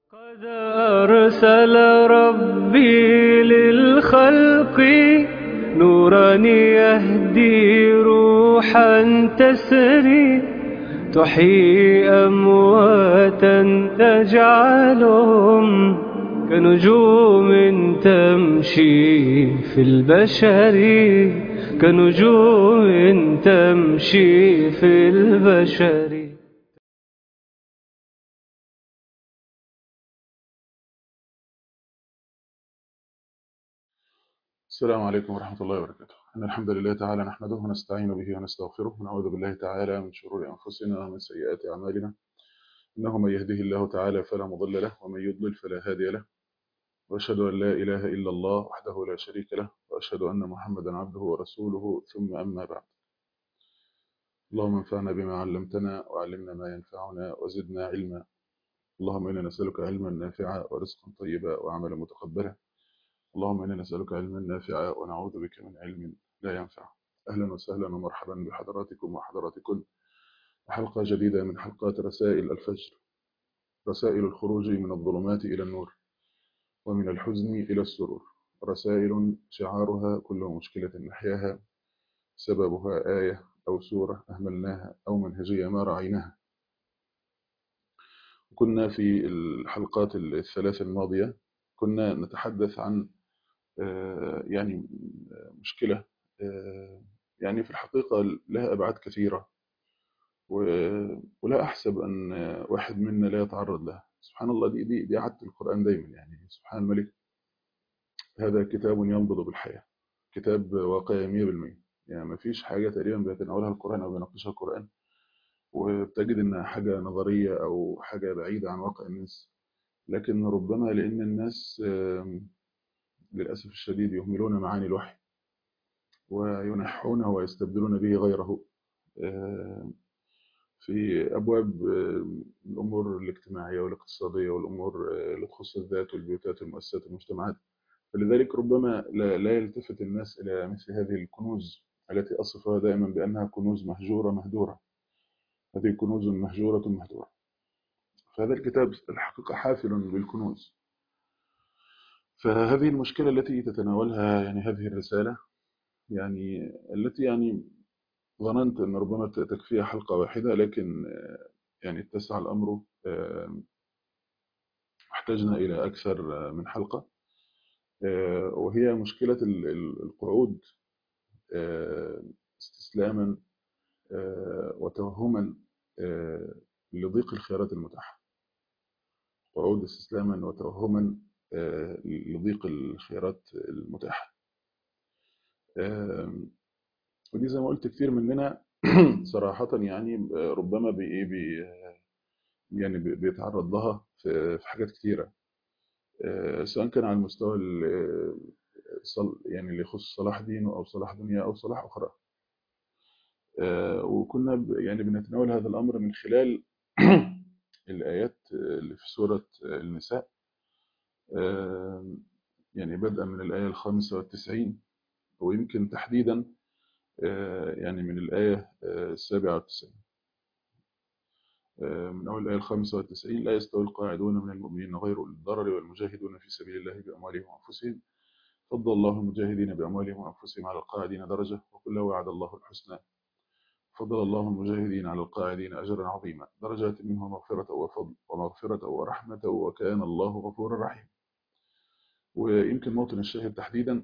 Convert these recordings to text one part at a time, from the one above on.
قد أرسل ربي للخلق نورا يهدي روحا تسري تحيي أمواتا تجعلهم كنجوم تمشي في البشر كنجوم تمشي في البشر السلام عليكم ورحمة الله وبركاته إن الحمد لله تعالى نحمده ونستعين به ونستغفره ونعوذ بالله تعالى من شرور أنفسنا ومن سيئات أعمالنا إنه من يهده الله تعالى فلا مضل له ومن يضلل فلا هادي له وأشهد أن لا إله إلا الله وحده لا شريك له وأشهد أن محمدا عبده ورسوله ثم أما بعد اللهم انفعنا بما علمتنا وعلمنا ما ينفعنا وزدنا علما اللهم إنا نسألك علما نافعا ورزقا طيبا وعملا متقبلا اللهم إنا نسألك علما نافعا ونعوذ بك من علم لا ينفع أهلا وسهلا ومرحبا بحضراتكم وحضراتكم وحلقة جديدة من حلقات رسائل الفجر رسائل الخروج من الظلمات إلى النور ومن الحزن إلى السرور رسائل شعارها كل مشكلة نحياها سببها آية أو سورة أهملناها أو منهجية ما رعيناها كنا في الحلقات الثلاث الماضية كنا نتحدث عن يعني مشكلة يعني في الحقيقة لها أبعاد كثيرة ولا أحسب أن واحد منا لا يتعرض لها سبحان الله دي, دي, دي عادة القرآن دايما يعني سبحان الملك هذا كتاب ينبض بالحياة كتاب واقعي 100% يعني ما فيش حاجة تقريبا بيتناولها القرآن أو بيناقشها القرآن وبتجد إنها حاجة نظرية أو حاجة بعيدة عن واقع الناس لكن ربما لأن الناس للأسف الشديد يهملون معاني الوحي وينحونه ويستبدلون به غيره في أبواب الأمور الاجتماعية والاقتصادية والأمور اللي تخص الذات والبيوتات والمؤسسات والمجتمعات فلذلك ربما لا يلتفت الناس إلى مثل هذه الكنوز التي أصفها دائما بأنها كنوز مهجورة مهدورة هذه كنوز مهجورة مهدورة فهذا الكتاب الحقيقة حافل بالكنوز فهذه المشكلة التي تتناولها يعني هذه الرسالة يعني التي يعني ظننت أن ربما تكفيها حلقة واحدة لكن يعني اتسع الأمر احتجنا إلى أكثر من حلقة وهي مشكلة القعود استسلاما وتوهما لضيق الخيارات المتاحة قعود استسلاما وتوهما لضيق الخيارات المتاحة ودي زي ما قلت كتير مننا صراحة يعني ربما بي بي يعني بيتعرض لها في حاجات كتيرة سواء كان على المستوى يعني اللي يخص صلاح دينه أو صلاح دنيا أو صلاح أخرى وكنا يعني بنتناول هذا الأمر من خلال الآيات اللي في سورة النساء يعني بدءا من الآية الخامسة والتسعين ويمكن تحديدا يعني من الآية السابعة والتسعين من أول الآية الخامسة والتسعين لا يستوي القاعدون من المؤمنين غير أولي الضرر والمجاهدون في سبيل الله بأموالهم وأنفسهم فضل الله المجاهدين بأموالهم وأنفسهم على القاعدين درجة وكله وعد الله الحسنى فضل الله المجاهدين على القاعدين أجرا عظيما درجات منه مغفرة وفضل ومغفرة ورحمة وكان الله غفورا رحيما ويمكن موطن الشاهد تحديدا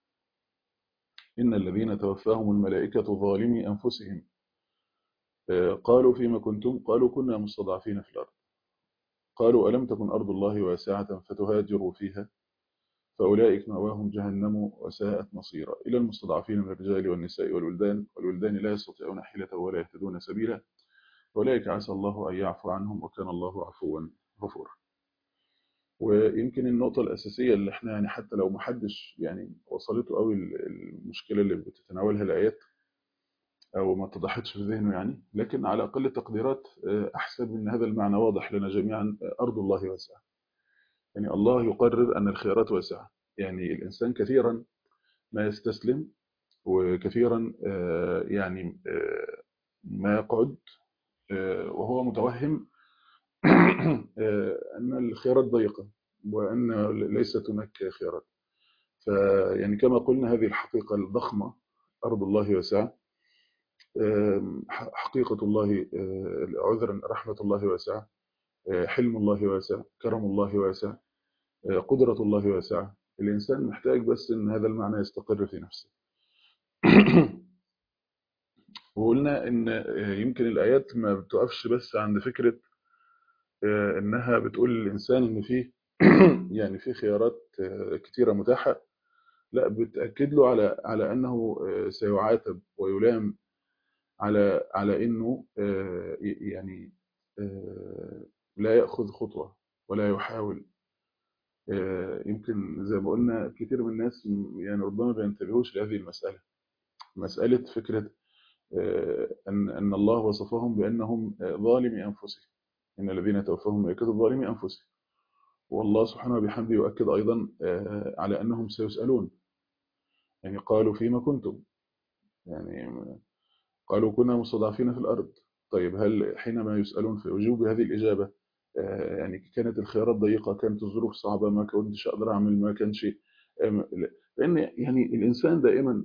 إن الذين توفاهم الملائكة ظالمي أنفسهم قالوا فيما كنتم قالوا كنا مستضعفين في الأرض قالوا ألم تكن أرض الله واسعة فتهاجروا فيها فأولئك مأواهم جهنم وساءت مصيرا إلى المستضعفين من الرجال والنساء والولدان والولدان لا يستطيعون حيلة ولا يهتدون سبيلا أولئك عسى الله أن يعفو عنهم وكان الله عفوا غفورا ويمكن النقطة الأساسية اللي احنا يعني حتى لو محدش يعني وصلته قوي المشكلة اللي بتتناولها الآيات أو ما اتضحتش في ذهنه يعني لكن على أقل التقديرات أحسب أن هذا المعنى واضح لنا جميعا أرض الله واسعة يعني الله يقرر أن الخيارات واسعة يعني الإنسان كثيرا ما يستسلم وكثيرا يعني ما يقعد وهو متوهم أن الخيارات ضيقة وأن ليست هناك خيارات فيعني كما قلنا هذه الحقيقة الضخمة أرض الله واسعة حقيقة الله عذرا رحمة الله واسعة حلم الله واسع كرم الله واسع قدرة الله واسعة الإنسان محتاج بس أن هذا المعنى يستقر في نفسه وقلنا أن يمكن الآيات ما بتقفش بس عند فكرة أنها بتقول للإنسان أن فيه يعني في خيارات كتيرة متاحة لا بتأكد له على على أنه سيعاتب ويلام على على أنه يعني لا يأخذ خطوة ولا يحاول يمكن زي ما قلنا كتير من الناس يعني ربما ما بينتبهوش لهذه المسألة مسألة فكرة أن أن الله وصفهم بأنهم ظالمي أنفسهم إن الذين توفاهم ملائكة ظالمي أنفسهم والله سبحانه وبحمده يؤكد أيضا على أنهم سيسألون يعني قالوا فيما كنتم يعني قالوا كنا مستضعفين في الأرض طيب هل حينما يسألون في وجوب هذه الإجابة يعني كانت الخيارات ضيقة كانت الظروف صعبة ما كنتش أقدر أعمل ما كانش لأن يعني الإنسان دائما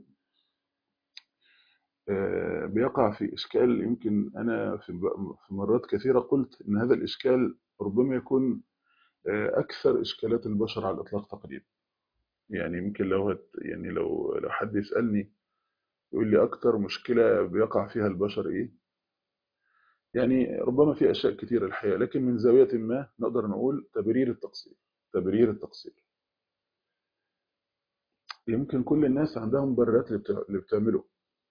بيقع في إشكال يمكن أنا في مرات كثيرة قلت إن هذا الإشكال ربما يكون أكثر إشكالات البشر على الإطلاق تقريبا يعني يمكن لو يعني لو لو حد يسألني يقول لي أكثر مشكلة بيقع فيها البشر إيه يعني ربما في أشياء كثيرة الحقيقة لكن من زاوية ما نقدر نقول تبرير التقصير تبرير التقصير يمكن كل الناس عندهم مبررات اللي بتعمله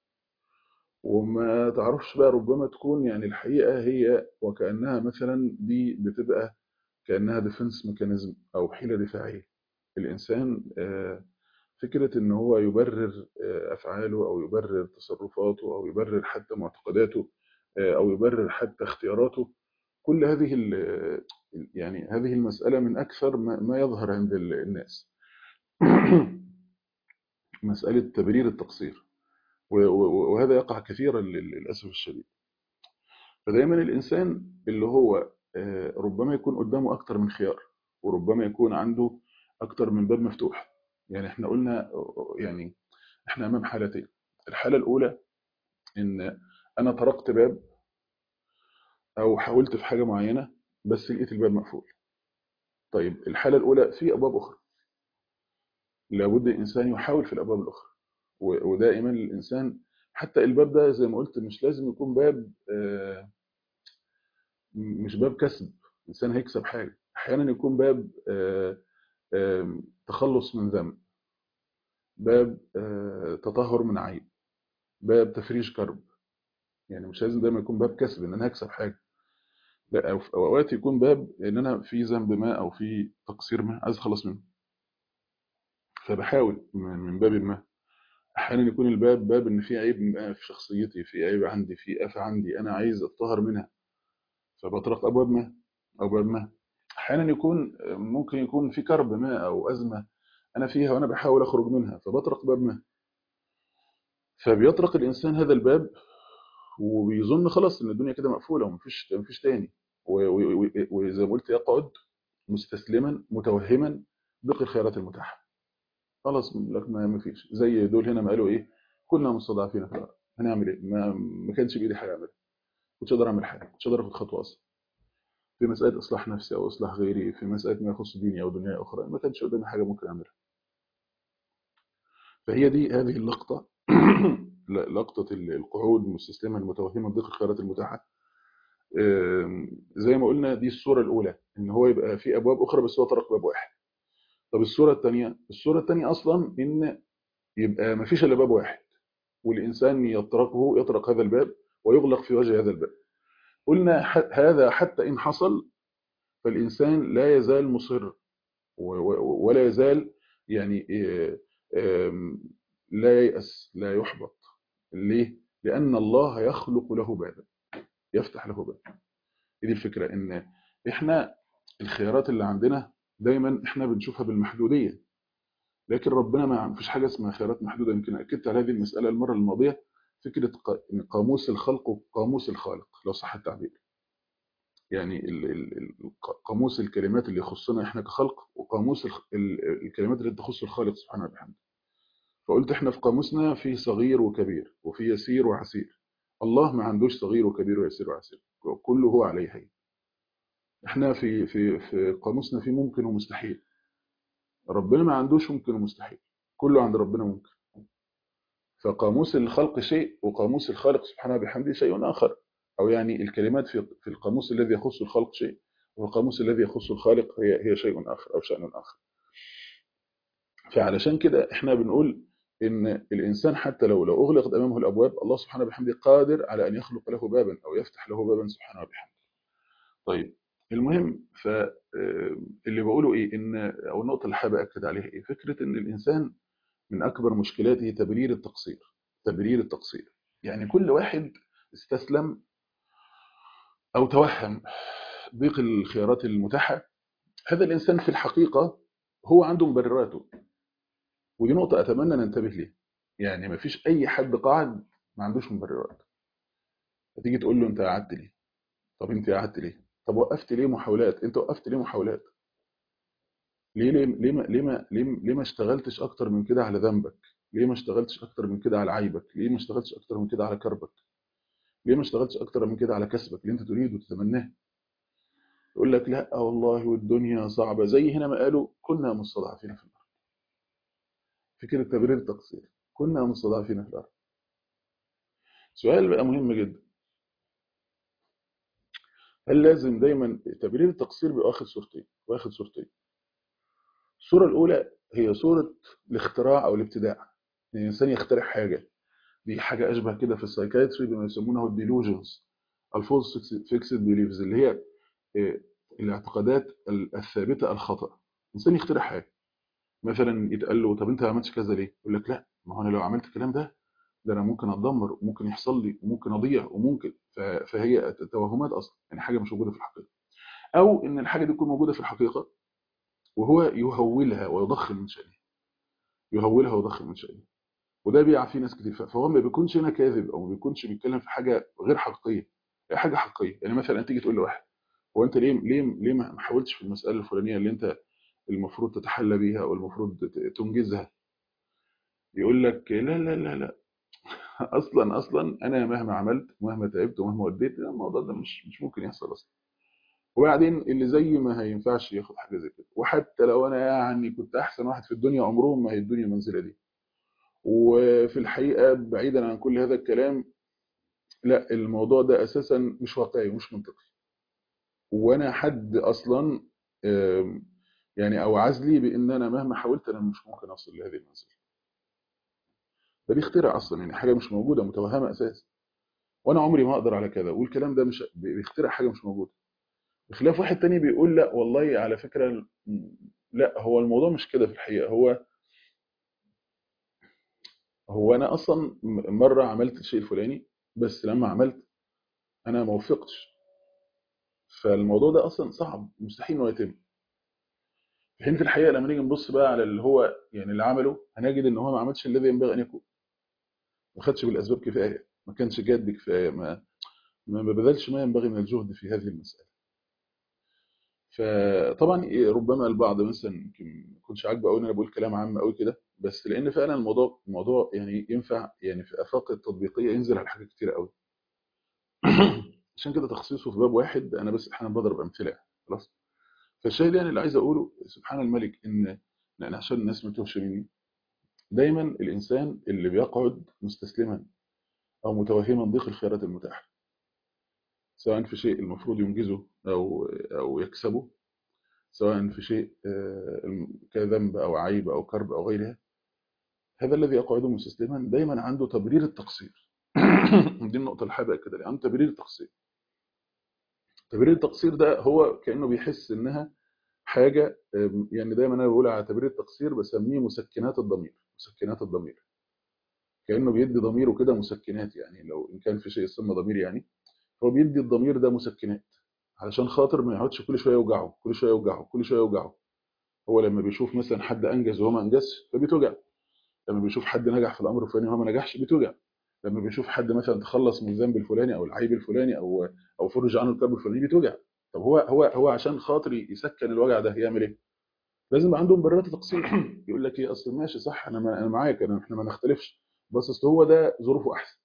وما تعرفش بقى ربما تكون يعني الحقيقة هي وكأنها مثلا دي بتبقى كأنها ديفنس ميكانيزم أو حيلة دفاعية الإنسان فكرة إن هو يبرر أفعاله أو يبرر تصرفاته أو يبرر حتى معتقداته أو يبرر حتى اختياراته كل هذه يعني هذه المسألة من أكثر ما يظهر عند الناس مسألة تبرير التقصير وهذا يقع كثيرا للأسف الشديد فدايما الإنسان اللي هو ربما يكون قدامه أكتر من خيار وربما يكون عنده أكتر من باب مفتوح يعني احنا قلنا يعني احنا أمام حالتين الحالة الأولى إن أنا طرقت باب أو حاولت في حاجة معينة بس لقيت الباب مقفول طيب الحالة الأولى في أبواب أخرى لابد الإنسان يحاول في الأبواب الأخرى ودائما الإنسان حتى الباب ده زي ما قلت مش لازم يكون باب مش باب كسب الإنسان هيكسب حاجة أحيانا يكون باب تخلص من ذنب باب تطهر من عيب باب تفريج كرب يعني مش لازم دايما يكون باب كسب ان انا هكسب حاجه لا او في اوقات يكون باب ان انا في ذنب ما او في تقصير ما عايز اخلص منه فبحاول من باب ما احيانا يكون الباب باب ان في عيب ما في شخصيتي في عيب عندي في افه عندي انا عايز اتطهر منها فبطرق ابواب ما او باب ما احيانا يكون ممكن يكون في كرب ما او ازمه انا فيها وانا بحاول اخرج منها فبطرق باب ما فبيطرق الانسان هذا الباب وبيظن خلاص ان الدنيا كده مقفوله ومفيش مفيش تاني وزي ما قلت يقعد مستسلما متوهما باقي الخيارات المتاحه خلاص لك ما مفيش زي دول هنا ما قالوا ايه كنا مستضعفين في الارض هنعمل ايه ما, ما كانش بايدي حاجه اعملها كنتش اقدر اعمل حاجه كنتش اقدر اخد خطوه اصلا في مساله اصلاح نفسي او اصلاح غيري في مساله ما يخص ديني او دنيا اخرى ما كانش قدامي حاجه ممكن اعملها فهي دي هذه اللقطه لقطة القعود مستسلما المتوهمة بضيق الخيارات المتاحة زي ما قلنا دي الصورة الأولى إن هو يبقى في أبواب أخرى بس هو طرق باب واحد طب الصورة الثانية الصورة الثانية أصلا إن يبقى ما فيش إلا باب واحد والإنسان يطرقه يطرق هذا الباب ويغلق في وجه هذا الباب قلنا هذا حتى إن حصل فالإنسان لا يزال مصر ولا يزال يعني لا ييأس لا يحبط ليه؟ لأن الله يخلق له بابا يفتح له باب دي الفكرة إن إحنا الخيارات اللي عندنا دايما إحنا بنشوفها بالمحدودية لكن ربنا ما فيش حاجة اسمها خيارات محدودة يمكن أكدت على هذه المسألة المرة الماضية فكرة قاموس الخلق وقاموس الخالق لو صح التعبير يعني ال- ال- ال- قاموس الكلمات اللي يخصنا احنا كخلق وقاموس الخ- ال- الكلمات اللي تخص الخالق سبحانه وبحمده فقلت احنا في قاموسنا في صغير وكبير وفي يسير وعسير الله ما عندوش صغير وكبير ويسير وعسير كله هو عليه هي احنا في في في قاموسنا في ممكن ومستحيل ربنا ما عندوش ممكن ومستحيل كله عند ربنا ممكن فقاموس الخلق شيء وقاموس الخالق سبحانه وبحمده شيء آخر أو يعني الكلمات في في القاموس الذي يخص الخلق شيء والقاموس الذي يخص الخالق هي هي شيء آخر أو شأن آخر فعلشان كده احنا بنقول ان الانسان حتى لو لو اغلقت امامه الابواب الله سبحانه وبحمده قادر على ان يخلق له بابا او يفتح له بابا سبحانه وبحمده طيب المهم فاللي بقوله ايه ان او النقطه اللي حابب اكد عليها ايه فكره ان الانسان من اكبر مشكلاته تبرير التقصير تبرير التقصير يعني كل واحد استسلم او توهم ضيق الخيارات المتاحه هذا الانسان في الحقيقه هو عنده مبرراته ودي نقطه اتمنى ننتبه ليها يعني ما فيش اي حد قاعد ما عندوش مبررات هتيجي تقول له انت قعدت ليه طب انت قعدت ليه طب وقفت ليه محاولات انت وقفت ليه محاولات ليه ليه ليه ما ليه ما ليه, ليه ما اشتغلتش اكتر من كده على ذنبك ليه ما اشتغلتش اكتر من كده على عيبك ليه ما اشتغلتش اكتر من كده على كربك ليه ما اشتغلتش اكتر من كده على كسبك اللي انت تريد وتتمناه يقول لك لا والله والدنيا صعبه زي هنا ما قالوا كنا مستضعفين في الارض فكره تبرير التقصير كنا مستضعفين في الارض سؤال بقى مهم جدا هل لازم دايما تبرير التقصير بيبقى واخد صورتين واخد صورتين الصوره الاولى هي صوره الاختراع او الابتداع ان الانسان يخترع حاجه دي حاجه اشبه كده في السايكايتري بما يسمونه الديلوجنز الفولس فيكسد بيليفز اللي هي الاعتقادات الثابته الخطا الانسان يخترع حاجه مثلا يتقال له طب انت ما عملتش كذا ليه يقول لك لا ما هو انا لو عملت الكلام ده ده انا ممكن اتدمر وممكن يحصل لي وممكن اضيع وممكن فهي توهمات اصلا يعني حاجه مش موجوده في الحقيقه او ان الحاجه دي تكون موجوده في الحقيقه وهو يهولها ويضخم من شأنه يهولها ويضخم من شأنه وده بيقع فيه ناس كتير فهو ما بيكونش هنا كاذب او ما بيكونش بيتكلم في حاجه غير حقيقيه هي حاجه حقيقيه يعني مثلا تيجي تقول لواحد هو انت ليه ليه ليه ما حاولتش في المساله الفلانيه اللي انت المفروض تتحلى بيها او المفروض تنجزها يقول لك لا لا لا لا اصلا اصلا انا مهما عملت ومهما تعبت ومهما وديت الموضوع ده مش مش ممكن يحصل اصلا وبعدين اللي زي ما هينفعش ياخد حاجه زي كده وحتى لو انا يعني كنت احسن واحد في الدنيا عمرهم ما هيدوني المنزله دي وفي الحقيقه بعيدا عن كل هذا الكلام لا الموضوع ده اساسا مش واقعي ومش منطقي وانا حد اصلا يعني اوعز لي بان انا مهما حاولت انا مش ممكن اوصل لهذه المنزله ده بيخترع اصلا يعني حاجه مش موجوده متوهمه اساسا وانا عمري ما اقدر على كذا والكلام ده مش بيخترع حاجه مش موجوده بخلاف واحد تاني بيقول لا والله على فكره لا هو الموضوع مش كده في الحقيقه هو هو انا اصلا مره عملت الشيء الفلاني بس لما عملت انا ما وفقتش فالموضوع ده اصلا صعب مستحيل انه يتم في حين في الحقيقه لما نيجي نبص بقى على اللي هو يعني اللي عمله هنجد ان هو ما عملش الذي ينبغي ان يكون ما خدش بالاسباب كفايه ما كانش جاد بكفايه ما ما بذلش ما ينبغي من الجهد في هذه المساله فطبعا ربما البعض مثلا يمكن ما يكونش عاجبه قوي ان انا بقول كلام عام قوي كده بس لان فعلا الموضوع الموضوع يعني ينفع يعني في افاق التطبيقيه ينزل على حاجات كتير قوي عشان كده تخصيصه في باب واحد انا بس احيانا بضرب امثله خلاص فالشاهد يعني اللي عايز اقوله سبحان الملك ان لان عشان الناس ما تتوهش مني دايما الانسان اللي بيقعد مستسلما او متوهما ضيق الخيارات المتاحه سواء في شيء المفروض ينجزه او او يكسبه سواء في شيء كذنب او عيب او كرب او غيرها هذا الذي يقعد مستسلما دايما عنده تبرير التقصير دي النقطه اللي حابب كده عنده تبرير التقصير تبرير التقصير ده هو كانه بيحس انها حاجه يعني دايما انا بقول على تبرير التقصير بسميه مسكنات الضمير مسكنات الضمير كانه بيدي ضميره كده مسكنات يعني لو ان كان في شيء يسمى ضمير يعني هو بيدي الضمير ده مسكنات علشان خاطر ما يقعدش كل شويه يوجعه كل شويه يوجعه كل شويه يوجعه هو لما بيشوف مثلا حد انجز وهو ما انجزش فبيتوجع لما بيشوف حد نجح في الامر الفلاني وهو ما نجحش بيتوجع لما بيشوف حد مثلا تخلص من الذنب الفلاني او العيب الفلاني او او فرج عنه الكرب الفلاني بيتوجع طب هو هو هو عشان خاطر يسكن الوجع ده يعمل ايه لازم يبقى عنده مبررات تقصير يقول لك ايه اصل ماشي صح انا ما انا معاك انا احنا ما نختلفش بس اصل هو ده ظروفه احسن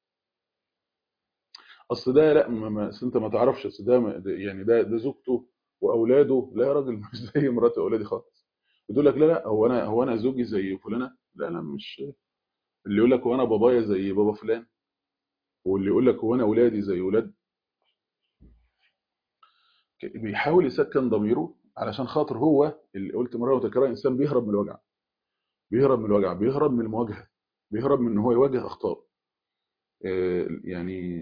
اصل ده لا ما ما أصل انت ما تعرفش اصل ده ما- ده- يعني ده ده زوجته واولاده لا يا راجل مش زي مراتي واولادي خالص بتقول لك لا لا هو انا هو انا زوجي زي فلانه لا لا مش اللي يقول لك هو انا بابايا زي بابا فلان واللي يقول لك هو انا اولادي زي اولاد بيحاول يسكن ضميره علشان خاطر هو اللي قلت مره وتكرار انسان بيهرب من الوجع بيهرب من الوجع بيهرب من المواجهه بيهرب من ان هو يواجه اخطاء آه، يعني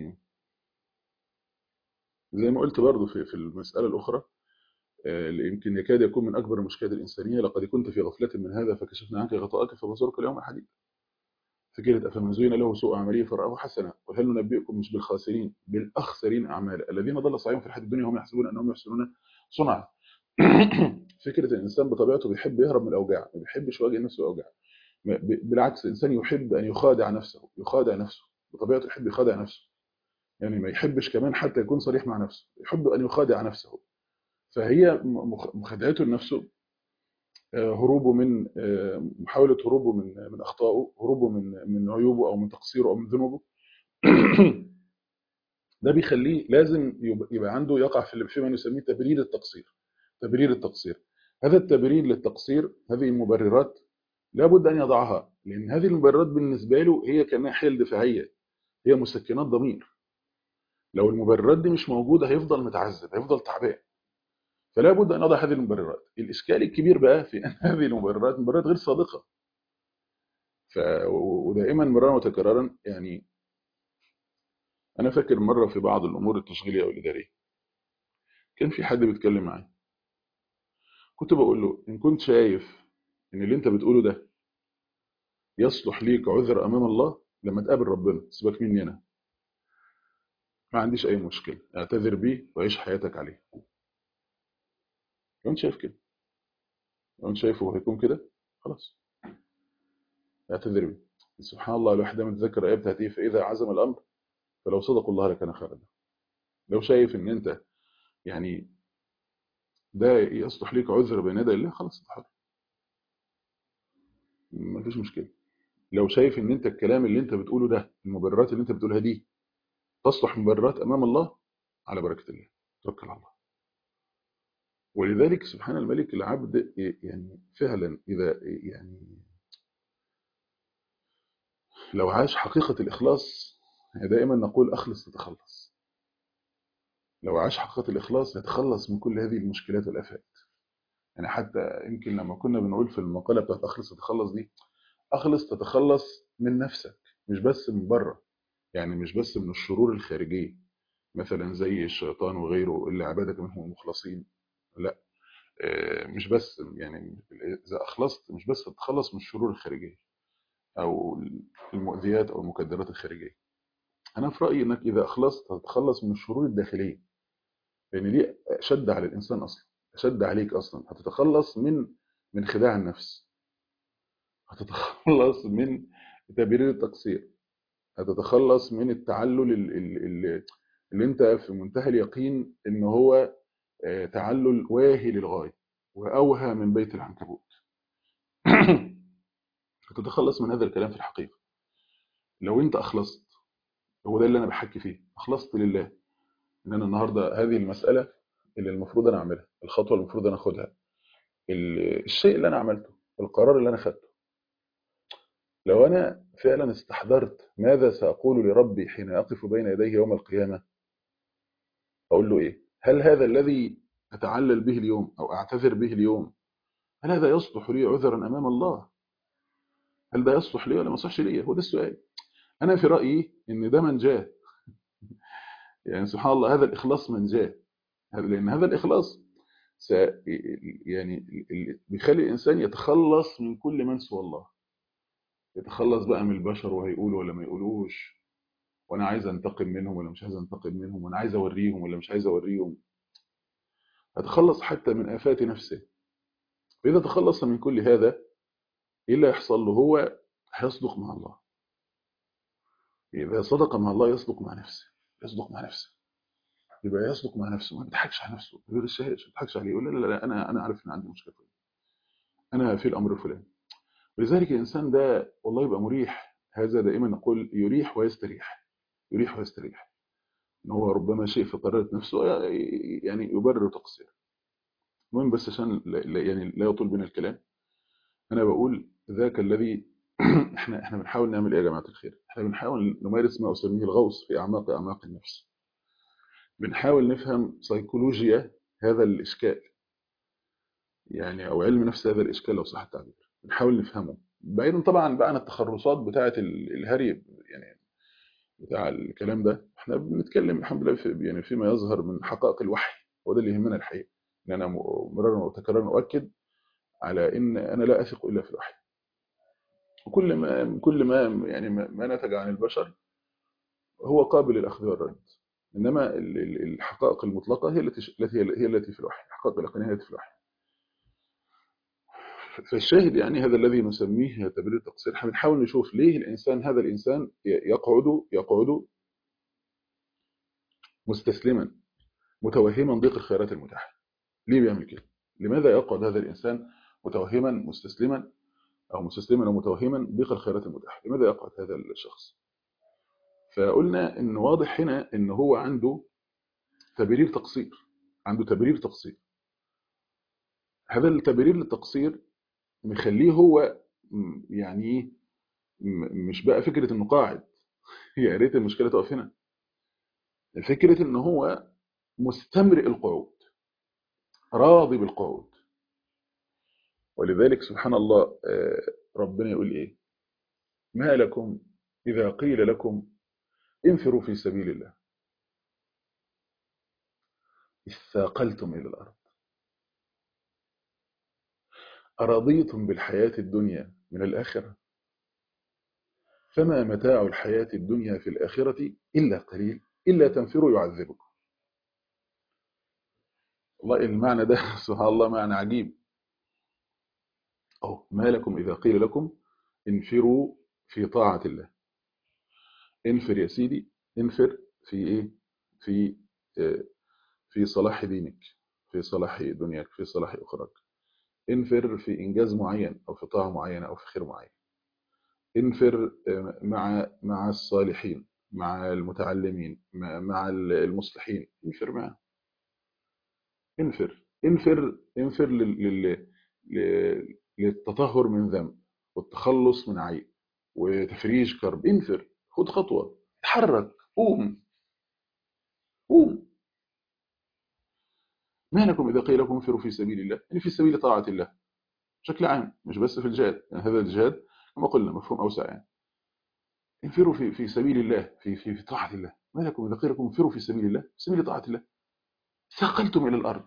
زي ما قلت برضو في في المساله الاخرى آه، اللي يمكن يكاد يكون من اكبر المشكلات الانسانيه لقد كنت في غفله من هذا فكشفنا عنك غطاءك فبصرك اليوم حديد فكرة أفمن زين له سوء عمله فرآه حسنا وهل ننبئكم مش بالخاسرين بالأخسرين أعمالا الذين ضل سعيهم في الحياة الدنيا وهم يحسبون أنهم يحسنون صنعا فكرة الإنسان بطبيعته بيحب يهرب من الأوجاع ما بيحبش يواجه نفسه أوجاع ما- ب- بالعكس الإنسان يحب أن يخادع نفسه يخادع نفسه بطبيعته يحب يخادع نفسه يعني ما يحبش كمان حتى يكون صريح مع نفسه يحب أن يخادع نفسه فهي م- مخ- مخادعته لنفسه آه، هروبه من آه، محاولة هروبه من من أخطائه هروبه من من عيوبه أو من تقصيره أو من ذنوبه ده بيخليه لازم يبقى يبقى عنده يقع في في ما نسميه تبرير التقصير تبرير التقصير هذا التبرير للتقصير هذه المبررات لابد ان يضعها لان هذه المبررات بالنسبه له هي كانها حيل دفاعيه هي مسكنات ضمير لو المبررات دي مش موجوده هيفضل متعذب هيفضل تعبان فلا بد ان نضع هذه المبررات الاشكال الكبير بقى في ان هذه المبررات مبررات غير صادقه ف ودائما مرارا وتكرارا يعني انا فاكر مره في بعض الامور التشغيليه والاداريه كان في حد بيتكلم معايا كنت بقول له ان كنت شايف ان اللي انت بتقوله ده يصلح ليك عذر امام الله لما تقابل ربنا سيبك مني انا ما عنديش اي مشكله اعتذر بيه وعيش حياتك عليه لو انت شايف كده لو انت شايفه هيكون كده خلاص اعتذر بيه سبحان الله الواحد لما يتذكر ايه بتاعتي فاذا عزم الامر فلو صدقوا الله لكان خيرا لهم. لو شايف ان انت يعني ده يصلح ليك عذر بين يدي الله خلاص انت حر ما فيش مشكله لو شايف ان انت الكلام اللي انت بتقوله ده المبررات اللي انت بتقولها دي تصلح مبررات امام الله على بركه الله توكل على الله ولذلك سبحان الملك العبد يعني فعلا اذا يعني لو عاش حقيقه الاخلاص دائما نقول اخلص تتخلص لو عاش حقيقه الاخلاص يتخلص من كل هذه المشكلات والافات يعني حتى يمكن لما كنا بنقول في المقاله بتاعت اخلص تتخلص دي اخلص تتخلص من نفسك مش بس من بره يعني مش بس من الشرور الخارجيه مثلا زي الشيطان وغيره اللي عبادك منهم المخلصين لا آه، مش بس يعني اذا اخلصت مش بس تتخلص من الشرور الخارجيه او المؤذيات او المكدرات الخارجيه انا في رايي انك اذا اخلصت هتتخلص من الشرور الداخليه لان دي اشد على الانسان اصلا اشد عليك اصلا هتتخلص من من خداع النفس هتتخلص من تبرير التقصير هتتخلص من التعلل ال- ال- ال- اللي انت في منتهى اليقين ان هو آه، تعلل واهي للغايه واوهى من بيت العنكبوت هتتخلص من هذا الكلام في الحقيقه لو انت اخلصت هو ده اللي انا بحكي فيه اخلصت لله ان انا النهارده هذه المساله اللي المفروض انا اعملها الخطوه اللي المفروض انا اخدها ال- الشيء اللي انا عملته القرار اللي انا خدته لو انا فعلا استحضرت ماذا ساقول لربي حين اقف بين يديه يوم القيامه اقول له ايه هل هذا الذي اتعلل به اليوم او اعتذر به اليوم هل هذا يصلح لي عذرا امام الله هل ده يصلح لي ولا ما يصلحش لي هو ده السؤال انا في رايي ان ده منجاه يعني سبحان الله هذا الاخلاص منجاه لان هذا الاخلاص س يعني ال- ال- بيخلي الانسان يتخلص من كل من سوى الله يتخلص بقى من البشر وهيقولوا ولا ما يقولوش وانا عايز انتقم منهم ولا مش عايز انتقم منهم وانا عايز اوريهم ولا مش عايز اوريهم هتخلص حتى من آفات نفسه فإذا تخلص من كل هذا إيه اللي هيحصل له هو هيصدق مع الله إذا صدق مع الله يصدق مع نفسه يصدق مع نفسه يبقى يصدق مع نفسه ما بيضحكش على نفسه ما بيغشهاش ما بيضحكش عليه يقول لا لا لا انا انا عارف ان عندي مشكله انا في الامر الفلاني ولذلك الانسان ده والله يبقى مريح هذا دائما نقول يريح ويستريح يريح ويستريح ان هو ربما شيء في قرارة نفسه يعني يبرر تقصير المهم بس عشان لا يعني لا يطول بنا الكلام انا بقول ذاك الذي احنا احنا بنحاول نعمل ايه يا جماعه الخير احنا بنحاول نمارس ما اسميه الغوص في اعماق اعماق النفس بنحاول نفهم سيكولوجيا هذا الاشكال يعني او علم نفس هذا الاشكال لو صح التعبير بنحاول نفهمه بعيدا طبعا بقى عن التخرصات بتاعه الهري يعني بتاع الكلام ده احنا بنتكلم الحمد لله في يعني فيما يظهر من حقائق الوحي هو ده اللي يهمنا الحقيقه ان انا مرارا وتكرارا اؤكد على ان انا لا اثق الا في الوحي وكل ما كل ما يعني ما نتج عن البشر هو قابل للاخذ والرد انما الحقائق المطلقه هي التي هي التي في الوحي الحقائق اليقينيه هي التي في الوحي فالشاهد يعني هذا الذي نسميه تبرير التقصير احنا بنحاول نشوف ليه الانسان هذا الانسان يقعد يقعد مستسلما متوهما ضيق الخيارات المتاحه ليه بيعمل كده لماذا يقعد هذا الانسان متوهما مستسلما او مستسلما او متوهما ضيق الخيارات المتاحه لماذا يقعد هذا الشخص فقلنا ان واضح هنا ان هو عنده تبرير تقصير عنده تبرير تقصير هذا التبرير للتقصير مخليه هو يعني مش بقى فكرة انه قاعد يا ريت المشكلة تقف هنا فكرة ان هو مستمرئ القعود راضي بالقعود ولذلك سبحان الله ربنا يقول ايه ما لكم اذا قيل لكم انفروا في سبيل الله اثاقلتم الى الارض أرضيتم بالحياة الدنيا من الآخرة فما متاع الحياة الدنيا في الآخرة إلا قليل إلا تنفروا يعذبكم والله المعنى ده سبحان الله معنى عجيب أو ما لكم إذا قيل لكم انفروا في طاعة الله انفر يا سيدي انفر في إيه في في صلاح دينك في صلاح دنياك في صلاح أخراك انفر في إنجاز معين أو في طاعة معينة أو في خير معين انفر مع مع الصالحين مع المتعلمين مع المصلحين انفر معه انفر انفر انفر لل... لل... للتطهر من ذنب والتخلص من عيب وتفريج كرب انفر خد خطوة تحرك قوم قوم ما لكم إذا قيل لكم انفروا في سبيل الله يعني في سبيل طاعة الله بشكل عام مش بس في الجهاد يعني هذا الجهاد كما قلنا مفهوم أوسع يعني انفروا في في سبيل الله في في, في طاعة الله ما لكم إذا قيل لكم انفروا في سبيل الله في سبيل طاعة الله ثقلتم إلى الأرض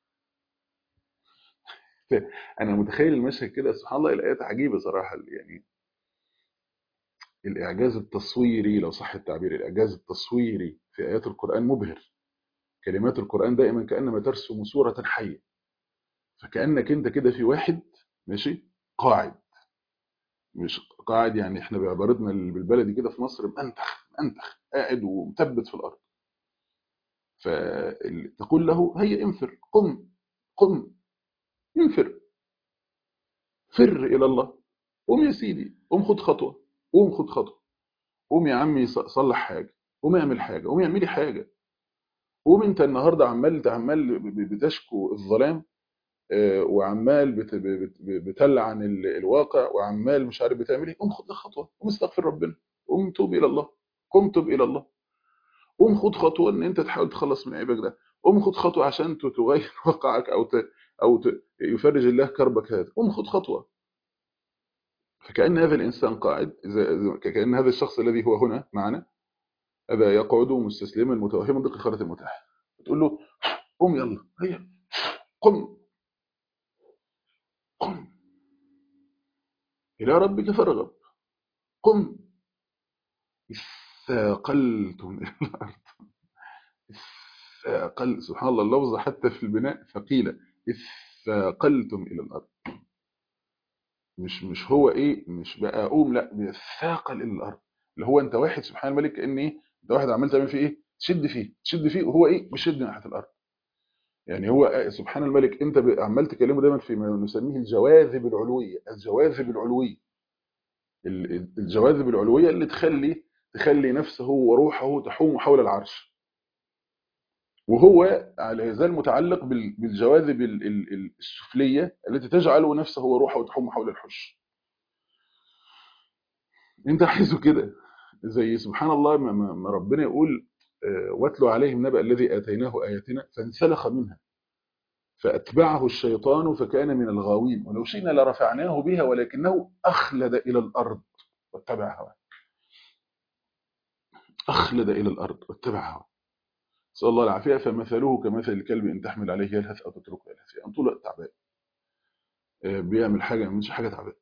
أنا متخيل المشهد كده سبحان الله الآيات عجيبة صراحة يعني الإعجاز التصويري لو صح التعبير الإعجاز التصويري في آيات القرآن مبهر كلمات القرآن دائما كأنما ترسم صورة حية فكأنك انت كده في واحد ماشي قاعد مش قاعد يعني احنا بعبارتنا بالبلدي كده في مصر منتخ منتخ قاعد ومثبت في الأرض فتقول له هيا انفر قم قم انفر فر إلى الله قوم يا سيدي قوم خد خطوة قوم خد خطوة قوم يا عمي صلح حاجة قوم اعمل حاجة قوم اعملي حاجة قوم انت النهاردة عمال عمال بتشكو الظلام وعمال بت بت بتلعن الواقع وعمال مش عارف بتعمل ايه قوم خد خطوة قوم استغفر ربنا قوم توب إلى الله قوم توب إلى الله قوم خد خطوة ان انت تحاول تخلص من عيبك ده قوم خد خطوة عشان تغير واقعك او ت... او ت... يفرج الله كربك هذا قوم خد خطوة فكأن هذا الإنسان قاعد كأن هذا الشخص الذي هو هنا معنا هذا يقعد مستسلما متوهما ضيق الخيارات المتاحة تقول له قم يلا هيا قم قم إلى ربك فارغب قم استاقلتم إلى الأرض استاقل سبحان الله اللفظ حتى في البناء ثقيلة استاقلتم إلى الأرض مش مش هو ايه مش بقى قوم لا بيثاقل الى الارض اللي هو انت واحد سبحان الملك كان ايه انت واحد عمال تعمل فيه ايه تشد فيه تشد فيه وهو ايه بيشد ناحيه الارض يعني هو سبحان الملك انت عمال تكلمه دايما في ما نسميه الجواذب العلويه الجواذب العلويه الجواذب العلويه اللي تخلي تخلي نفسه وروحه تحوم حول العرش وهو لا يزال متعلق بالجواذب السفليه التي تجعل نفسه وروحه تحوم حول الحش انت عايزه كده زي سبحان الله ما ربنا يقول واتلو عليهم نبأ الذي آتيناه آياتنا فانسلخ منها فأتبعه الشيطان فكان من الغاوين ولو شئنا لرفعناه بها ولكنه أخلد إلى الأرض واتبع هواه أخلد إلى الأرض واتبع هواه نسأل الله العافية فمثله كمثل الكلب إن تحمل عليه يلهث أو تتركه يلهث يعني طول الوقت تعبان بيعمل حاجة مش حاجة تعبان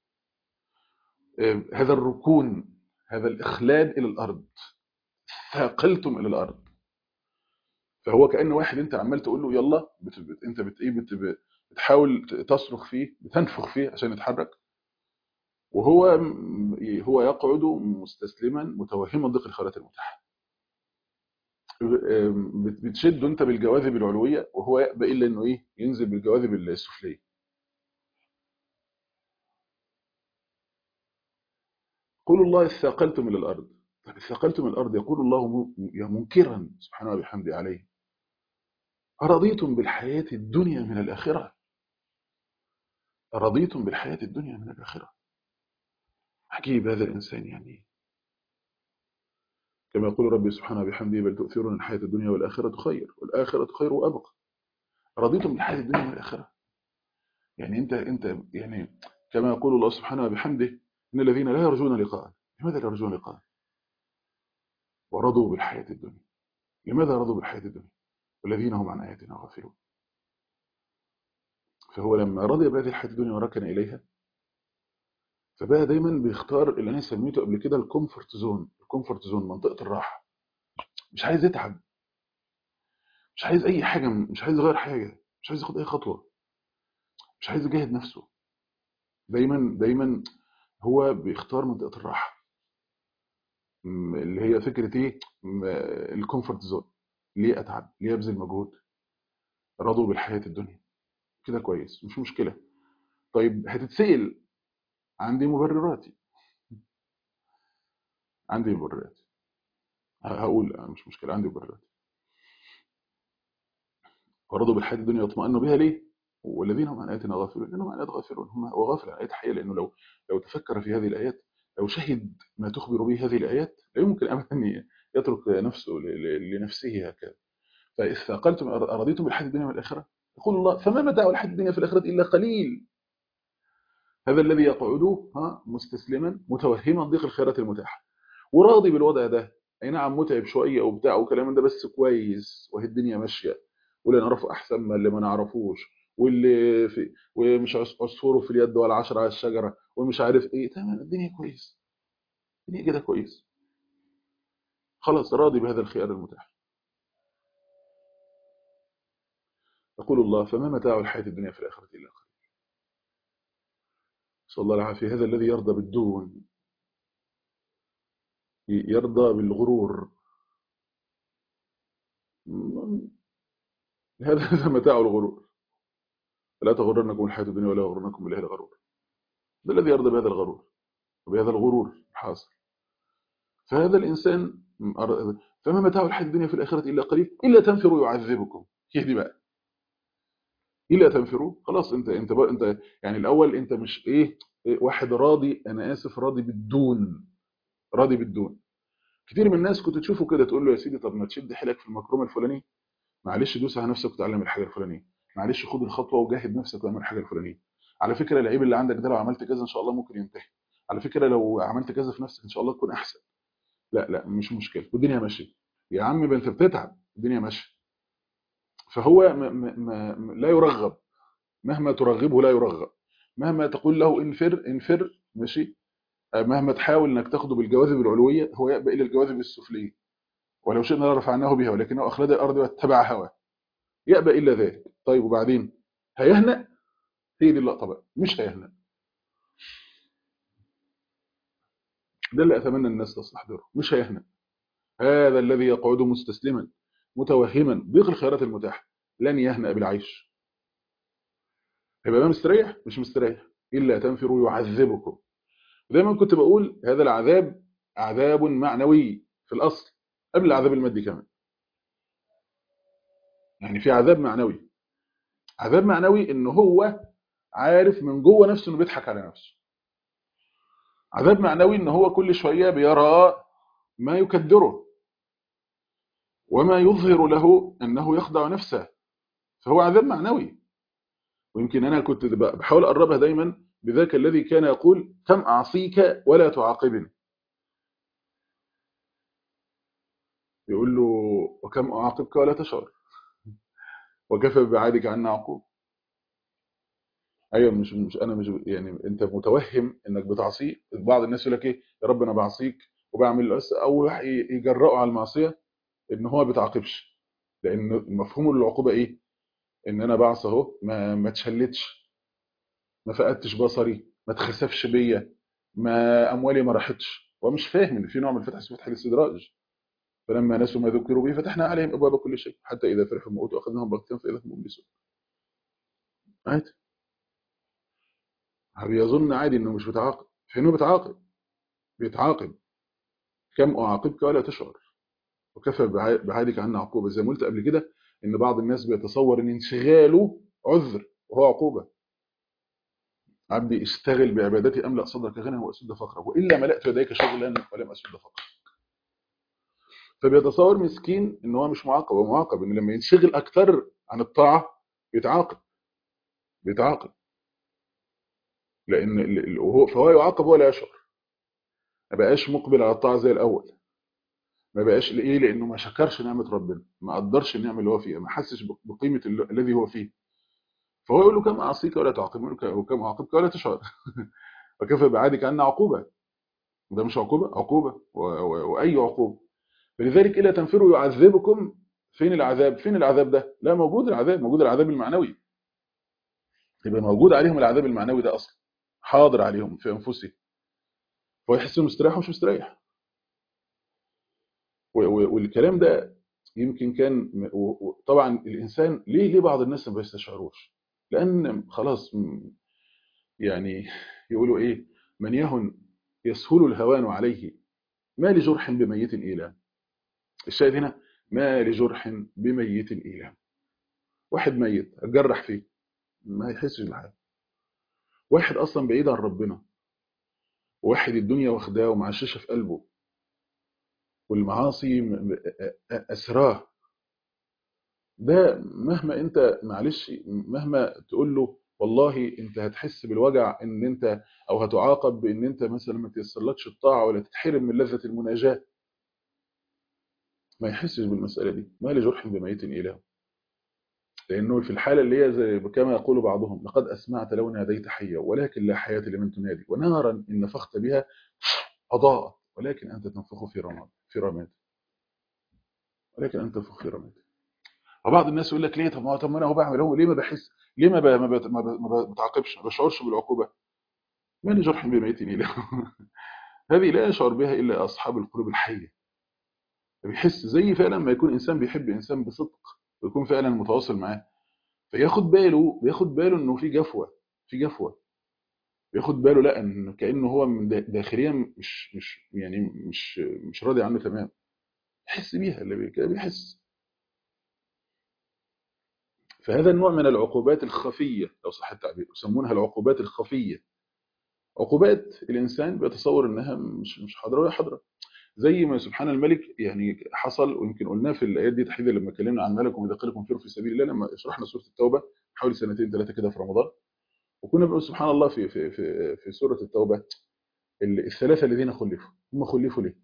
هذا الركون هذا الإخلاد إلى الأرض ثاقلتم إلى الأرض فهو كأن واحد أنت عمال تقول له يلا بت بت أنت بت إيه بت بتحاول تصرخ فيه بتنفخ فيه عشان يتحرك وهو هو يقعد مستسلما متوهما ضيق الخيارات المتاحه بتشده انت بالجواذب العلويه وهو يأبى الا انه ايه ينزل بالجواذب السفليه قولوا الله اثاقلتم الى الارض طب اثاقلتم الى الارض يقول الله منكرا سبحانه وبحمده عليه أرضيتم بالحياة الدنيا من الآخرة أرضيتم بالحياة الدنيا من الآخرة عجيب هذا الإنسان يعني كما يقول ربي سبحانه بحمده بل تؤثرون الحياة الدنيا والآخرة خير والآخرة خير وأبقى رضيتم بالحياة الدنيا والآخرة يعني أنت أنت يعني كما يقول الله سبحانه بحمده إن الذين لا يرجون لقاء لماذا لا يرجون لقاء ورضوا بالحياة الدنيا لماذا رضوا بالحياة الدنيا والذين هم عن آياتنا غافلون فهو لما رضي بهذه الحياة الدنيا وركن إليها فبقى دايما بيختار اللي انا سميته قبل كده الكومفورت زون الكومفورت زون منطقه الراحه مش عايز يتعب مش عايز اي حاجه مش عايز يغير حاجه مش عايز ياخد اي خطوه مش عايز يجاهد نفسه دايما دايما هو بيختار منطقه الراحه اللي هي فكره ايه الكومفورت زون ليه اتعب ليه ابذل مجهود رضوا بالحياه الدنيا كده كويس مش مشكله طيب هتتسال عندي مبرراتي عندي مبرراتي هقول مش مشكلة عندي مبرراتي ورضوا بالحياة الدنيا يطمئنوا بها ليه؟ والذين هم عن آياتنا غافلون لأنهم عن آيات غافلون هم هو غافل عن آيات حقيقة لأنه لو لو تفكر في هذه الآيات لو شهد ما تخبر به هذه الآيات لا يمكن أبدا يترك نفسه لنفسه هكذا فإذ ثاقلتم أرضيتم بالحياة الدنيا والآخرة يقول الله فما متاع الحياة الدنيا في الآخرة إلا قليل هذا الذي يقعد ها مستسلما متوهما ضيق الخيرات المتاحه وراضي بالوضع ده اي نعم متعب شويه وبتاع وكلام ده بس كويس وهي الدنيا ماشيه واللي نعرفه احسن من اللي ما نعرفوش واللي في ومش عصفوره في اليد ولا عشرة على الشجره ومش عارف ايه تمام الدنيا كويس الدنيا كده كويس خلاص راضي بهذا الخيار المتاح يقول الله فما متاع الحياه الدنيا في الاخره الا قليل نسأل الله العافية هذا الذي يرضى بالدون يرضى بالغرور هذا متاع الغرور لا تغرنكم الحياة الدنيا ولا يغرنكم بالله الغرور ده الذي يرضى بهذا الغرور وبهذا الغرور الحاصل فهذا الإنسان فما متاع الحياة الدنيا في الآخرة إلا قليل إلا تنفروا يعذبكم هي دي بقى إلا تنفروا خلاص أنت أنت بقى أنت يعني الأول أنت مش إيه, إيه واحد راضي أنا آسف راضي بالدون راضي بالدون كتير من الناس كنت تشوفه كده تقول له يا سيدي طب ما تشد حيلك في المكرمه الفلانيه معلش دوس على نفسك وتعلم الحاجه الفلانيه معلش خد الخطوه وجاهد نفسك واعمل الحاجه الفلانيه على فكره العيب اللي عندك ده لو عملت كذا ان شاء الله ممكن ينتهي على فكره لو عملت كذا في نفسك ان شاء الله تكون احسن لا لا مش مشكله والدنيا ماشيه يا عم انت بتتعب الدنيا ماشيه فهو ما ما ما لا يرغب مهما ترغبه لا يرغب مهما تقول له انفر انفر ماشي مهما تحاول انك تاخده بالجواذب العلويه هو يأبى الى الجواذب السفليه ولو شئنا لرفعناه بها ولكنه اخلد الارض واتبع هواه يأبى الا ذلك طيب وبعدين هيهنأ هي دي اللقطه بقى مش هيهنأ ده اللي اتمنى الناس تستحضره مش هيهنأ هذا الذي يقعد مستسلما متوهما ضيق الخيارات المتاحه لن يهنأ بالعيش هيبقى مستريح مش مستريح الا تنفروا يعذبكم دايما كنت بقول هذا العذاب عذاب معنوي في الاصل قبل العذاب المادي كمان يعني في عذاب معنوي عذاب معنوي ان هو عارف من جوه نفسه انه بيضحك على نفسه عذاب معنوي ان هو كل شويه بيرى ما يكدره وما يظهر له انه يخدع نفسه فهو عذاب معنوي ويمكن انا كنت بحاول اقربها دايما بذاك الذي كان يقول كم اعصيك ولا تعاقبني يقول له وكم اعاقبك ولا تشعر وكفى ببعادك عنا عقوب ايوه مش مش انا مش يعني انت متوهم انك بتعصيه بعض الناس يقول لك ايه يا رب انا بعصيك وبعمل بس اول واحد يجرأوا على المعصيه ان هو ما بيتعاقبش لان مفهوم العقوبه ايه ان انا بعصى اهو ما ما اتشلتش ما فقدتش بصري ما اتخسفش بيا ما اموالي ما راحتش هو مش فاهم ان في نوع من الفتح اسمه فتح الاستدراج فلما نسوا ما ذكروا به فتحنا عليهم ابواب كل شيء حتى اذا فرحوا بما اوتوا اخذناهم بغتة فاذا هم مبلسون عادي بيظن عادي انه مش بيتعاقب فانه بيتعاقب بيتعاقب كم اعاقبك ولا تشعر وكفى بعادك عنا عقوبه زي ما قلت قبل كده ان بعض الناس بيتصور ان انشغاله عذر وهو عقوبه عبدي اشتغل بعبادتي املا صدرك غنى واسد فقرك والا ملأت يديك شغلا ولم اسد فقرك فبيتصور مسكين ان هو مش معاقب هو معاقب ان لما ينشغل اكتر عن الطاعه بيتعاقب بيتعاقب لان وهو فهو يعاقب ولا يشعر ما بقاش مقبل على الطاعه زي الاول ما بقاش ليه لانه ما شكرش نعمه ربنا ما قدرش النعمه اللي هو فيها ما حسش بقيمه الذي هو فيه فهو يقول له كم اعصيك ولا تعاقبك وكم اعاقبك ولا تشعر وكفى بعادك عنا عقوبه ده مش عقوبه عقوبه واي عقوبه فلذلك الا تنفروا يعذبكم فين العذاب فين العذاب ده لا موجود العذاب موجود العذاب المعنوي يبقى موجود عليهم العذاب المعنوي ده اصلا حاضر عليهم في انفسهم فهو يحس انه مستريح ومش مستريح والكلام ده يمكن كان طبعا الانسان ليه ليه بعض الناس ما بيستشعروش لان خلاص يعني يقولوا ايه من يهن يسهل الهوان عليه ما لجرح بميت ايلام الشاهد هنا ما لجرح بميت ايلام واحد ميت اتجرح فيه ما يحسش بحاجه واحد اصلا بعيد عن ربنا واحد الدنيا واخداه ومعششه في قلبه والمعاصي اسراه ده مهما انت معلش مهما تقول له والله انت هتحس بالوجع ان انت او هتعاقب بان انت مثلا ما تيسرلكش الطاعه ولا تتحرم من لذه المناجاه ما يحسش بالمساله دي ما لجرح بميت اله لانه في الحاله اللي هي زي كما يقول بعضهم لقد اسمعت لو ناديت حيا ولكن لا حياه لمن تنادي ونارا ان نفخت بها اضاءت ولكن انت تنفخ في رماد في رماد ولكن انت تنفخ في رماد وبعض الناس يقول لك ليه طب ما طب ما انا هو بعمل هو ليه ما بحس ليه ما ب... ما, ب... ما, ب... ما بتعاقبش ما بشعرش بالعقوبه ما لي جرح بميت اله هذه لا يشعر بها الا اصحاب القلوب الحيه بيحس زي فعلا ما يكون انسان بيحب انسان بصدق ويكون فعلا متواصل معاه فياخد باله بياخد باله انه في جفوه في جفوه بياخد باله لا ان كانه هو من داخليا مش مش يعني مش مش راضي عنه تمام يحس بيها اللي كده بيحس فهذا النوع من العقوبات الخفيه لو صح التعبير يسمونها العقوبات الخفيه عقوبات الانسان بيتصور انها مش مش حاضره ولا حاضره زي ما سبحان الملك يعني حصل ويمكن قلناه في الايات دي تحديدا لما اتكلمنا عن ملك ومن داخلكم فيروا في سبيل الله لما شرحنا سوره التوبه حوالي سنتين ثلاثه كده في رمضان وكنا بنقول سبحان الله في في في في سوره التوبه الثلاثه الذين خلفوا هم خلفوا ليه؟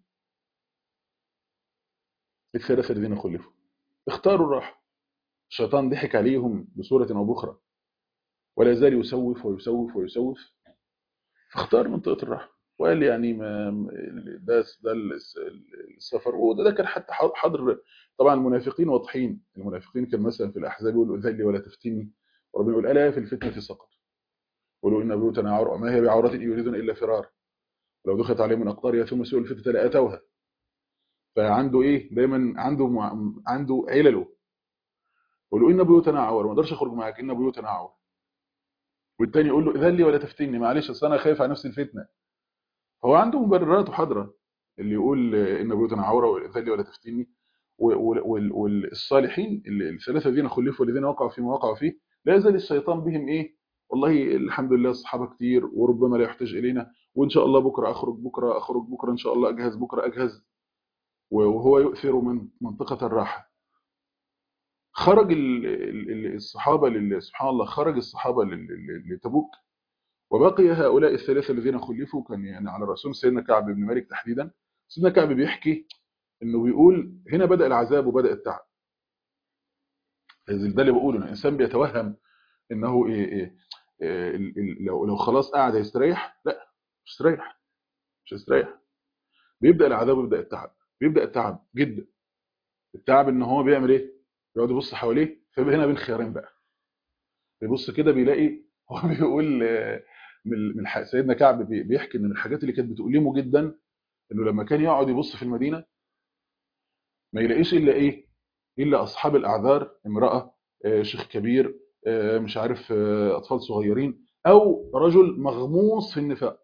الثلاثه الذين خلفوا اختاروا الراحه الشيطان ضحك عليهم بصوره او باخرى ولا يزال يسوف ويسوف ويسوف فاختار منطقه الراحه وقال يعني ما ده ده السفر وده ده كان حتى حضر طبعا المنافقين واضحين المنافقين كان مثلا في الاحزاب يقولوا ذلي ولا تفتني وربنا يقول الا في الفتنه سقط قولوا ان بيوتنا عور ما هي بعورات ان يريدون الا فرار لو دخلت عليهم من اقطارها ثم سئلوا الفتنه لاتوها فعنده ايه دايما عنده مع... عنده علله يقول له ان بيوتنا عور ما اقدرش اخرج معاك ان بيوتنا عور والتاني يقول له اذن لي ولا تفتني معلش اصل انا خايف على نفسي الفتنه هو عنده مبررات حاضره اللي يقول ان بيوتنا عوره واذن لي ولا تفتني والصالحين الثلاثه الذين خلفوا والذين وقعوا فيما وقعوا فيه لا يزال الشيطان بهم ايه والله الحمد لله الصحابه كتير وربما لا يحتاج الينا وان شاء الله بكره اخرج بكره اخرج بكره ان شاء الله اجهز بكره اجهز وهو يؤثر من منطقه الراحه خرج الصحابه سبحان الله خرج الصحابه لتبوك وبقي هؤلاء الثلاثه الذين خلفوا كان يعني على راسهم سيدنا كعب بن مالك تحديدا سيدنا كعب بيحكي انه بيقول هنا بدا العذاب وبدا التعب ده اللي بقوله ان الانسان بيتوهم انه إيه إيه إيه لو لو خلاص قاعد هيستريح لا مش هيستريح مش هيستريح بيبدا العذاب ويبدا التعب بيبدا التعب جدا التعب ان هو بيعمل ايه يقعد يبص حواليه فيبقى هنا بين خيارين بقى بيبص كده بيلاقي هو بيقول من سيدنا كعب بيحكي ان من الحاجات اللي كانت بتؤلمه جدا انه لما كان يقعد يبص في المدينه ما يلاقيش الا ايه الا اصحاب الاعذار امراه شيخ كبير مش عارف اطفال صغيرين او رجل مغموس في النفاق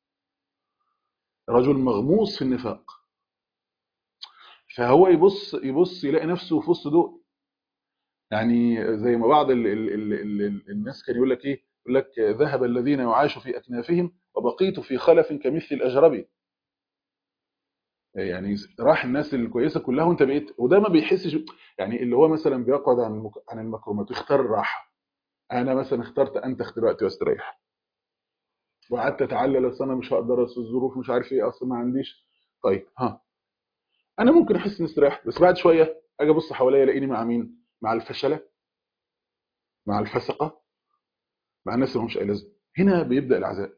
رجل مغموس في النفاق فهو يبص يبص يلاقي نفسه في وسط دول يعني زي ما بعض ال ال ال ال الناس كان يقول لك ايه يقول لك ذهب الذين يعاش في اكنافهم وبقيت في خلف كمثل الاجربي يعني راح الناس الكويسه كلها وانت بقيت وده ما بيحسش يعني اللي هو مثلا بيقعد عن المك... عن المكرمات ويختار الراحه انا مثلا اخترت انتخ دلوقتي واستريح وقعدت اتعلل اصل انا مش هقدر اصل الظروف مش عارف ايه اصل ما عنديش طيب ها انا ممكن احس اني استريحت بس بعد شويه اجي ابص حواليا الاقيني مع مين مع الفشله مع الفسقه مع الناس اللي همش اي لازمه هنا بيبدا العذاب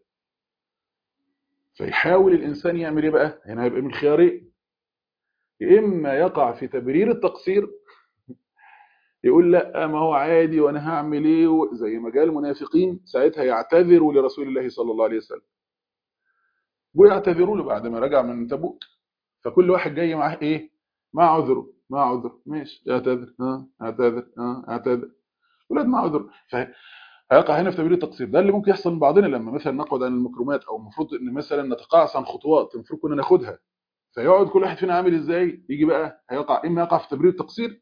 فيحاول الانسان يعمل ايه بقى هنا هيبقى من خيارين يا اما يقع في تبرير التقصير يقول لا ما هو عادي وانا هعمل ايه زي ما قال المنافقين ساعتها يعتذروا لرسول الله صلى الله عليه وسلم ويعتذروا له بعد ما رجع من تبوك فكل واحد جاي معاه ايه مع عذره مع عذر ماشي اعتذر ها اعتذر ها اعتذر ولاد مع عذر هيقع هنا في تبرير التقصير ده اللي ممكن يحصل من بعضنا لما مثلا نقعد عن المكرمات او المفروض ان مثلا نتقاعس عن خطوات المفروض كنا ناخدها فيقعد كل واحد فينا عامل ازاي يجي بقى هيقع اما يقع في تبرير التقصير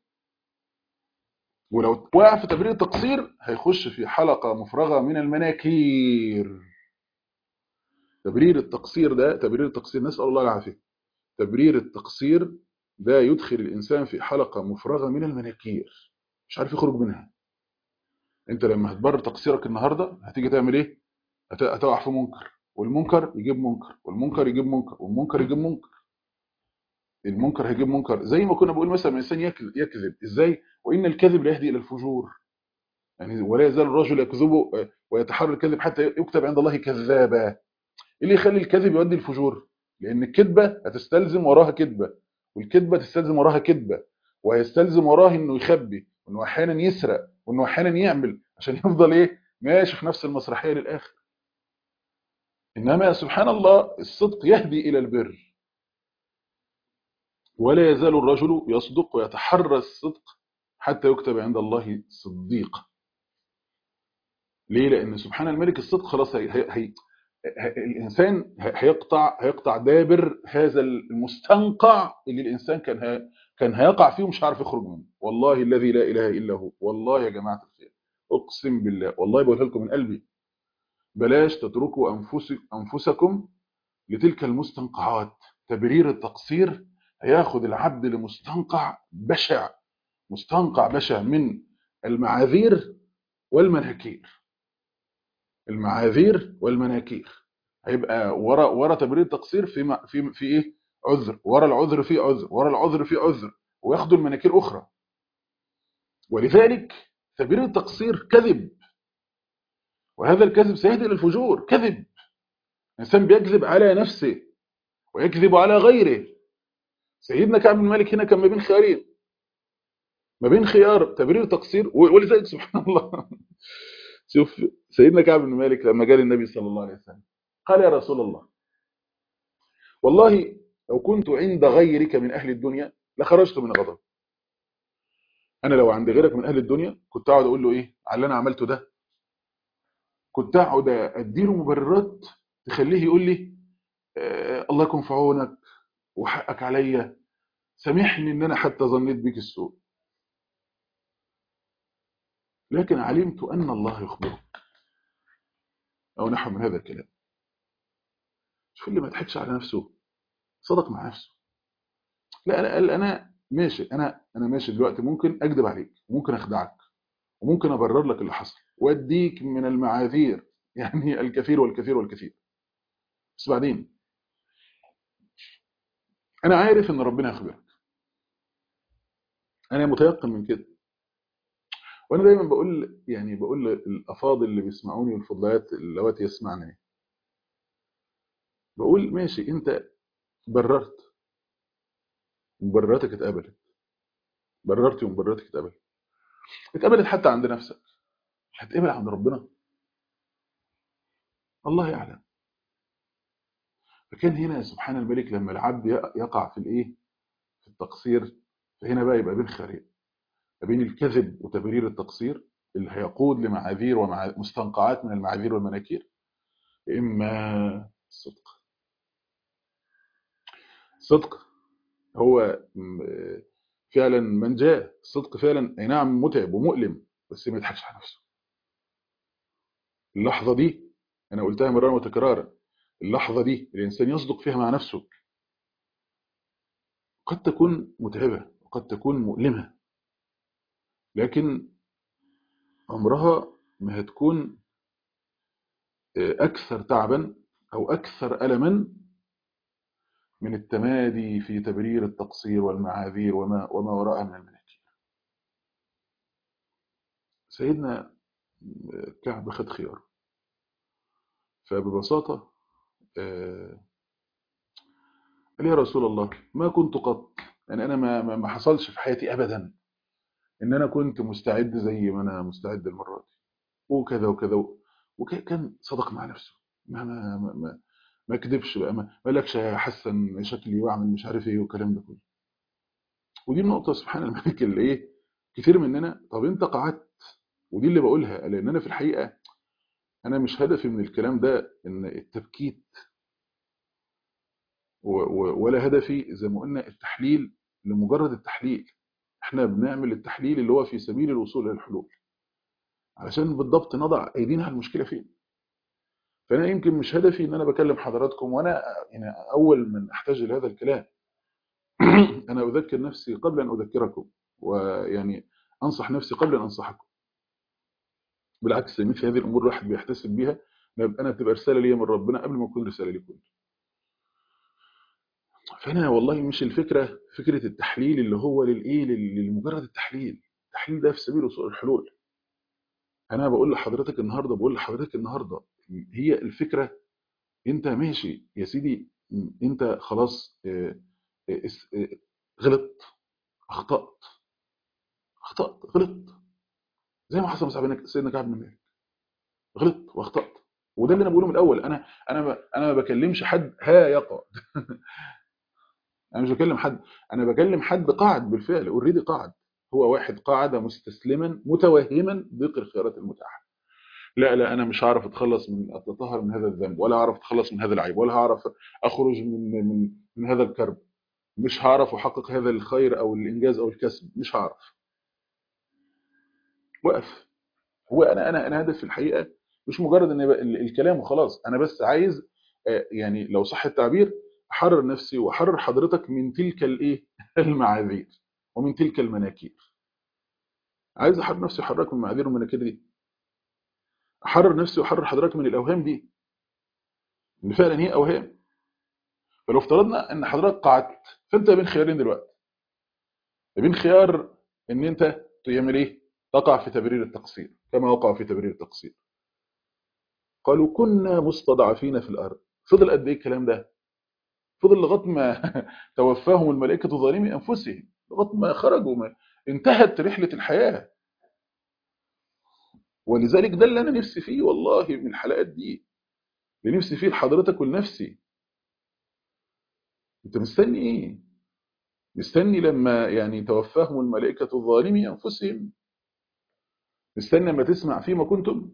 ولو وقع في تبرير التقصير هيخش في حلقة مفرغة من المناكير تبرير التقصير ده تبرير التقصير نسأل الله العافية تبرير التقصير ده يدخل الإنسان في حلقة مفرغة من المناكير مش عارف يخرج منها انت لما هتبرر تقصيرك النهاردة هتيجي تعمل ايه هتقع في منكر والمنكر يجيب منكر والمنكر يجيب منكر والمنكر يجيب منكر المنكر هيجيب منكر زي ما كنا بقول مثلا الانسان يكذب ازاي وان الكذب لا يهدي الى الفجور يعني ولا يزال الرجل يكذب ويتحرى الكذب حتى يكتب عند الله كذابا ايه اللي يخلي الكذب يؤدي الفجور لان الكذبه هتستلزم وراها كذبه والكذبه تستلزم وراها كذبه وهيستلزم وراها انه يخبي وانه احيانا يسرق وانه احيانا يعمل عشان يفضل ايه ماشي في نفس المسرحيه للاخر انما سبحان الله الصدق يهدي الى البر ولا يزال الرجل يصدق ويتحرى الصدق حتى يكتب عند الله صديق ليه لان سبحان الملك الصدق خلاص هي هي هي الانسان هيقطع هيقطع دابر هذا المستنقع اللي الانسان كان هي كان هيقع فيه ومش عارف يخرج منه والله الذي لا اله الا هو والله يا جماعه الخير اقسم بالله والله بقولها لكم من قلبي بلاش تتركوا انفسك انفسكم لتلك المستنقعات تبرير التقصير هياخد العبد لمستنقع بشع مستنقع بشع من المعاذير والمناكير المعاذير والمناكير هيبقى ورا ورا تبرير التقصير في في في ايه عذر ورا العذر في عذر ورا العذر في عذر وياخدوا المناكير اخرى ولذلك تبرير التقصير كذب وهذا الكذب سيهدي الى الفجور كذب الانسان بيكذب على نفسه ويكذب على غيره سيدنا كعب بن مالك هنا كان ما بين خيارين ما بين خيار تبرير تقصير ولذلك سبحان الله شوف سيدنا كعب بن مالك لما جاء النبي صلى الله عليه وسلم قال يا رسول الله والله لو كنت عند غيرك من اهل الدنيا لخرجت من غضب انا لو عند غيرك من اهل الدنيا كنت اقعد اقول له ايه على اللي انا عملته ده كنت اقعد اديله مبررات تخليه يقول لي آه الله يكون في عونك وحقك عليا سامحني ان انا حتى ظنيت بك السوء لكن علمت ان الله يخبرك او نحو من هذا الكلام شوف اللي ما ضحكش على نفسه صدق مع نفسه لا انا قال انا ماشي انا انا ماشي دلوقتي ممكن اكذب عليك وممكن اخدعك وممكن ابرر لك اللي حصل واديك من المعاذير يعني الكثير والكثير والكثير بس بعدين انا عارف ان ربنا يخبرك انا متيقن من كده وانا دايما بقول يعني بقول الافاضل اللي بيسمعوني والفضليات اللواتي يسمعني بقول ماشي انت بررت مبرراتك اتقبلت بررت ومبرراتك اتقبلت اتقبلت حتى عند نفسك هتقبل عند ربنا الله يعلم فكان هنا سبحان الملك لما العبد يقع في الايه في التقصير فهنا بقى يبقى بين خيرين بين الكذب وتبرير التقصير اللي هيقود لمعاذير ومستنقعات من المعاذير والمناكير اما الصدق الصدق هو فعلا من جاء الصدق فعلا اي نعم متعب ومؤلم بس ما يضحكش على نفسه اللحظه دي انا قلتها مرارا وتكرارا اللحظه دي الانسان يصدق فيها مع نفسه قد تكون متعبه وقد تكون مؤلمه لكن عمرها ما هتكون اكثر تعبا او اكثر الما من التمادي في تبرير التقصير والمعاذير وما وما وراءها من المناكير سيدنا كعب خد خيار فببساطة قال يا رسول الله ما كنت قط يعني أنا ما, ما حصلش في حياتي أبدا إن أنا كنت مستعد زي ما أنا مستعد المرة دي وكذا وكذا وكان صدق مع نفسه ما ما ما, ما ما كدبش بقى ما قالكش احسن شكلي واعمل مش عارف ايه والكلام ده كله ودي النقطه سبحان الملك اللي ايه كتير مننا طب انت قعدت ودي اللي بقولها لان انا في الحقيقه انا مش هدفي من الكلام ده ان التبكيت ولا هدفي زي ما قلنا التحليل لمجرد التحليل احنا بنعمل التحليل اللي هو في سبيل الوصول الى الحلول علشان بالضبط نضع ايدينا على المشكله فين فانا يمكن مش هدفي ان انا بكلم حضراتكم وانا يعني اول من احتاج لهذا الكلام انا اذكر نفسي قبل ان اذكركم ويعني انصح نفسي قبل ان انصحكم بالعكس مثل هذه الامور الواحد بيحتسب بيها انا بتبقى رساله ليا من ربنا قبل ما تكون رساله لكم فانا والله مش الفكره فكره التحليل اللي هو للايه لمجرد التحليل التحليل ده في سبيل وصول الحلول انا بقول لحضرتك النهارده بقول لحضرتك النهارده هي الفكره انت ماشي يا سيدي انت خلاص غلط اخطات اخطات غلط زي ما حصل مع سيدنا كعب بن مالك غلط واخطات وده اللي انا بقوله من الاول انا انا انا ما بكلمش حد ها يقعد انا مش بكلم حد انا بكلم حد قاعد بالفعل اوريدي قاعد هو واحد قاعد مستسلما متوهما ضيق الخيارات المتاحه لا لا انا مش هعرف اتخلص من اتطهر من هذا الذنب ولا هعرف اتخلص من هذا العيب ولا هعرف اخرج من من من هذا الكرب مش هعرف احقق هذا الخير او الانجاز او الكسب مش هعرف وقف هو انا انا انا هدف في الحقيقه مش مجرد ان الكلام وخلاص انا بس عايز يعني لو صح التعبير احرر نفسي واحرر حضرتك من تلك الايه المعاذير ومن تلك المناكير عايز احرر نفسي واحررك من المعاذير والمناكير دي احرر نفسي واحرر حضرتك من الاوهام دي ان فعلا هي اوهام فلو افترضنا ان حضرتك قعدت فانت بين خيارين دلوقتي بين خيار ان انت تعمل ايه تقع في تبرير التقصير كما وقع في تبرير التقصير قالوا كنا مستضعفين في الارض فضل قد ايه الكلام ده فضل لغايه ما توفاهم الملائكه ظالمي انفسهم لغايه ما خرجوا ما انتهت رحله الحياه ولذلك ده اللي انا نفسي فيه والله من الحلقات دي اللي نفسي فيه لحضرتك ولنفسي انت مستني ايه مستني لما يعني توفاهم الملائكة الظالمي أنفسهم مستني لما تسمع فيما كنتم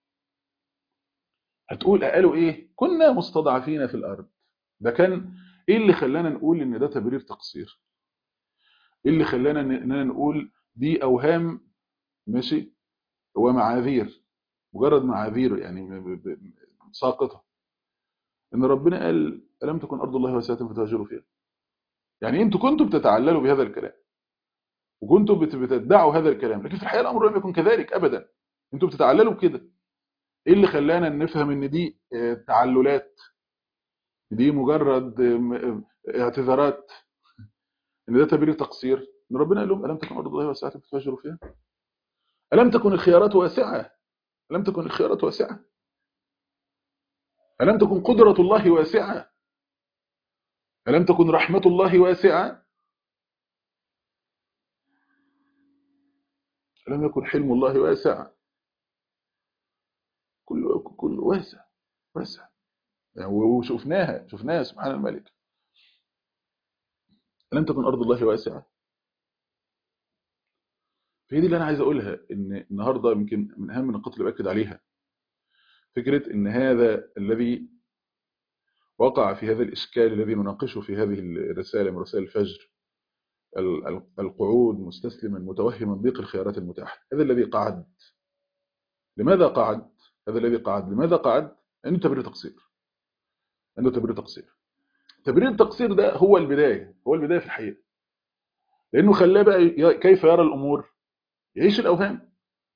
هتقول قالوا ايه كنا مستضعفين في الأرض ده كان ايه اللي خلانا نقول ان ده تبرير تقصير ايه اللي خلانا اننا نقول دي اوهام ماشي ومعاذير مجرد معاذير يعني ساقطه ان ربنا قال الم تكن ارض الله واسعه فتهاجروا فيها يعني انتوا كنتوا بتتعللوا بهذا الكلام وكنتوا بتدعوا هذا الكلام لكن في الحقيقه الامر لم يكن كذلك ابدا انتوا بتتعللوا بكده ايه اللي خلانا نفهم ان دي تعللات دي مجرد اعتذارات ان ده تبرير تقصير ان ربنا قال لهم الم تكن ارض الله واسعه فتهاجروا فيها الم تكن الخيارات واسعه الم تكن الخيارات واسعه الم تكن قدره الله واسعه الم تكن رحمه الله واسعه الم يكن حلم الله واسعا كل كل واسع واسع يعني وشفناها شفناها سبحان الملك ألم تكن أرض الله واسعة فهي دي اللي أنا عايز أقولها إن النهاردة يمكن من أهم النقاط اللي بأكد عليها فكرة إن هذا الذي وقع في هذا الإشكال الذي نناقشه في هذه الرسالة من رسائل الفجر القعود مستسلما متوهما ضيق الخيارات المتاحة هذا الذي قعد لماذا قعد هذا الذي قعد لماذا قعد عنده تبرير تقصير عنده تبرير تقصير تبرير التقصير ده هو البداية هو البداية في الحقيقة لأنه خلاه بقى كيف يرى الأمور يعيش الأوهام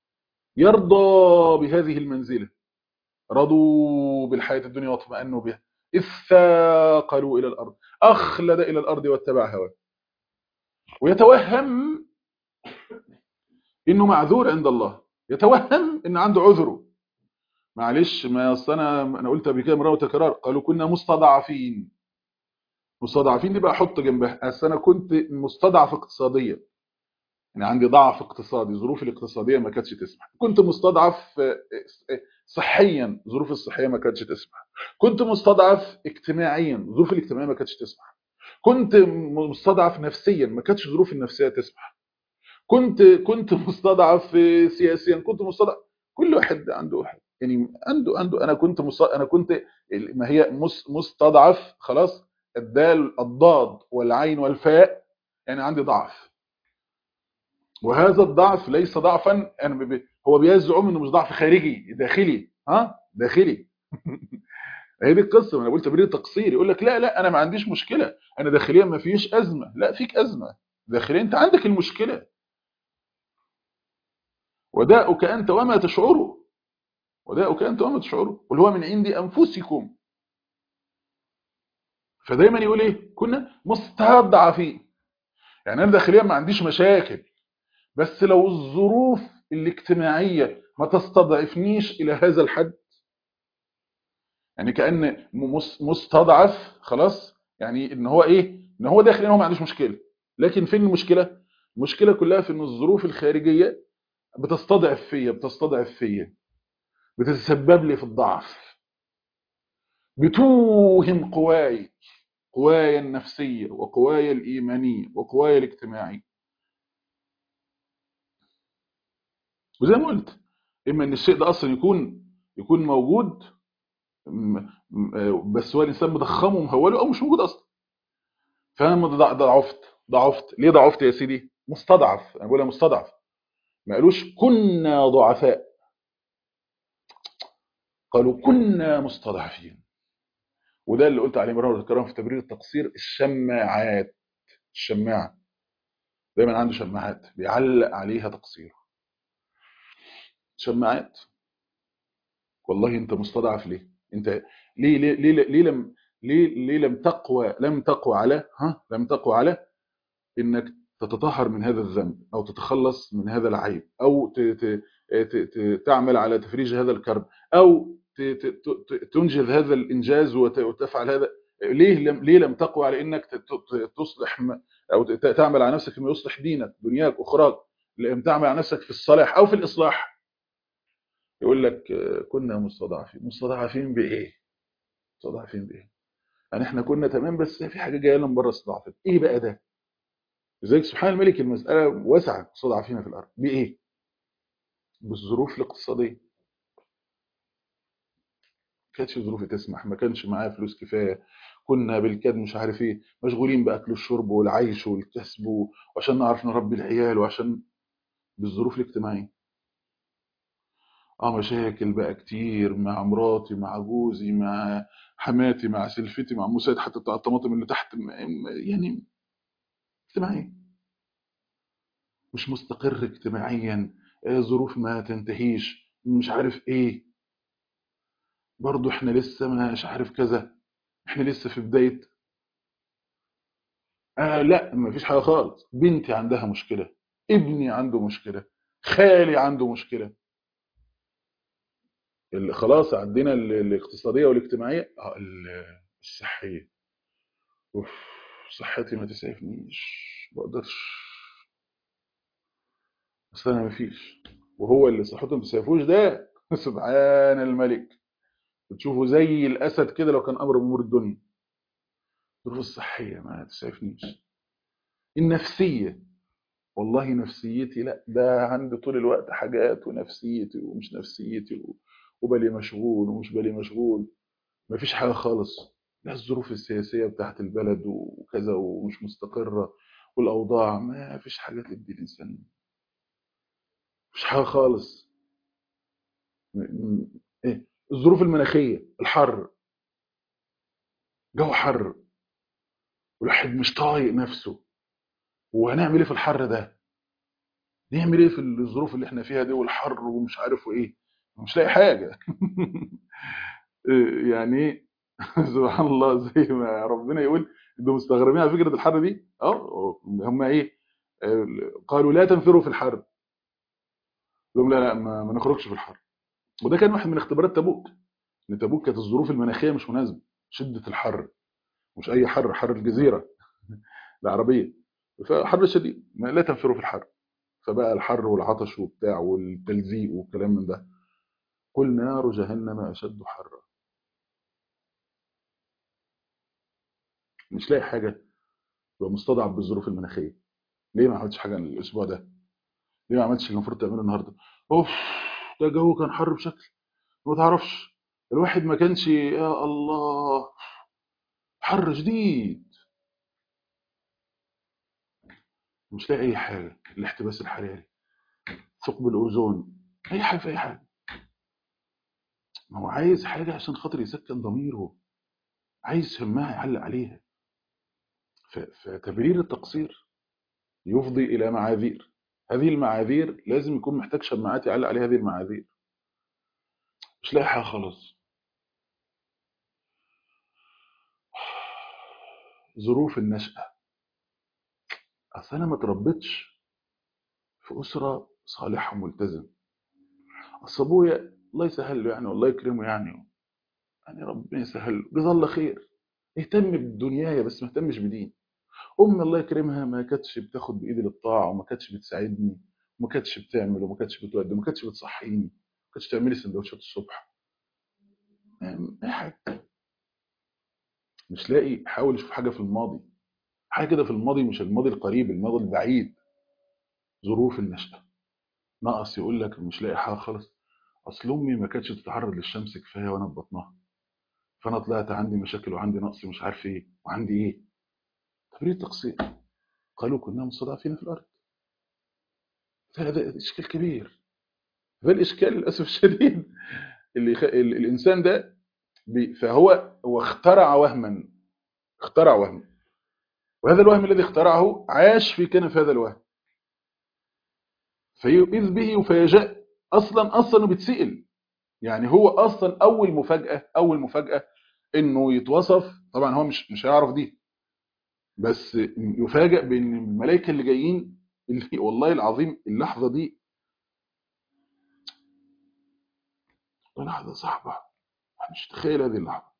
يرضى بهذه المنزلة رضوا بالحياة الدنيا واطمأنوا بها إذ ثاقلوا إلى الأرض أخلد إلى الأرض واتبع هواه ويتوهم إنه معذور عند الله يتوهم إن عنده عذره معلش ما اصل انا انا قلت قبل كده مره وتكرار قالوا كنا مستضعفين مستضعفين دي بقى احط جنبها اصل انا كنت مستضعف اقتصاديا يعني عندي ضعف اقتصادي ظروفي الاقتصاديه ما كانتش تسمح كنت مستضعف صحيا ظروفي الصحيه ما كانتش تسمح كنت مستضعف اجتماعيا ظروفي الاجتماعيه ما كانتش تسمح كنت مستضعف نفسيا ما كانتش ظروفي النفسيه تسمح كنت كنت مستضعف سياسيا كنت مستضعف كل واحد عنده واحد يعني عنده عنده انا كنت مص... انا كنت ما هي مس... مستضعف خلاص الدال الضاد والعين والفاء يعني عندي ضعف وهذا الضعف ليس ضعفا انا ب... هو بيزعم انه مش ضعف خارجي داخلي ها داخلي هي دي القصه انا قلت تبرير تقصير يقول لك لا لا انا ما عنديش مشكله انا داخليا ما فيش ازمه لا فيك ازمه داخليا انت عندك المشكله وداؤك انت وما تشعره وداؤك أنت وما تشعروا قل هو من عند أنفسكم فدايما يقول إيه كنا مستضعفين يعني أنا داخليا ما عنديش مشاكل بس لو الظروف الاجتماعية ما تستضعفنيش إلى هذا الحد يعني كأن مستضعف خلاص يعني إن هو إيه إن هو داخليا هو ما عندوش مشكلة لكن فين المشكلة المشكلة كلها في إن الظروف الخارجية بتستضعف فيا بتستضعف فيا بتتسبب لي في الضعف بتوهم قواي قواي النفسية وقواي الإيمانية وقواي الاجتماعية وزي ما قلت إما إن الشيء ده أصلا يكون يكون موجود بس هو الإنسان مضخمه ومهوله أو مش موجود أصلا فأنا ضعفت ضعفت ليه ضعفت يا سيدي مستضعف أنا بقولها مستضعف ما قالوش كنا ضعفاء قالوا كنا مستضعفين وده اللي قلت عليه مرة الكرام في تبرير التقصير الشماعات الشماعة دايما عنده شماعات بيعلق عليها تقصيره شماعات والله انت مستضعف ليه انت ليه ليه ليه, ليه لم ليه ليه لم تقوى لم تقوى على ها لم تقوى على انك تتطهر من هذا الذنب او تتخلص من هذا العيب او ت ت ت تعمل على تفريج هذا الكرب او تنجز هذا الانجاز وتفعل هذا ليه لم ليه لم تقوى على انك تصلح او تعمل على نفسك فيما يصلح دينك دنياك اخراك لم تعمل على نفسك في الصلاح او في الاصلاح يقول لك كنا مستضعفين مستضعفين بايه مستضعفين بايه يعني احنا كنا تمام بس في حاجه جايه لنا من بره استضعفت ايه بقى ده لذلك سبحان الملك المساله واسعه استضعفينا في الارض بايه بالظروف الاقتصاديه كانتش ظروفي تسمح ما كانش معايا فلوس كفايه كنا بالكاد مش عارف ايه مشغولين باكل الشرب والعيش والكسب وعشان نعرف نربي العيال وعشان بالظروف الاجتماعيه اه مشاكل بقى كتير مع مراتي مع جوزي مع حماتي مع سلفتي مع مساعد حتى بتاع الطماطم اللي تحت يعني اجتماعيا مش مستقر اجتماعيا آه ظروف ما تنتهيش مش عارف ايه برضو احنا لسه مش عارف كذا احنا لسه في بداية آه لا ما فيش حاجة خالص بنتي عندها مشكلة ابني عنده مشكلة خالي عنده مشكلة اللي خلاص عندنا الاقتصادية والاجتماعية آه الصحية اوف صحتي ما تسعفنيش ما بقدرش اصل انا ما فيش وهو اللي صحته ما تسعفوش ده سبحان الملك بتشوفه زي الاسد كده لو كان امر بامور الدنيا الظروف الصحيه ما تسعفنيش النفسيه والله نفسيتي لا ده عندي طول الوقت حاجات ونفسيتي ومش نفسيتي وبالي مشغول ومش بالي مشغول ما فيش حاجه خالص لا الظروف السياسيه بتاعت البلد وكذا ومش مستقره والاوضاع ما فيش حاجه تدي الانسان مش حاجه خالص ايه الظروف المناخيه الحر جو حر والواحد مش طايق نفسه وهنعمل ايه في الحر ده نعمل ايه في الظروف اللي احنا فيها دي والحر ومش عارف ايه مش لاقي حاجه يعني سبحان الله زي ما ربنا يقول انتوا مستغربين على فكره الحر دي اه هم ايه قالوا لا تنفروا في الحر لهم لا لا ما, ما نخرجش في الحر وده كان واحد من اختبارات تبوك ان تبوك كانت الظروف المناخيه مش مناسبه شده الحر مش اي حر حر الجزيره العربيه فحر شديد لا تنفروا في الحر فبقى الحر والعطش وبتاع والتلزيق والكلام من ده قل نار جهنم اشد حرا مش لاقي حاجه يبقى مستضعف بالظروف المناخيه ليه ما عملتش حاجه الاسبوع ده ليه ما عملتش اللي المفروض تعمله النهارده اوف ده الجو كان حر بشكل ما تعرفش الواحد ما كانش يا الله حر شديد مش لاقي اي حاجه الاحتباس الحراري ثقب الاوزون اي حاجه في اي حاجه ما هو عايز حاجه عشان خاطر يسكن ضميره عايز همها يعلق عليها فتبرير التقصير يفضي الى معاذير هذه المعاذير لازم يكون محتاج شماعات يعلق عليها هذه المعاذير مش لاقي حاجه خالص ظروف النشأة أصل أنا ما تربيتش في أسرة صالحة ملتزم أصل أبويا الله يسهل له يعني والله يكرمه يعني يعني ربنا يسهل له جزاه الله خير اهتم بدنياي بس ما اهتمش بدين أمي الله يكرمها ما كانتش بتاخد بإيدي للطاعة وما كانتش بتساعدني وما كانتش بتعمل وما كانتش بتودي وما كانتش بتصحيني ما كانتش تعمل لي سندوتشات الصبح يعني أي حاجة مش لاقي حاول اشوف حاجه في الماضي حاجه كده في الماضي مش الماضي القريب الماضي البعيد ظروف النشأة نقص يقول لك مش لاقي حاجه خالص اصل امي ما كانتش تتعرض للشمس كفايه وانا في بطنها فانا طلعت عندي مشاكل وعندي نقص مش عارف ايه وعندي ايه تبرير تقصير قالوا كنا مستضعفين في الارض فهذا اشكال كبير ده الاشكال للاسف الشديد اللي خ... الانسان ده بي... فهو هو اخترع وهما اخترع وهما وهذا الوهم الذي اخترعه عاش في كنف هذا الوهم فيؤذ به وفيجاء اصلا اصلا بيتسئل يعني هو اصلا اول مفاجاه اول مفاجاه انه يتوصف طبعا هو مش مش هيعرف دي بس يفاجئ بان الملائكه اللي جايين اللي والله العظيم اللحظه دي لحظه صعبه مش تخيل هذه اللحظه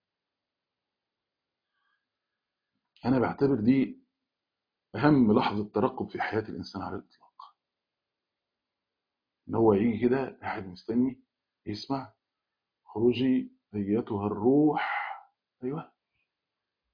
انا بعتبر دي اهم لحظه ترقب في حياه الانسان على الاطلاق ان هو يجي كده قاعد مستني يسمع خروجي ايتها الروح ايوه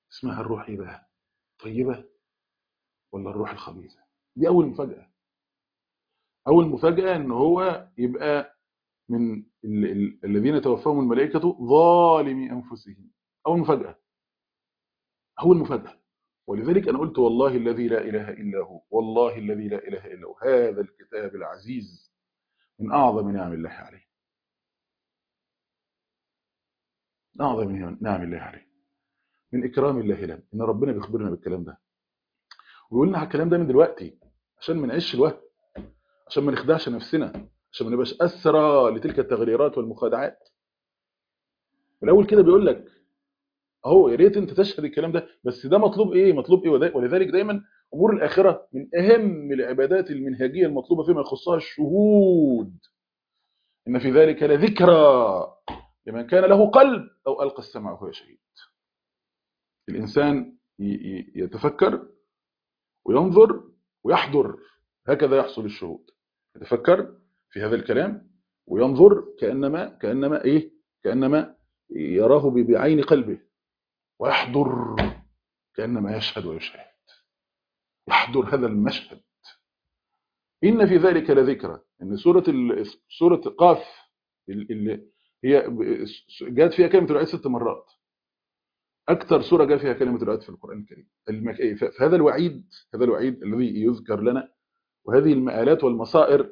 اسمها الروح ايه بقى طيبه ولا الروح الخبيثه دي اول مفاجاه اول مفاجاه ان هو يبقى من ال ال الذين توفاهم الملائكه ظالمي انفسهم اول مفاجاه اول مفاجاه ولذلك انا قلت والله الذي لا اله الا هو والله الذي لا اله الا هو هذا الكتاب العزيز من اعظم نعم الله عليه اعظم نعم الله عليه من اكرام الله لنا ان ربنا بيخبرنا بالكلام ده ويقول لنا على الكلام ده من دلوقتي عشان ما نعيش الوهم عشان ما نخدعش نفسنا عشان ما نبقاش اسرى لتلك التغريرات والمخادعات من الاول كده بيقول لك اهو يا ريت انت تشهد الكلام ده بس ده مطلوب ايه مطلوب ايه ولذلك دايما امور الاخره من اهم العبادات المنهجيه المطلوبه فيما يخصها الشهود ان في ذلك لذكرى لمن كان له قلب او القى السمع وهو شهيد الانسان يتفكر وينظر ويحضر هكذا يحصل الشهود يتفكر في هذا الكلام وينظر كانما كانما ايه كانما يراه بعين قلبه ويحضر كانما يشهد ويشاهد يحضر هذا المشهد ان في ذلك لذكرى ان سوره سوره قاف اللي هي جاءت فيها كلمه الوعيد ست مرات اكثر سوره جاء فيها كلمه الوعيد في القران الكريم فهذا الوعيد هذا الوعيد الذي يذكر لنا وهذه المآلات والمصائر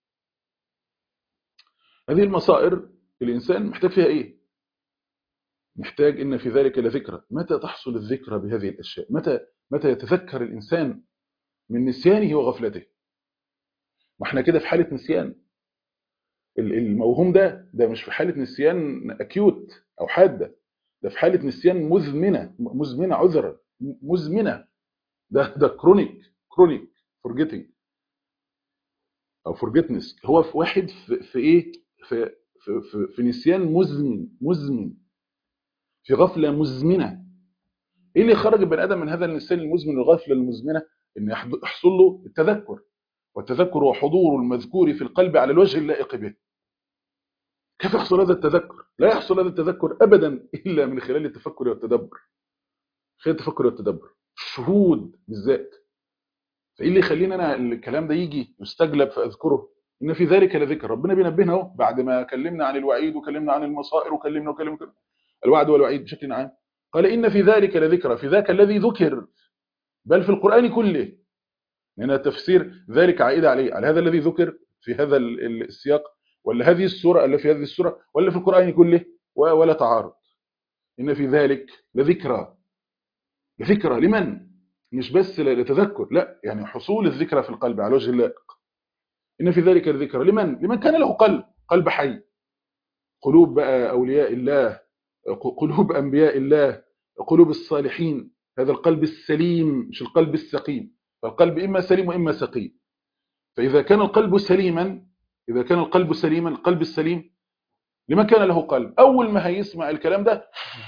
هذه المصائر الانسان محتاج فيها ايه محتاج ان في ذلك لذكرى متى تحصل الذكرى بهذه الاشياء متى متى يتذكر الانسان من نسيانه وغفلته واحنا كده في حاله نسيان الموهوم ده ده مش في حاله نسيان اكيوت او حاده ده في حاله نسيان مزمنه مزمنه عذرا مزمنه ده ده كرونيك كرونيك فورجيتنج او فورجيتنس هو في واحد في, في ايه في في, في في نسيان مزمن مزمن في غفله مزمنه ايه اللي خرج البني ادم من هذا النسيان المزمن الغفله المزمنه ان يحصل له التذكر والتذكر وحضور المذكور في القلب على الوجه اللائق به كيف يحصل هذا التذكر لا يحصل هذا التذكر ابدا الا من خلال التفكر والتدبر خلال التفكر والتدبر الشهود بالذات فايه اللي يخلينا انا الكلام ده يجي يستجلب فاذكره ان في ذلك لذكر ربنا بينبهنا اهو بعد ما كلمنا عن الوعيد وكلمنا عن المصائر وكلمنا وكلمنا الوعد والوعيد بشكل عام قال ان في ذلك لذكرى في ذاك الذي ذكر بل في القران كله هنا تفسير ذلك عائده عليه على هذا الذي ذكر في هذا السياق ولا هذه السوره اللي في هذه السوره ولا في القران كله ولا تعارض ان في ذلك لذكرى لذكرى لمن مش بس لتذكر لا يعني حصول الذكرى في القلب على وجه اللائق إن في ذلك الذكرى لمن لمن كان له قلب قلب حي قلوب بقى أولياء الله قلوب أنبياء الله قلوب الصالحين هذا القلب السليم مش القلب السقيم فالقلب إما سليم وإما سقيم فإذا كان القلب سليما إذا كان القلب سليما القلب السليم لمن كان له قلب أول ما هيسمع الكلام ده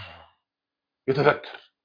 يتذكر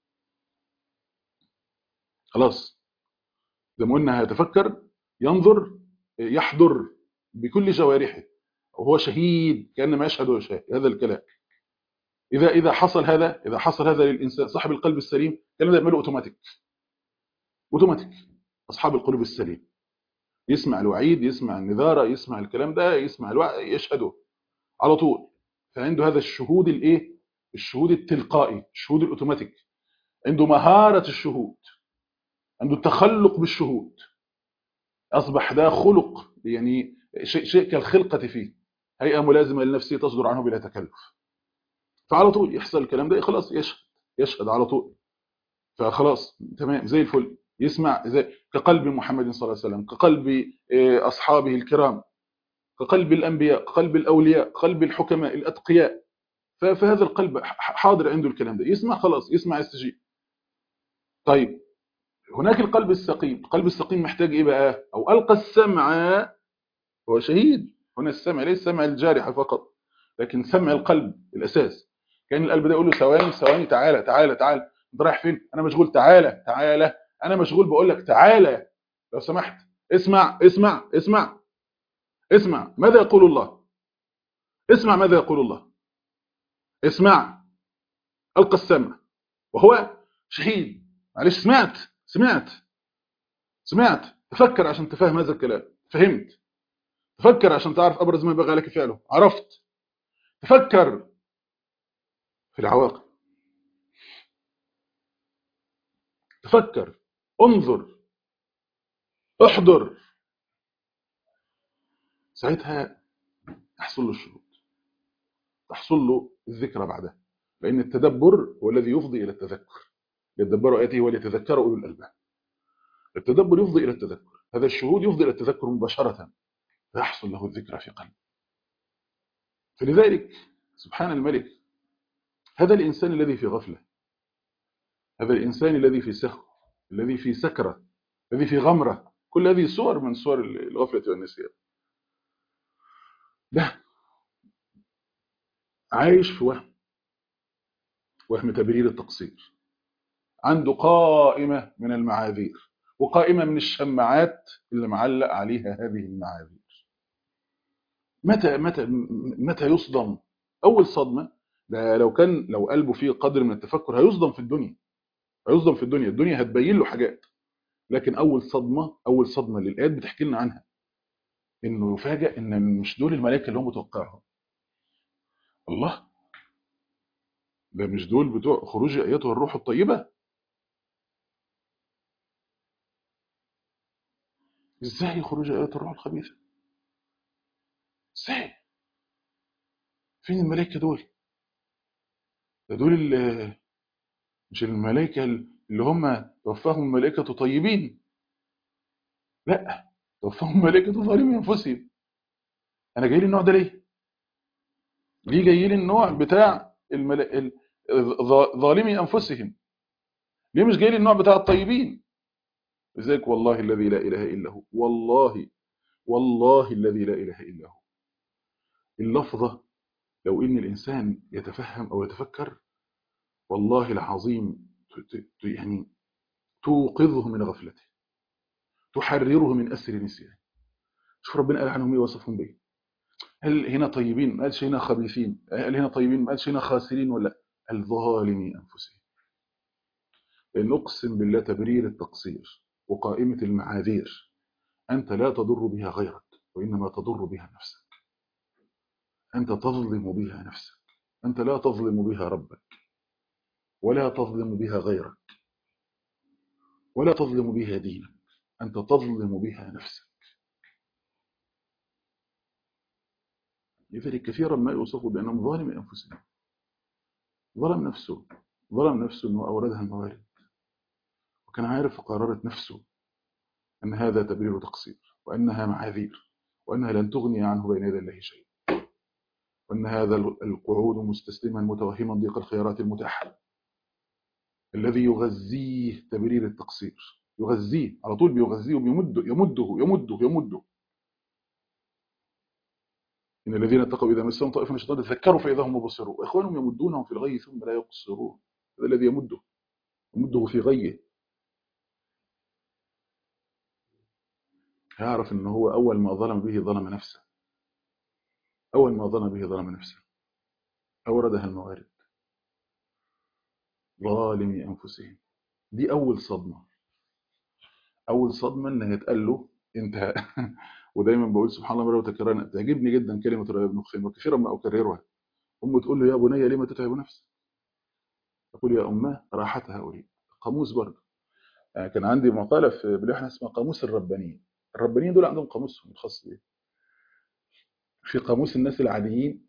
خلاص زي ما قلنا هيتفكر ينظر يحضر بكل جوارحه وهو شهيد كانما يشهد ويشاهد هذا الكلام اذا اذا حصل هذا اذا حصل هذا للانسان صاحب القلب السليم الكلام ده يعمله اوتوماتيك اوتوماتيك اصحاب القلوب السليم يسمع الوعيد يسمع النذاره يسمع الكلام ده يسمع الوعي يشهده على طول فعنده هذا الشهود الايه الشهود التلقائي الشهود الاوتوماتيك عنده مهاره الشهود عنده التخلق بالشهود أصبح ده خلق يعني شيء, شيء كالخلقة فيه هيئة ملازمة لنفسه تصدر عنه بلا تكلف فعلى طول يحصل الكلام ده خلاص يشهد يشهد على طول فخلاص تمام زي الفل يسمع زي كقلب محمد صلى الله عليه وسلم كقلب أصحابه الكرام كقلب الأنبياء كقلب الأولياء قلب الحكماء الأتقياء فهذا القلب حاضر عنده الكلام ده يسمع خلاص يسمع يستجيب طيب هناك القلب السقيم القلب السقيم محتاج ايه بقى او القى السمع هو شهيد هنا السمع ليس السمع الجارحه فقط لكن سمع القلب الاساس كان القلب ده يقول له ثواني ثواني تعالى تعالى تعالى انت رايح فين انا مشغول تعالى تعالى انا مشغول بقول لك تعالى لو سمحت اسمع اسمع اسمع اسمع ماذا يقول الله اسمع ماذا يقول الله اسمع القى السمع وهو شهيد معلش سمعت سمعت سمعت تفكر عشان تفهم هذا الكلام فهمت تفكر عشان تعرف ابرز ما ينبغي عليك فعله عرفت تفكر في العواقب تفكر انظر احضر ساعتها يحصل له الشهود تحصل له الذكرى بعدها لأن التدبر هو الذي يفضي إلى التذكر يتدبروا آياته وليتذكروا أولو الألباب التدبر يفضي إلى التذكر هذا الشهود يفضي إلى التذكر مباشرة فيحصل له الذكرى في قلبه فلذلك سبحان الملك هذا الإنسان الذي في غفلة هذا الإنسان الذي في سهو الذي في سكرة الذي في غمرة كل هذه صور من صور الغفلة والنسيان ده عايش في وهم وهم تبرير التقصير عنده قائمة من المعاذير وقائمة من الشماعات اللي معلق عليها هذه المعاذير متى متى متى يصدم أول صدمة ده لو كان لو قلبه فيه قدر من التفكر هيصدم في الدنيا هيصدم في الدنيا الدنيا هتبين له حاجات لكن أول صدمة أول صدمة اللي الآيات بتحكي لنا عنها إنه يفاجئ إن مش دول الملائكة اللي هم متوقعهم الله ده مش دول بتوع خروج ايتها الروح الطيبة ازاي خروج ايات الروح الخبيثة ازاي فين الملائكة دول ده دول اللي مش الملائكة اللي هم توفاهم الملائكة طيبين لا توفاهم ملائكة ظالمين انفسهم انا جاي لي النوع ده ليه ليه جاي لي النوع بتاع الملا... ظالمي انفسهم ليه مش جاي لي النوع بتاع الطيبين لذلك والله الذي لا اله الا هو والله والله الذي لا اله الا هو اللفظه لو ان الانسان يتفهم او يتفكر والله العظيم يعني توقظه من غفلته تحرره من اسر نسيانه شوف ربنا قال عنهم ايه وصفهم بايه هل هنا طيبين ما قالش هنا خبيثين هل هنا طيبين ما قالش هنا خاسرين ولا الظالمي أنفسهم لأن أقسم بالله تبرير التقصير وقائمة المعاذير أنت لا تضر بها غيرك وإنما تضر بها نفسك أنت تظلم بها نفسك أنت لا تظلم بها ربك ولا تظلم بها غيرك ولا تظلم بها دينك أنت تظلم بها نفسك لذلك كثيرا ما يوصف بأنهم ظالم أنفسهم ظلم نفسه ظلم نفسه أنه أوردها الموارد وكان عارف وقررت نفسه أن هذا تبرير تقصير وأنها معاذير وأنها لن تغني عنه بين يدي الله شيء وأن هذا القعود مستسلما متوهما ضيق الخيارات المتاحة الذي يغذيه تبرير التقصير يغذيه على طول بيغذيه وبيمده يمده يمده يمده إن الذين اتقوا إذا مسهم طائف من الشيطان تذكروا فإذا هم مبصرون وإخوانهم يمدونهم في الغي ثم لا يقصرون هذا الذي يمده يمده في غيه يعرف إن هو أول ما ظلم به ظلم نفسه أول ما ظلم به ظلم نفسه أوردها الموارد ظالمي أنفسهم دي أول صدمة أول صدمة إن يتقال له أنت ودايما بقول سبحان الله مرة وتكررنا تعجبني جدا كلمة رأي ابن خيم وكثيرا ما أكررها أمه تقول له يا بني لما تتعب نفسك تقول يا أمه راحتها أريد قاموس برضه يعني كان عندي مقالة في بلوحنا اسمها قاموس الربانيين الربانيين دول عندهم قاموسهم الخاص بيه في قاموس الناس العاديين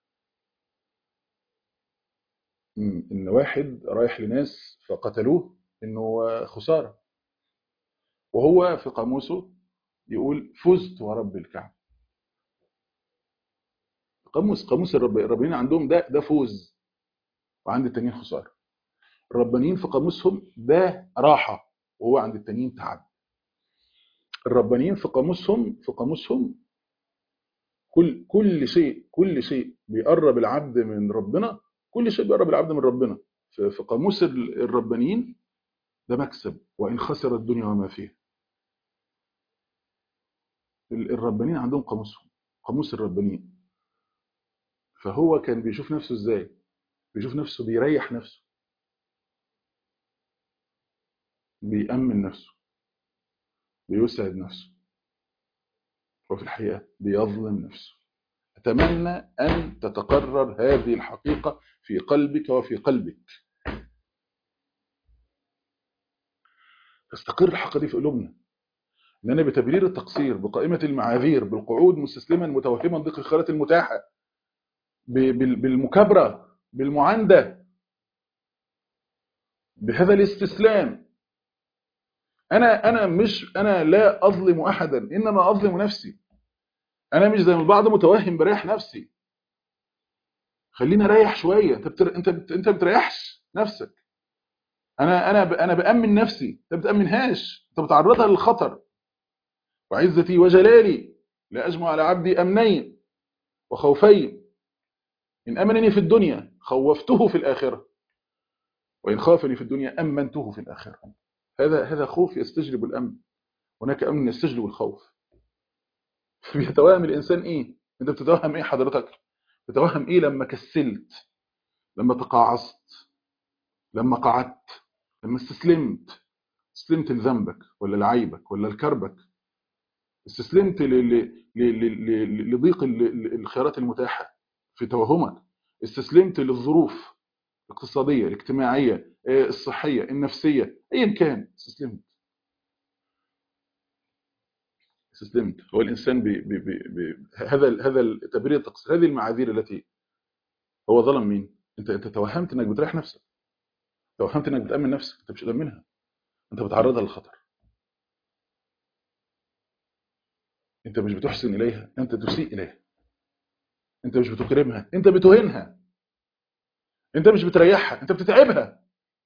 إن واحد رايح لناس فقتلوه إنه خسارة وهو في قاموسه يقول فزت ورب الكعبة قاموس قاموس الربانيين عندهم ده ده فوز وعند التانيين خسارة الربانيين في قاموسهم ده راحة وهو عند التانيين تعب الربانيين في قاموسهم في قاموسهم كل كل شيء كل شيء بيقرب العبد من ربنا كل شيء بيقرب العبد من ربنا في قاموس الربانيين ده مكسب وإن خسر الدنيا وما فيها الربانيين عندهم قاموسهم قاموس الربانيين فهو كان بيشوف نفسه ازاي بيشوف نفسه بيريح نفسه بيأمن نفسه بيسعد نفسه وفي الحقيقة بيظلم نفسه أتمنى أن تتقرر هذه الحقيقة في قلبك وفي قلبك تستقر الحقيقة دي في قلوبنا إننا بتبرير التقصير بقائمة المعاذير بالقعود مستسلما متوهما ضيق الخيارات المتاحة بالمكابرة بالمعاندة بهذا الاستسلام أنا أنا مش أنا لا أظلم أحدا إنما أظلم نفسي أنا مش زي ما البعض متوهم بريح نفسي خليني أريح شوية أنت بتر... أنت بت... أنت بتريحش نفسك أنا أنا ب... أنا بأمن نفسي أنت بتأمنهاش أنت بتعرضها للخطر وعزتي وجلالي لا أجمع على عبدي أمنين وخوفين إن أمنني في الدنيا خوفته في الآخرة وإن خافني في الدنيا أمنته في الآخرة هذا هذا خوف يستجلب الأمن هناك أمن يستجلب الخوف بيتوهم الإنسان إيه أنت بتتوهم إيه حضرتك بتتوهم إيه لما كسلت لما تقاعست لما قعدت لما استسلمت استسلمت لذنبك ولا لعيبك ولا لكربك استسلمت لضيق الخيارات المتاحة في توهمك استسلمت للظروف الاقتصادية الاجتماعية الصحية النفسية ايا كان استسلمت استسلمت هو الانسان بي بي بي بي هذا هذا تبرير التقصير هذه المعاذير التي هو ظلم مين انت انت توهمت انك بتريح نفسك توهمت انك بتامن نفسك انت مش منها انت بتعرضها للخطر انت مش بتحسن اليها انت تسيء اليها انت مش بتكرمها انت بتهينها انت مش بتريحها انت بتتعبها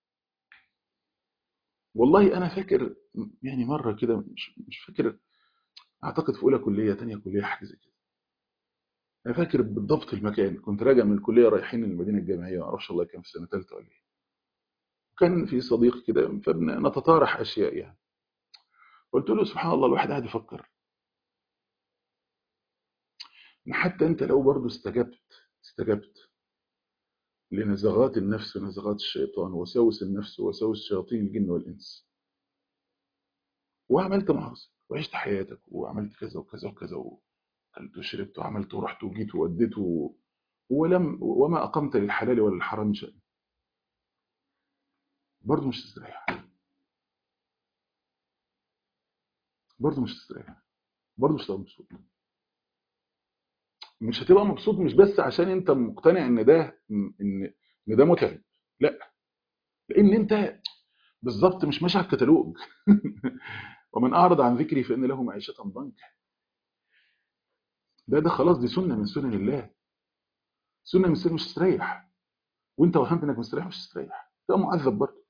والله انا فاكر يعني مره كده مش مش فاكر اعتقد في اولى كليه ثانيه كليه حاجه زي كده انا فاكر بالضبط المكان كنت راجع من الكليه رايحين المدينه الجامعيه ما اعرفش الله كان في سنه ثالثه ولا ايه كان في صديق كده فبنتطارح اشياء يعني قلت له سبحان الله الواحد قاعد يفكر حتى انت لو برضه استجبت استجبت لنزغات النفس ونزغات الشيطان وسوس النفس وسوس شياطين الجن والإنس وعملت معاصي وعشت حياتك وعملت كذا وكذا وكذا وكلت وشربت وعملت ورحت وجيت ووديت و... ولم وما أقمت للحلال ولا الحرام شيء برضه مش تستريح برضه مش تستريح برضه مش هتبقى مبسوط مش هتبقى مبسوط مش بس عشان انت مقتنع ان ده ان ان ده متعب لا لان انت بالظبط مش ماشي على الكتالوج ومن اعرض عن ذكري فان له معيشه ضنكا ده ده خلاص دي سنه من سنن الله سنه من سنن مش تستريح وانت وهمت انك مستريح مش تستريح تبقى معذب برضه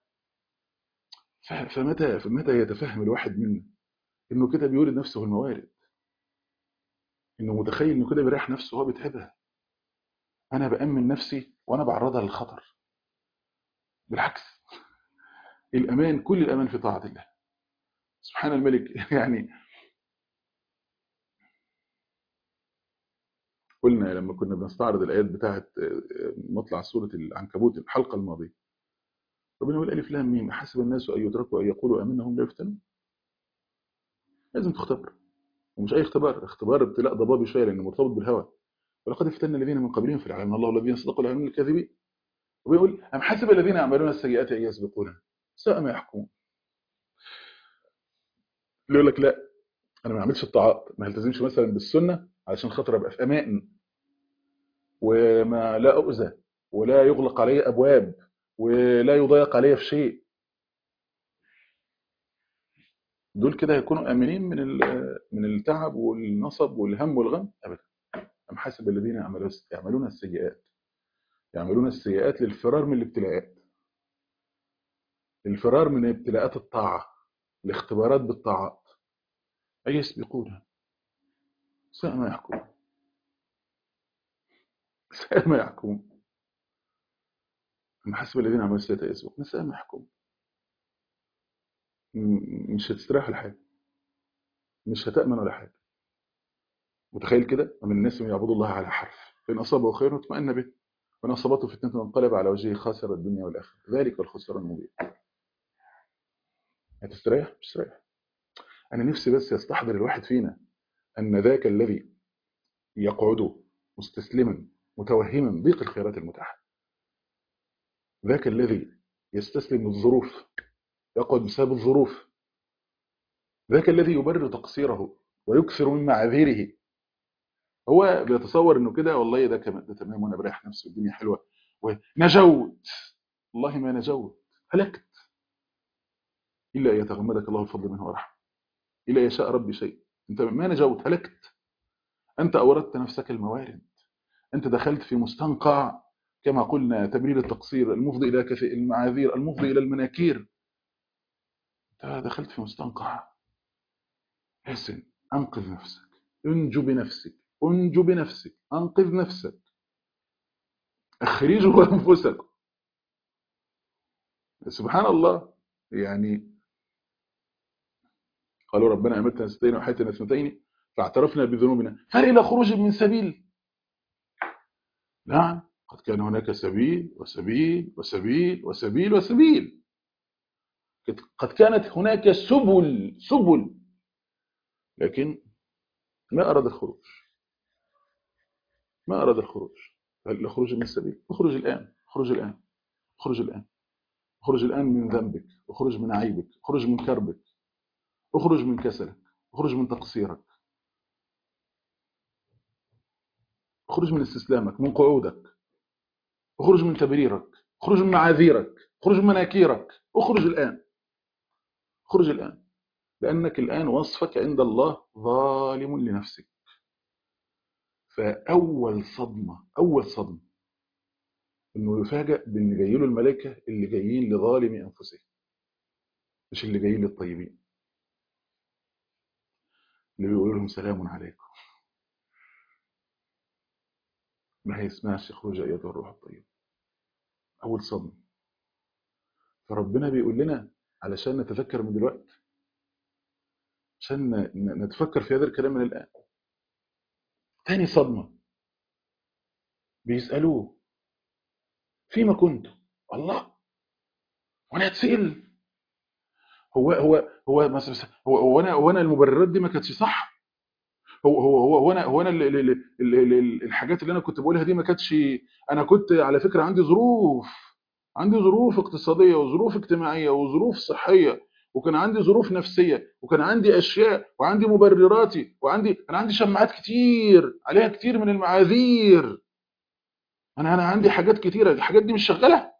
فمتى فمتى يتفهم الواحد منا انه كده بيورد نفسه الموارد انه متخيل انه كده بيريح نفسه وهو بيتعبها انا بامن نفسي وانا بعرضها للخطر بالعكس الامان كل الامان في طاعه الله سبحان الملك يعني قلنا لما كنا بنستعرض الايات بتاعه مطلع سوره العنكبوت الحلقه الماضيه ربنا يقول الف لام ميم حسب الناس ان يتركوا ان يقولوا امنا هم لا يفتنون لازم تختبر ومش اي اختبار اختبار ابتلاء ضبابي شويه لانه مرتبط بالهوى ولقد فتنا الذين من قبلهم في العالم الله الذين صدقوا العلم الكاذبين وبيقول ام حسب الذين يعملون السيئات ان يسبقونا ساء ما يحكمون اللي يقول لك لا انا ما اعملش الطاعات ما التزمش مثلا بالسنه علشان خاطر ابقى في امان وما لا اؤذى ولا يغلق علي ابواب ولا يضايق علي في شيء دول كده هيكونوا امنين من من التعب والنصب والهم والغم ابدا ام حسب الذين يعملون السيئات يعملون السيئات للفرار من الابتلاءات الفرار من ابتلاءات الطاعه الاختبارات بالطاعات اي يسبقونها ساء ما يحكم ساء ما يحكم ام حسب الذين يعملون السيئات يسبقون ساء ما يحكم مش هتستريح لحاجه مش هتأمن ولا حاجه متخيل كده ومن الناس من يعبدوا الله على حرف فإن أصابه خير اطمأن به وإن أصابته فتنة انقلب على وجهه خاسر الدنيا والآخرة ذلك الخسران المبين هتستريح مش استريح انا نفسي بس يستحضر الواحد فينا ان ذاك الذي يقعد مستسلما متوهما ضيق الخيارات المتاحه ذاك الذي يستسلم للظروف يقعد بسبب الظروف ذاك الذي يبرر تقصيره ويكثر من معاذيره هو بيتصور انه كده والله ده كمان ده تمام وانا بريح نفسي والدنيا حلوه ونجوت والله ما نجوت هلكت الا ان يتغمدك الله الفضل منه ورحمه الا يشاء ربي شيء انت ما نجوت هلكت انت اوردت نفسك الموارد انت دخلت في مستنقع كما قلنا تبرير التقصير المفضي الى كثير المعاذير المفضي الى المناكير انت دخلت في مستنقع حسن انقذ نفسك انجو بنفسك انجو بنفسك انقذ نفسك اخرجوا انفسكم سبحان الله يعني قالوا ربنا امتنا سنتين وحياتنا اثنتين فاعترفنا بذنوبنا هل الى خروج من سبيل نعم قد كان هناك سبيل وسبيل وسبيل وسبيل وسبيل قد كانت هناك سبل سبل لكن ما أراد الخروج ما أراد الخروج هل الخروج من السبيل اخرج الآن اخرج الآن اخرج الآن اخرج الآن من ذنبك اخرج من عيبك اخرج من كربك اخرج من كسلك اخرج من تقصيرك اخرج من استسلامك من قعودك اخرج من تبريرك اخرج من معاذيرك اخرج من مناكيرك اخرج الآن اخرج الآن لأنك الآن وصفك عند الله ظالم لنفسك فأول صدمة أول صدمة إنه يفاجأ بإن جاي له الملائكة اللي جايين لظالم أنفسهم مش اللي جايين للطيبين اللي بيقولوا لهم سلام عليكم ما هيسمعش خروج أيتها الروح الطيب أول صدمة فربنا بيقول لنا علشان نتذكر من دلوقتي عشان نتفكر في هذا الكلام من الآن تاني صدمة بيسألوه فيما كنت الله وانا اتسأل هو هو هو هو هو انا هو انا المبررات دي ما كانتش صح هو هو هو هو انا هو انا ال ال ال ال الحاجات اللي انا كنت بقولها دي ما كانتش انا كنت على فكرة عندي ظروف عندي ظروف اقتصادية وظروف اجتماعية وظروف صحية وكان عندي ظروف نفسية وكان عندي أشياء وعندي مبرراتي وعندي أنا عندي شماعات كتير عليها كتير من المعاذير أنا أنا عندي حاجات كتيرة الحاجات دي مش شغالة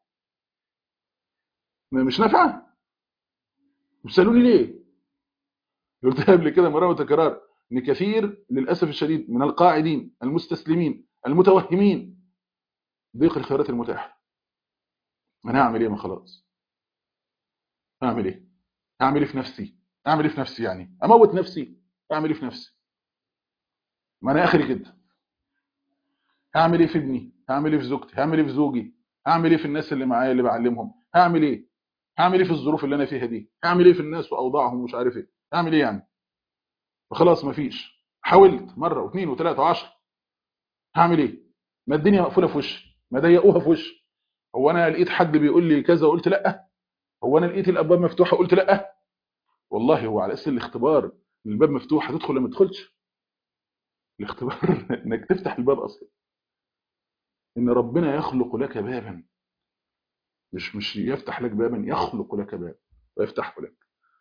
مش نافعة بيسألوني ليه قلت قبل كده مرة وتكرار إن كثير للأسف الشديد من القاعدين المستسلمين المتوهمين ضيق الخيارات المتاحة أنا هعمل إيه ما خلاص هعمل إيه اعمل ايه في نفسي اعمل ايه في نفسي يعني اموت نفسي اعمل ايه في نفسي ما انا اخري كده هعمل ايه في ابني هعمل ايه في زوجتي هعمل ايه في زوجي هعمل ايه في الناس اللي معايا اللي بعلمهم هعمل ايه هعمل ايه في الظروف اللي انا فيها دي هعمل ايه في الناس واوضاعهم ومش عارف ايه هعمل ايه يعني وخلاص مفيش حاولت مره واثنين وثلاثه وعشرة هعمل ايه ما الدنيا مقفوله في وشي ما ضيقوها في وشي هو انا لقيت حد بيقول لي كذا وقلت لا هو انا لقيت الابواب مفتوحه قلت لا والله هو على اساس الاختبار ان الباب مفتوح هتدخل ولا ما تدخلش الاختبار انك تفتح الباب اصلا ان ربنا يخلق لك بابا مش مش يفتح لك بابا يخلق لك باب ويفتحه لك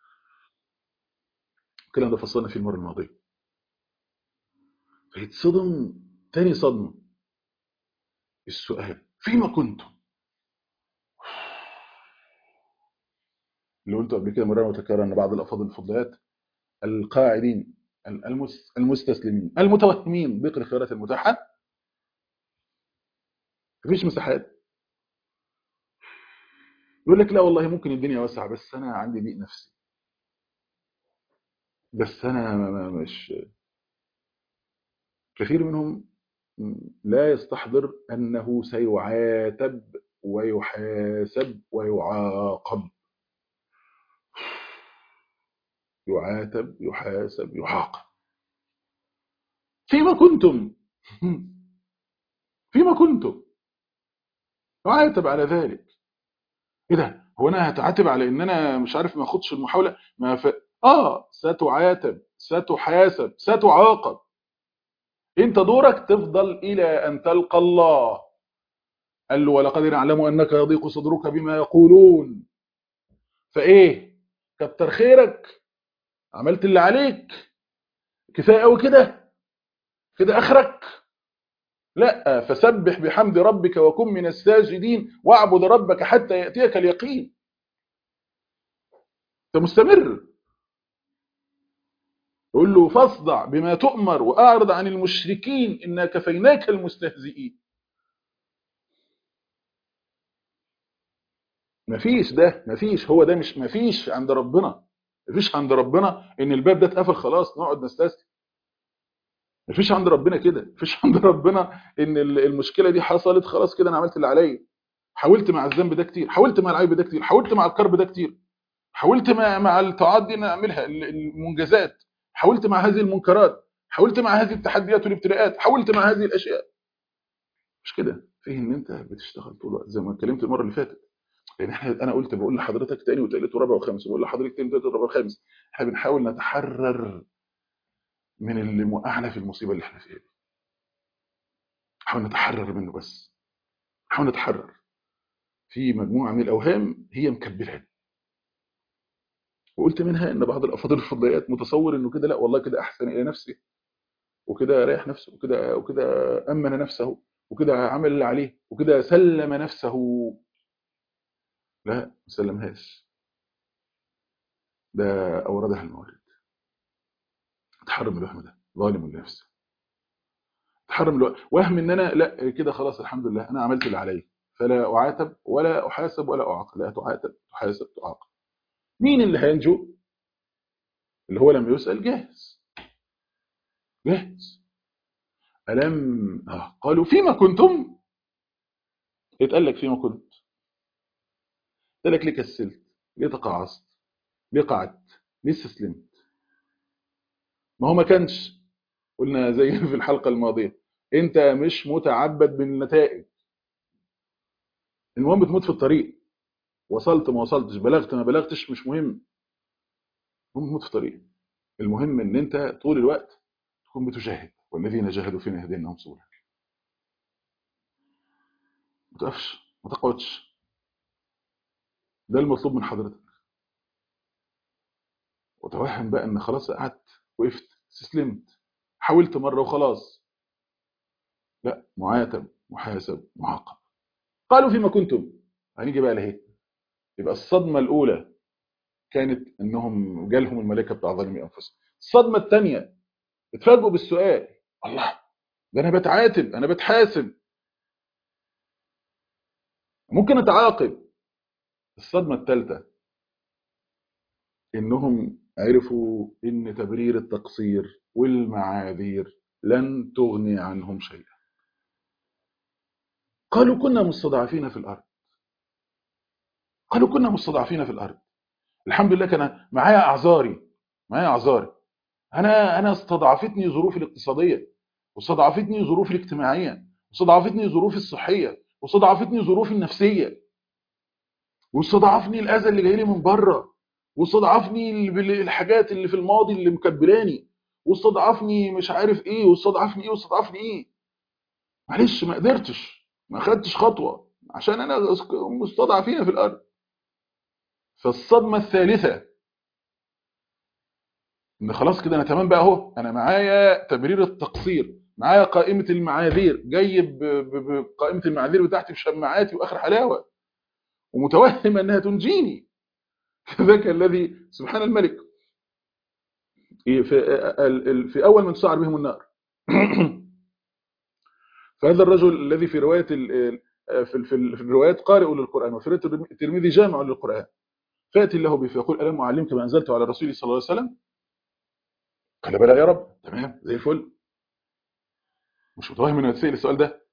الكلام ده فصلنا فيه المره الماضيه فيتصدم تاني صدمه السؤال فيما كنتم اللي قلته قبل كده مرة متكرر ان بعض الافاضل الفضليات القاعدين المستسلمين المتوهمين ضيق الخيارات المتاحة مفيش مساحات يقول لك لا والله ممكن الدنيا واسعة بس انا عندي ضيق نفسي بس انا مش كثير منهم لا يستحضر انه سيعاتب ويحاسب ويعاقب يعاتب يحاسب يعاقب فيما كنتم فيما كنتم يعاتب على ذلك ايه ده هو انا هتعاتب على ان انا مش عارف ما اخدش المحاوله ما ف... اه ستعاتب ستحاسب ستعاقب انت دورك تفضل الى ان تلقى الله قال له ولقد نعلم انك يضيق صدرك بما يقولون فايه كتر خيرك عملت اللي عليك كفايه قوي كده كده اخرك لا فسبح بحمد ربك وكن من الساجدين واعبد ربك حتى ياتيك اليقين انت مستمر يقول له فاصدع بما تؤمر واعرض عن المشركين انا كفيناك المستهزئين مفيش ده مفيش هو ده مش مفيش عند ربنا مفيش عند ربنا ان الباب ده اتقفل خلاص نقعد نستسلم مفيش عند ربنا كده مفيش عند ربنا ان المشكله دي حصلت خلاص كده انا عملت اللي عليا حاولت مع الذنب ده كتير حاولت مع العيب ده كتير حاولت مع الكرب ده كتير حاولت مع مع الطاعات دي اعملها المنجزات حاولت مع هذه المنكرات حاولت مع هذه التحديات والابتلاءات حاولت مع هذه الاشياء مش كده فيه ان انت بتشتغل طول الوقت زي ما اتكلمت المره اللي فاتت لان احنا انا قلت بقول لحضرتك تاني وتالت ورابع وخامس بقول لحضرتك تاني وتالت ورابع وخامس احنا بنحاول نتحرر من اللي موقعنا في المصيبه اللي احنا فيها دي نحاول نتحرر منه بس نحاول نتحرر في مجموعه من الاوهام هي مكبلاني وقلت منها ان بعض الافاضل الفضيات متصور انه كده لا والله كده احسن الى نفسه وكده ريح نفسه وكده وكده امن نفسه وكده عمل اللي عليه وكده سلم نفسه لا ما سلمهاش ده اوردها الموارد تحرم الوهم ده ظالم لنفسه تحرم الوهم وهم ان انا لا كده خلاص الحمد لله انا عملت اللي عليا فلا اعاتب ولا احاسب ولا اعاقب لا تعاتب تحاسب تعاقب مين اللي هينجو اللي هو لما يسأل جاهز جاهز ألم آه. قالوا فيما كنتم يتقال لك فيما كنت قال لك ليه كسلت ليه تقاعست ليه قعدت ليه استسلمت ما هو ما كانش قلنا زي في الحلقة الماضية انت مش متعبد بالنتائج المهم تموت في الطريق وصلت ما وصلتش بلغت ما بلغتش مش مهم المهم تموت في الطريق المهم ان انت طول الوقت تكون بتجاهد والذين جاهدوا فينا هديناهم سبلا ما تقفش ما تقعدش ده المطلوب من حضرتك وتوهم بقى ان خلاص قعدت وقفت استسلمت حاولت مره وخلاص لا معاتب محاسب معاقب قالوا فيما كنتم هنيجي بقى لهي يبقى الصدمه الاولى كانت انهم جالهم الملائكه بتاع ظالمي انفسهم الصدمه الثانيه اتفاجئوا بالسؤال الله ده انا بتعاتب انا بتحاسب ممكن اتعاقب الصدمه الثالثه انهم عرفوا ان تبرير التقصير والمعاذير لن تغني عنهم شيئا قالوا كنا مستضعفين في الارض قالوا كنا مستضعفين في الارض الحمد لله كان معايا اعذاري معايا اعذاري انا انا استضعفتني ظروفي الاقتصاديه واستضعفتني ظروفي الاجتماعيه واستضعفتني ظروفي الصحيه واستضعفتني ظروفي النفسيه واستضعفني الاذى اللي جاي لي من بره واستضعفني الحاجات اللي في الماضي اللي مكبلاني واستضعفني مش عارف ايه واستضعفني ايه واستضعفني ايه معلش ما قدرتش ما خدتش خطوه عشان انا مستضعفين في الارض فالصدمه الثالثه ان خلاص كده انا تمام بقى اهو انا معايا تبرير التقصير معايا قائمه المعاذير جاي بقائمه المعاذير بتاعتي بشماعاتي واخر حلاوه ومتوهم انها تنجيني ذاك الذي سبحان الملك في في اول من تسعر بهم النار فهذا الرجل الذي في روايه في في الروايات قارئ للقران وفي روايه الترمذي جامع للقران فاتي له به فيقول الم اعلمك ما انزلت على الرسول صلى الله عليه وسلم قال بلى يا رب تمام زي الفل مش متوهم انه يتسال السؤال ده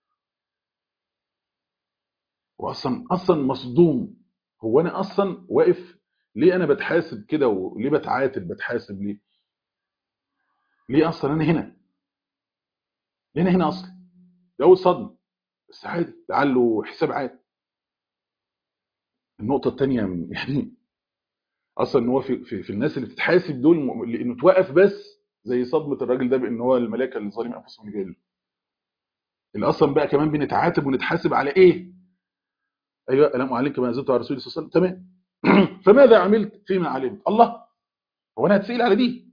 واصلا اصلا مصدوم هو انا اصلا واقف ليه انا بتحاسب كده وليه بتعاتب بتحاسب ليه ليه اصلا انا هنا ليه انا هنا اصلا ده اول صدمه بس عادي لعله حساب عادي النقطة الثانية يعني اصلا ان هو في, في, في الناس اللي بتتحاسب دول م- لانه توقف بس زي صدمة الراجل ده بان هو الملائكة اللي ظالمين انفسهم اللي جاي له اللي اصلا بقى كمان بنتعاتب ونتحاسب على ايه؟ ايوه الم عليك ما انزلت على رسول الله صلى الله عليه وسلم تمام فماذا عملت فيما علمت؟ الله هو انا هتسال على دي؟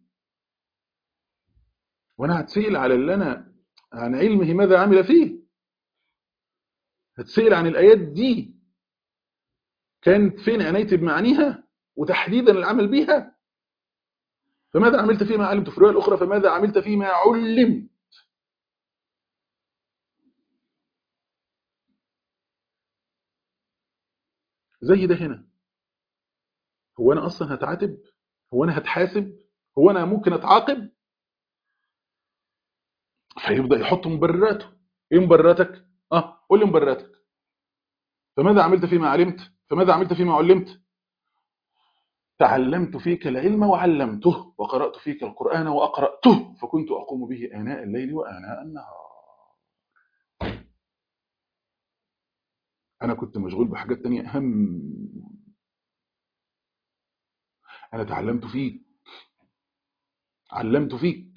وانا هتسال على اللي انا عن علمه ماذا عمل فيه؟ هتسال عن الايات دي كانت فين عنايتي بمعانيها وتحديدا العمل بيها فماذا عملت فيما علمت في الروايه الاخرى فماذا عملت فيما علمت زي ده هنا هو انا اصلا هتعاتب هو انا هتحاسب هو انا ممكن اتعاقب فيبدا يحط مبرراته ايه مبرراتك اه قول لي مبرراتك فماذا عملت فيما علمت فماذا عملت فيما علمت تعلمت فيك العلم وعلمته وقرأت فيك القرآن وأقرأته فكنت أقوم به آناء الليل وآناء النهار أنا كنت مشغول بحاجات تانية أهم أنا تعلمت فيك علمت فيك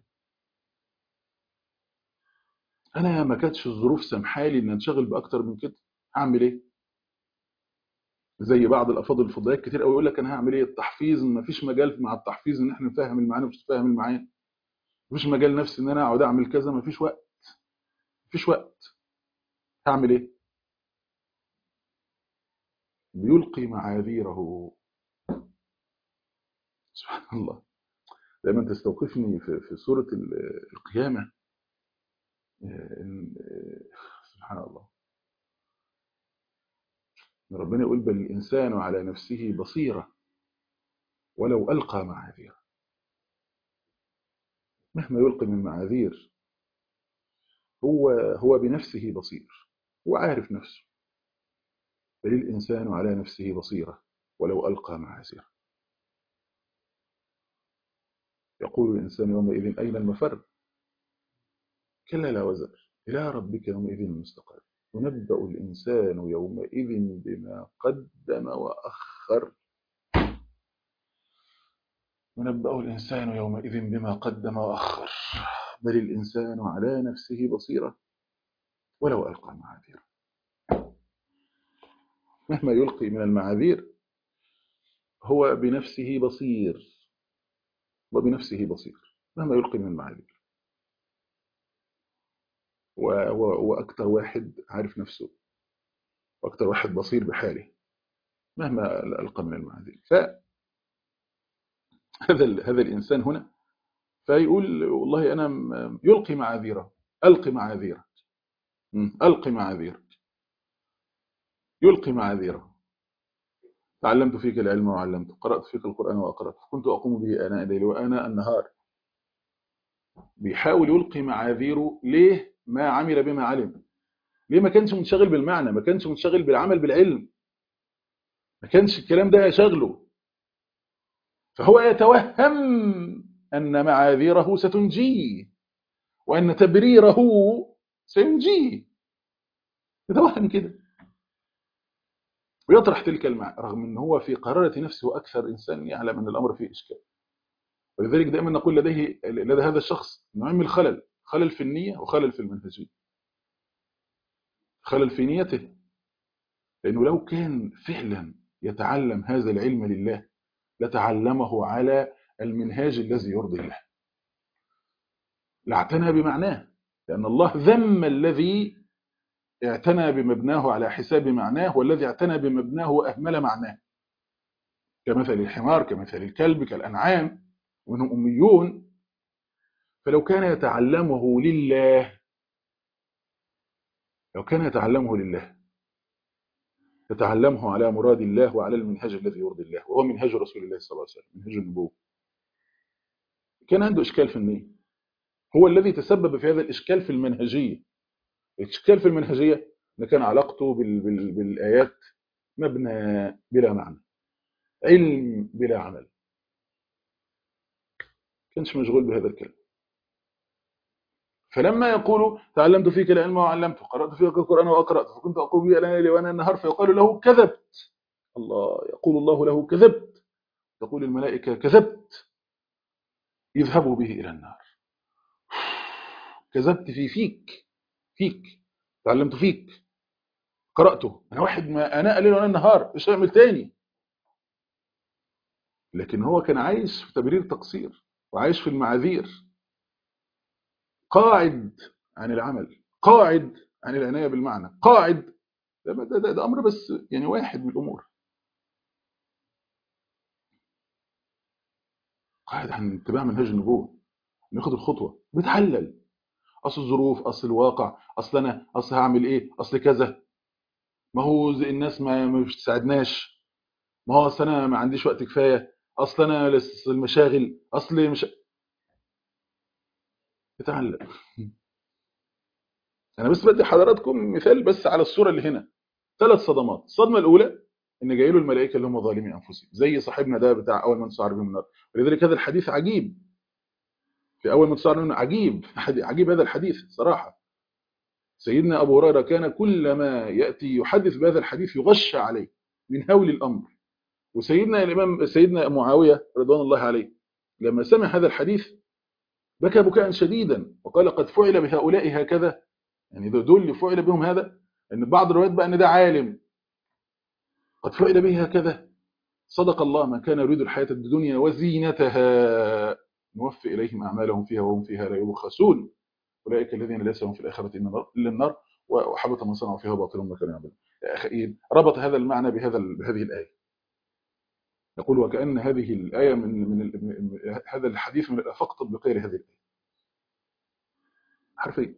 أنا ما كانتش الظروف سامحالي إن أنشغل بأكتر من كده هعمل إيه؟ زي بعض الأفاضل الفضائيات كتير قوي يقول لك أنا هعمل إيه؟ التحفيظ ما فيش مجال مع التحفيظ إن إحنا نفهم المعاني مش نفهم المعاني مفيش مجال نفسي إن أنا أقعد أعمل كذا ما فيش وقت مفيش وقت هعمل إيه؟ بيلقي معاذيره سبحان الله دايما تستوقفني في في سورة ال- القيامة آه، سبحان الله إن ربنا يقول بل الإنسان على نفسه بصيرة ولو ألقى معاذيره مهما يلقي من معاذير هو هو بنفسه بصير هو عارف نفسه بل الإنسان على نفسه بصيرة ولو ألقى معاذيره يقول الإنسان يومئذ أين المفر كلا لا وزر إلى ربك يومئذ المستقر ينبأ الإنسان يومئذ بما قدم وأخر ينبأ الإنسان يومئذ بما قدم وأخر بل الإنسان على نفسه بصيرة ولو ألقى معاذيره مهما يلقي من المعاذير هو بنفسه بصير وبنفسه بصير مهما يلقي من المعاذير وهو هو أكتر واحد عارف نفسه وأكتر واحد بصير بحاله مهما ألقى من المعاذير فهذا ال- هذا الإنسان هنا فيقول والله أنا م- يلقي معاذيره ألقي معاذيرك م، ألقي معاذيرك يلقي معاذيره تعلمت فيك العلم وعلمته قرأت فيك القرآن وأقرأت كنت أقوم به آناء الليل وآناء النهار بيحاول يلقي معاذيره ليه ما عمل بما علم ليه ما كانش منشغل بالمعنى ما كانش منشغل بالعمل بالعلم ما كانش الكلام ده يشغله فهو يتوهم أن معاذيره ستنجيه وأن تبريره سينجيه يتوهم كده ويطرح تلك المعنى رغم أن هو في قرارة نفسه أكثر إنسان يعلم أن الأمر فيه إشكال ولذلك دائما نقول لديه لدى هذا الشخص نوع من الخلل خلل في النية وخلل في المنهجية خلل في نيته لأنه لو كان فعلا يتعلم هذا العلم لله لتعلمه على المنهاج الذي يرضي الله لاعتنى بمعناه لأن الله ذم الذي اعتنى بمبناه على حساب معناه والذي اعتنى بمبناه وأهمل معناه كمثل الحمار كمثل الكلب كالأنعام وهم أميون فلو كان يتعلمه لله لو كان يتعلمه لله يتعلمه على مراد الله وعلى المنهج الذي يرضي الله وهو منهج رسول الله صلى الله عليه وسلم منهج النبوة كان عنده إشكال في النية هو الذي تسبب في هذا الإشكال في المنهجية الإشكال في المنهجية أن كان علاقته بال... بال... بالآيات مبنى بلا معنى علم بلا عمل كانش مشغول بهذا الكلام فلما يقول تعلمت فيك العلم وعلمته قرأت فيك القرآن وأقرأت فكنت أقوم به الليل وأنا النهار فيقال له كذبت الله يقول الله له كذبت تقول الملائكة كذبت يذهبوا به إلى النار كذبت في فيك فيك تعلمت فيك قرأته أنا واحد ما أنا قليل وأنا النهار مش هعمل تاني لكن هو كان عايش في تبرير تقصير وعايش في المعاذير قاعد عن العمل قاعد عن العناية بالمعنى قاعد ده, ده, ده, ده أمر بس يعني واحد من الأمور قاعد عن اتباع منهج النبوة ناخد الخطوة بتحلل أصل الظروف أصل الواقع أصل أنا أصل هعمل إيه أصل كذا ما هو زي الناس ما ما بتساعدناش ما هو أصل أنا ما عنديش وقت كفاية أصل أنا لس- المشاغل أصل مش بتعلق أنا بس بدي حضراتكم مثال بس على الصورة اللي هنا ثلاث صدمات الصدمة الأولى إن جاي له الملائكة اللي هم ظالمي أنفسهم زي صاحبنا ده بتاع أول من تسعر بهم النار ولذلك هذا الحديث عجيب في أول من تسعر بهم النار عجيب عجيب هذا الحديث صراحة سيدنا أبو هريرة كان كلما يأتي يحدث بهذا الحديث يغش عليه من هول الأمر وسيدنا الإمام سيدنا معاوية رضوان الله عليه لما سمع هذا الحديث بكى بكاء شديدا وقال قد فعل بهؤلاء هكذا يعني دول اللي فعل بهم هذا ان بعض الروايات بقى ان ده عالم قد فعل به هكذا صدق الله ما كان يريد الحياة الدنيا وزينتها نوفي إليهم أعمالهم فيها وهم فيها لا يبخسون أولئك الذين ليس لهم في الآخرة إلا النار وحبط ما صنعوا فيها باطل ما كانوا يعملون يا أخي ربط هذا المعنى بهذا بهذه الآية يقول وكأن هذه الآية من من من- هذا الحديث من الآفاق تطبيقية لهذه الآية حرفيا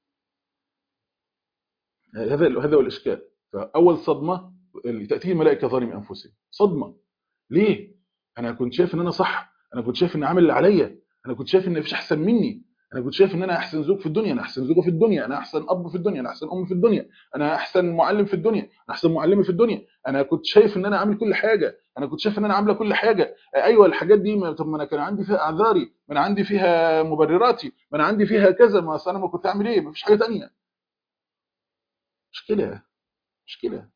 هذا هذا هو الإشكال فأول صدمة تأتي الملائكة ظالم أنفسهم صدمة ليه؟ أنا كنت شايف إن أنا صح أنا كنت شايف إن عامل اللي عليا أنا كنت شايف إن مفيش أحسن مني أنا كنت شايف إن أنا أحسن زوج في الدنيا أنا أحسن زوجة في الدنيا أنا أحسن أب في الدنيا أنا أحسن أم في الدنيا أنا أحسن معلم في الدنيا أنا أحسن معلمة في الدنيا أنا كنت شايف إن أنا عامل كل حاجة أنا كنت شايف إن أنا عاملة كل حاجة أيوة الحاجات دي ما طب ما أنا كان عندي فيها أعذاري ما أنا عندي فيها مبرراتي ما أنا عندي فيها كذا ما أصل أنا ما كنت أعمل إيه مفيش حاجة تانية مشكلة مشكلة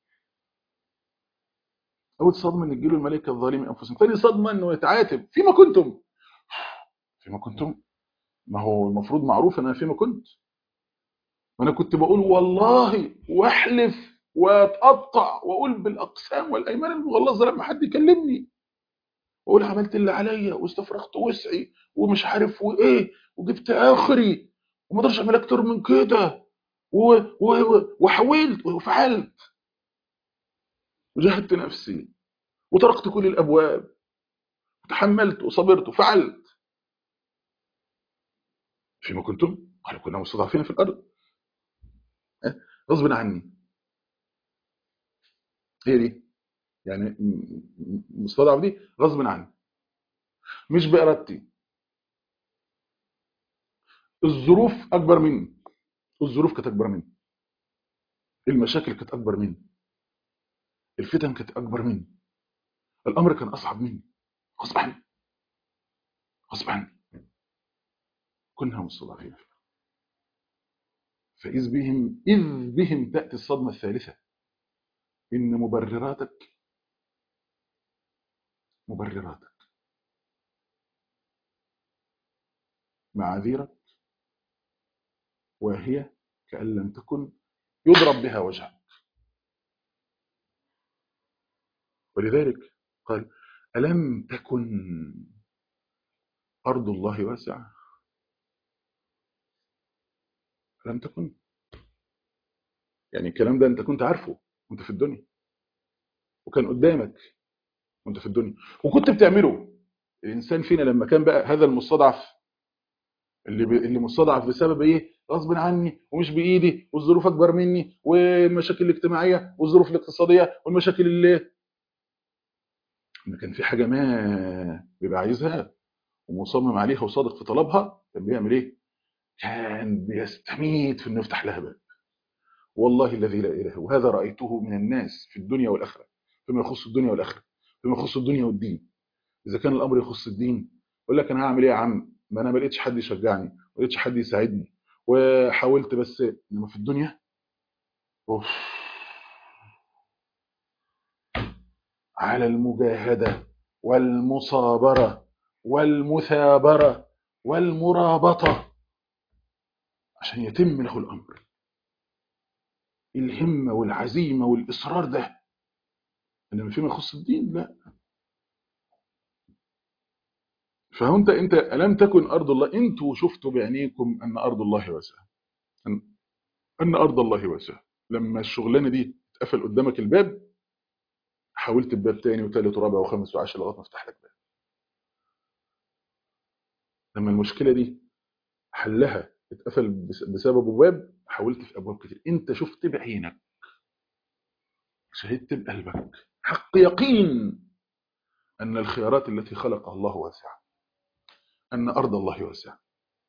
أول صدمة إن تجيله الملائكة الظالمين أنفسهم ثاني صدمة إنه يتعاتب فيما كنتم فيما كنتم ما هو المفروض معروف ان انا فيما كنت وانا كنت بقول والله واحلف واتقطع واقول بالاقسام والايمان المغلظه لما حد يكلمني واقول عملت اللي عليا واستفرغت وسعي ومش عارف وايه وجبت اخري وما اقدرش اعمل اكتر من كده و- و- وحاولت وفعلت وجاهدت نفسي وطرقت كل الابواب وتحملت وصبرت وفعلت فيما كنتم قالوا كنا مستضعفين في الارض أه؟ غصب عني هي دي يعني م- م- مستضعف دي غصب عني مش بإرادتي الظروف أكبر مني الظروف كانت أكبر مني المشاكل كانت أكبر مني الفتن كانت أكبر مني الأمر كان أصعب مني غصب عني غصب عني كنا مستضعفين فإذ بهم إذ بهم تأتي الصدمة الثالثة إن مبرراتك مبرراتك معاذيرك وهي كأن لم تكن يضرب بها وجهك ولذلك قال ألم تكن أرض الله واسعة ألم تكن يعني الكلام ده أنت كنت عارفه وأنت في الدنيا وكان قدامك وأنت في الدنيا وكنت بتعمله الإنسان فينا لما كان بقى هذا المستضعف اللي ب... اللي مستضعف بسبب إيه غصب عني ومش بإيدي والظروف أكبر مني والمشاكل الاجتماعية والظروف الاقتصادية والمشاكل اللي إن كان في حاجة ما بيبقى عايزها ومصمم عليها وصادق في طلبها كان بيعمل إيه كان بيستميت في إنه يفتح لها باب والله الذي لا إله وهذا رأيته من الناس في الدنيا والآخرة فيما يخص الدنيا والآخرة فيما يخص الدنيا والدين إذا كان الأمر يخص الدين يقول لك أنا هعمل إيه يا عم ما أنا ما لقيتش حد يشجعني ما لقيتش حد يساعدني وحاولت بس إنما في الدنيا أوف على المجاهدة والمصابرة والمثابرة والمرابطة عشان يتم له الأمر الهمة والعزيمة والإصرار ده إنما فيما يخص الدين لا فهمت انت الم تكن ارض الله انتوا شفتوا بعينيكم ان ارض الله واسعه ان ان ارض الله واسعه لما الشغلانه دي اتقفل قدامك الباب حاولت بباب تاني وتالت ورابع وخامس وعاشر لغايه ما افتح لك باب لما المشكله دي حلها اتقفل بس- بسبب باب حاولت في ابواب كتير انت شفت بعينك شهدت بقلبك حق يقين ان الخيارات التي خلقها الله واسعه ان ارض الله واسعه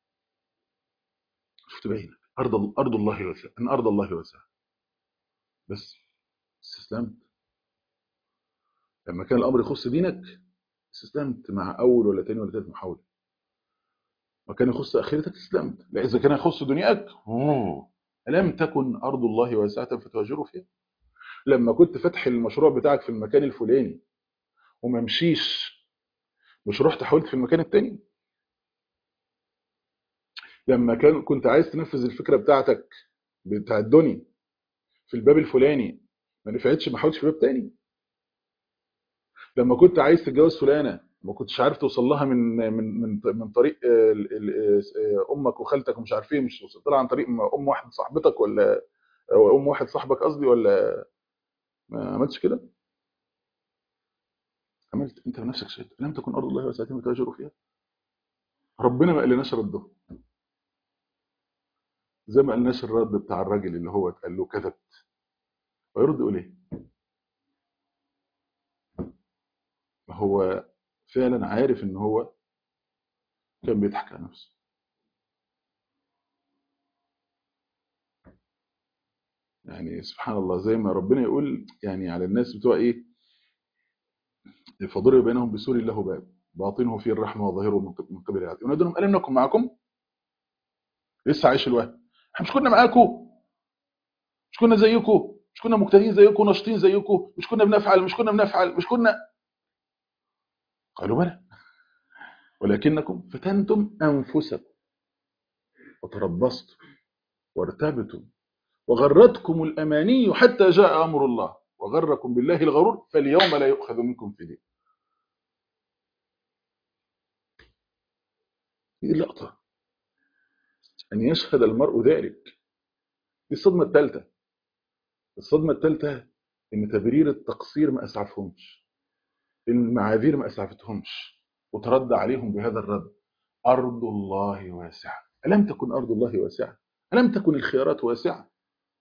شفت بعينك ارض ارض الله واسعه ان ارض الله واسعه بس استسلمت لما كان الامر يخص دينك استسلمت مع اول ولا تاني ولا تالت محاوله ما كان يخص اخرتك استسلمت لا اذا كان يخص دنياك أوه. لم تكن ارض الله واسعه فتهاجروا فيها لما كنت فاتح المشروع بتاعك في المكان الفلاني وما مشيش مش رحت حاولت في المكان التاني لما كان كنت عايز تنفذ الفكره بتاعتك بتاع الدنيا في الباب الفلاني ما نفعتش ما حاولتش في باب تاني لما كنت عايز تتجوز فلانه ما كنتش عارف توصل لها من من من من طريق آه، ال- ال- آه، امك وخالتك ومش عارف ايه مش وصلت لها عن طريق ام واحد صاحبتك ولا او ام واحد صاحبك قصدي ولا ما عملتش كده عملت انت بنفسك شيء لم تكن ارض الله واسعه فتهاجروا فيها ربنا ما قالناش رده زي ما قالناش الرد بتاع الراجل اللي هو اتقال له كذبت ويرد يقول ايه ما هو فعلا عارف ان هو كان بيضحك على نفسه يعني سبحان الله زي ما ربنا يقول يعني على الناس بتوع ايه فضرب بينهم بسور له باب باطنه فيه الرحمه وظاهره من قبل- من قبل العدل ينادونهم الم نكن معكم لسه عايش الوهم احنا مش كنا معاكم مش كنا زيكم مش كنا مجتهدين زيكم ناشطين زيكم مش كنا بنفعل مش كنا بنفعل مش كنا قالوا بلى ولكنكم فتنتم انفسكم وتربصتم وارتبتم وغرتكم الاماني حتى جاء امر الله وغركم بالله الغرور فاليوم لا يؤخذ منكم فديه دي اللقطه ان يشهد المرء ذلك دي الصدمه الثالثه الصدمه الثالثه ان تبرير التقصير ما اسعفهمش المعاذير ما اسعفتهمش وترد عليهم بهذا الرد ارض الله واسعه الم تكن ارض الله واسعه الم تكن الخيارات واسعه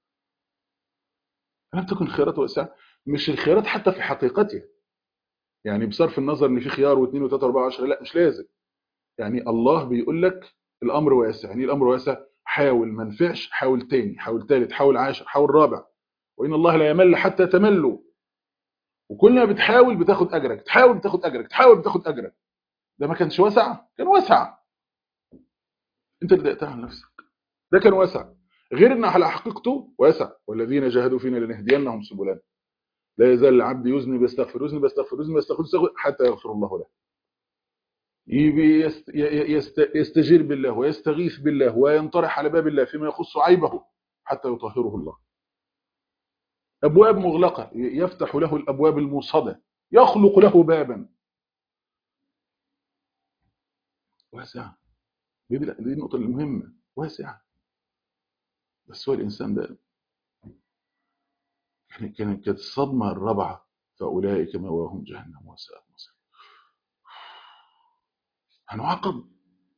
الم تكن الخيارات واسعه مش الخيارات حتى في حقيقتها يعني بصرف النظر ان في خيار واثنين وثلاثه واربعه وعشره لا مش لازم يعني الله بيقول لك الامر واسع يعني إيه الامر واسع حاول ما نفعش حاول تاني حاول تالت حاول عاشر حاول رابع وان الله لا يمل حتى تملوا وكل ما بتحاول بتاخد اجرك تحاول بتاخد اجرك تحاول بتاخد اجرك ده ما كانش واسع كان واسع انت اللي ضايقتها على نفسك ده كان واسع غير ان على حقيقته واسع والذين جاهدوا فينا لنهدينهم سبلنا لا يزال العبد يزني بيستغفر يزني بيستغفر يزني بيستغفر يستغفر حتى يغفر الله له يبي يست يست يستجير بالله ويستغيث بالله وينطرح على باب الله فيما يخص عيبه حتى يطهره الله ابواب مغلقه يفتح له الابواب الموصده يخلق له بابا واسعه دي دي النقطه المهمه واسعه بس هو الانسان ده يعني كانت كانت الصدمه الرابعه فاولئك مأواهم جهنم وساءت مصير هنعاقب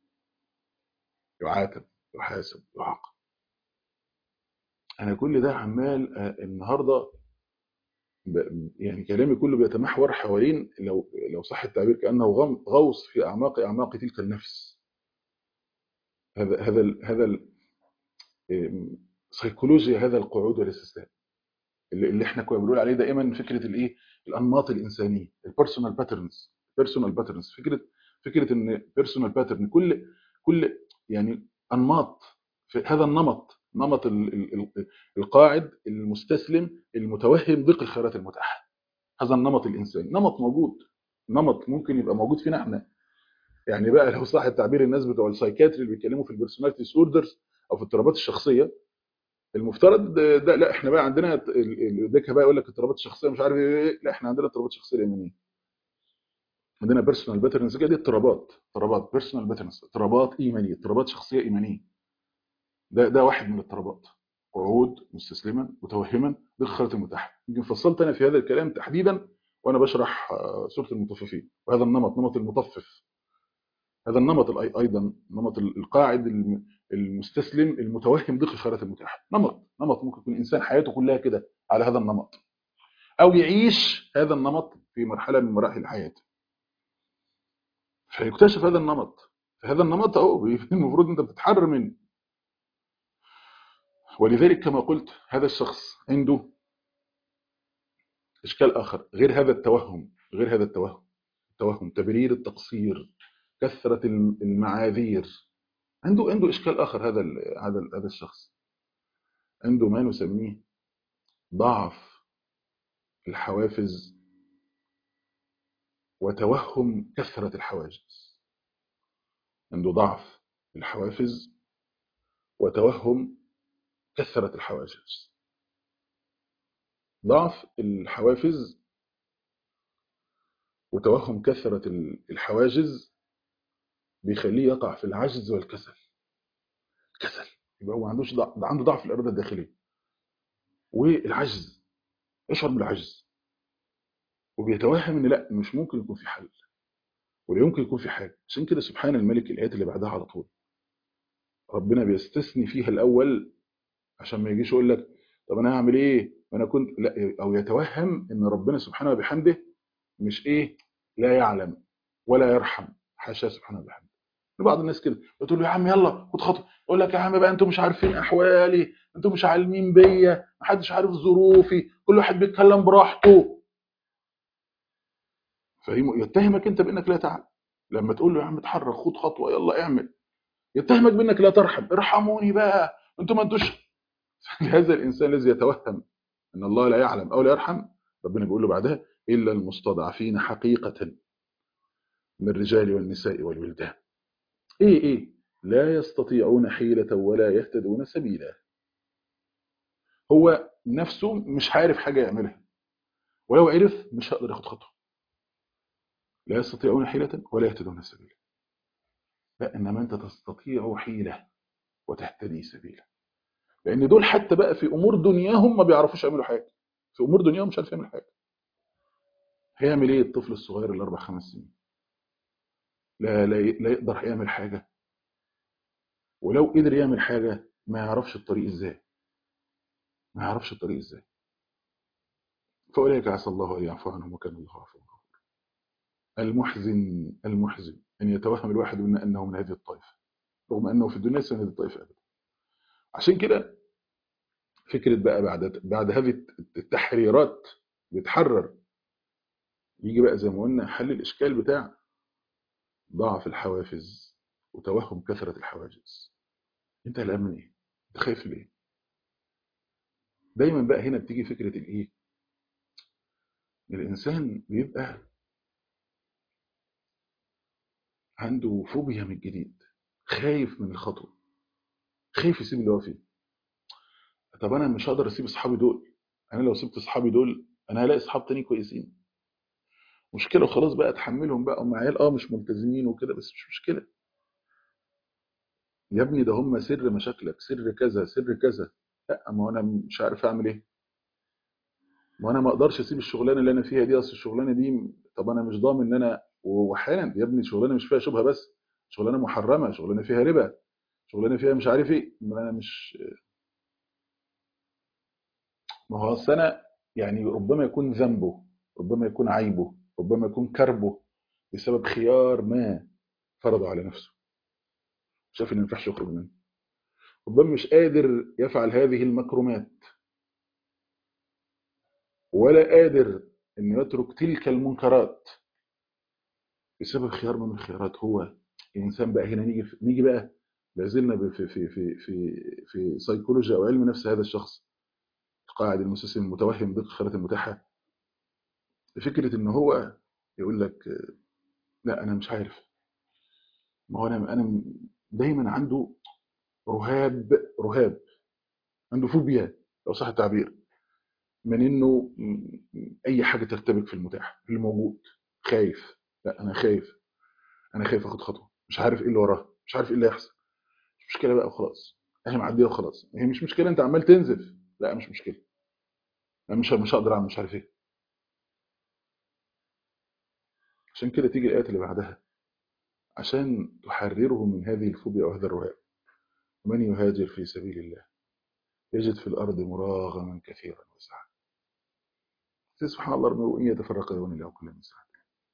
يعاتب يحاسب يعاقب انا كل ده عمال آه، النهارده ب- يعني كلامي كله بيتمحور حوالين لو لو صح التعبير كانه غم- غوص في اعماق اعماق تلك النفس هذا هذا ال- هذا ال- إم، سيكولوجيا هذا القعود والاستسلام اللي اللي احنا كنا بنقول عليه دائما فكره الايه الانماط الانسانيه البيرسونال باترنز بيرسونال باترنز فكره فكره ان بيرسونال باترن كل كل يعني انماط في هذا النمط نمط ال- ال- ال- القاعد المستسلم المتوهم ضيق الخيارات المتاحه هذا النمط الانساني نمط موجود نمط ممكن يبقى موجود فينا احنا يعني بقى لو صح التعبير الناس بتوع السايكاتري اللي بيتكلموا في البيرسوناليتي ديسوردرز او في الاضطرابات الشخصيه المفترض ده لا احنا بقى عندنا الدكه بقى يقول لك اضطرابات الشخصيه مش عارف ايه لا احنا عندنا اضطرابات شخصيه ايمانيه عندنا بيرسونال باترنز دي اضطرابات اضطرابات بيرسونال باترنز اضطرابات ايمانيه اضطرابات شخصيه ايمانيه ده ده واحد من الاضطرابات وعود مستسلما متوهما بالخيارات المتاحه يمكن فصلت انا في هذا الكلام تحديدا وانا بشرح سوره المطففين وهذا النمط نمط المطفف هذا النمط ايضا نمط القاعد المستسلم المتوهم ضيق الخيارات المتاحه نمط نمط ممكن يكون انسان حياته كلها كده على هذا النمط او يعيش هذا النمط في مرحله من مراحل حياته فيكتشف هذا النمط فهذا النمط اهو المفروض انت بتتحرر منه ولذلك كما قلت هذا الشخص عنده اشكال اخر غير هذا التوهم غير هذا التوهم التوهم تبرير التقصير كثره المعاذير عنده عنده اشكال اخر هذا هذا هذا الشخص عنده ما نسميه ضعف الحوافز وتوهم كثرة الحواجز عنده ضعف الحوافز وتوهم كثرة الحواجز ضعف الحوافز وتوهم كثرة الحواجز بيخليه يقع في العجز والكسل كسل يبقى هو عندوش ضعف عنده ضعف الإرادة الداخلية والعجز يشعر بالعجز وبيتوهم ان لا مش ممكن يكون في حل ولا يمكن يكون في حاجه عشان كده سبحان الملك الايات اللي بعدها على طول ربنا بيستثني فيها الاول عشان ما يجيش يقول لك طب انا هعمل ايه ما انا كنت لا او يتوهم ان ربنا سبحانه وبحمده مش ايه لا يعلم ولا يرحم حاشا سبحانه وبحمده بعض الناس كده بتقول له يا عم يلا خد خطوه يقول لك يا عم بقى انتوا مش عارفين احوالي انتوا مش عالمين بيا محدش عارف ظروفي كل واحد بيتكلم براحته فيتهمك انت بانك لا تعلم لما تقول له يا عم اتحرك خد خطوه يلا اعمل يتهمك بانك لا ترحم ارحموني بقى انتوا ما انتوش هذا الانسان الذي يتوهم ان الله لا يعلم او لا يرحم ربنا بيقول له بعدها الا المستضعفين حقيقه من الرجال والنساء والولدان ايه ايه لا يستطيعون حيلة ولا يهتدون سبيلا هو نفسه مش عارف حاجة يعملها ولو عرف مش هقدر ياخد خطوه لا يستطيعون حيلة ولا يهتدون سبيلا لا إنما أنت تستطيع حيلة وتهتدي سبيلا لأن دول حتى بقى في أمور دنياهم ما بيعرفوش يعملوا حاجة في أمور دنياهم مش عارف يعمل حاجة هيعمل إيه الطفل الصغير الأربع خمس سنين لا, لا, لا يقدر يعمل حاجة ولو قدر يعمل حاجة ما يعرفش الطريق إزاي ما يعرفش الطريق إزاي فأولئك عسى الله أن يعفو عنهم وكان الله عفوا المحزن المحزن أن يتوهم الواحد من أنه من هذه الطائفة رغم أنه في الدنيا ليس من هذه الطائفة أبدا عشان كده فكرة بقى بعد بعد هذه التحريرات بيتحرر يجي بقى زي ما قلنا حل الإشكال بتاع ضعف الحوافز وتوهم كثرة الحواجز انت قلقان من ايه؟ انت خايف ليه؟ دايما بقى هنا بتيجي فكرة الايه؟ الإنسان بيبقى عنده فوبيا من الجديد خايف من الخطوة خايف يسيب اللي هو فيه طب انا مش هقدر اسيب اصحابي دول انا لو سبت اصحابي دول انا هلاقي اصحاب تاني كويسين مشكله وخلاص بقى اتحملهم بقى هم عيال اه مش ملتزمين وكده بس مش مشكله يا ابني ده هم سر مشاكلك سر كذا سر كذا لا ما انا مش عارف اعمل ايه ما انا ما اقدرش اسيب الشغلانه اللي انا فيها دي اصل الشغلانه دي طب انا مش ضامن ان انا واحيانا يا ابني شغلانه مش فيها شبهه بس شغلانه محرمه شغلانه فيها ربا شغلانه فيها مش عارف ايه ما انا مش ما هو اصل انا يعني ربما يكون ذنبه ربما يكون عيبه ربما يكون كربه بسبب خيار ما فرضه على نفسه شاف ان ما ينفعش يخرج منه ربما مش قادر يفعل هذه المكرمات ولا قادر انه يترك تلك المنكرات بسبب خيار من الخيارات هو الانسان بقى هنا نيجي نيجي بقى لازلنا في في في في في سيكولوجيا او علم نفس هذا الشخص القاعد المسلسل المتوهم ضد الخيارات المتاحه فكره ان هو يقول لك آه، لا انا مش عارف ما هو انا انا دايما عنده رهاب رهاب عنده فوبيا لو صح التعبير من انه م- م- اي حاجه ترتبك في المتاح في الموجود خايف لا انا خايف انا خايف اخد خطوه مش عارف ايه اللي وراها مش عارف ايه اللي هيحصل مش مشكله بقى وخلاص هي معديه وخلاص هي مش مشكله انت عمال تنزف لا مش مشكله انا مش مش هقدر اعمل مش عارف ايه عشان كده تيجي الايات اللي بعدها عشان تحرره من هذه الفوبيا وهذا الرهاب ومن يهاجر في سبيل الله يجد في الارض مراغما كثيرا وسعا سبحان الله ربنا وان يتفرق يون الله كل من سعه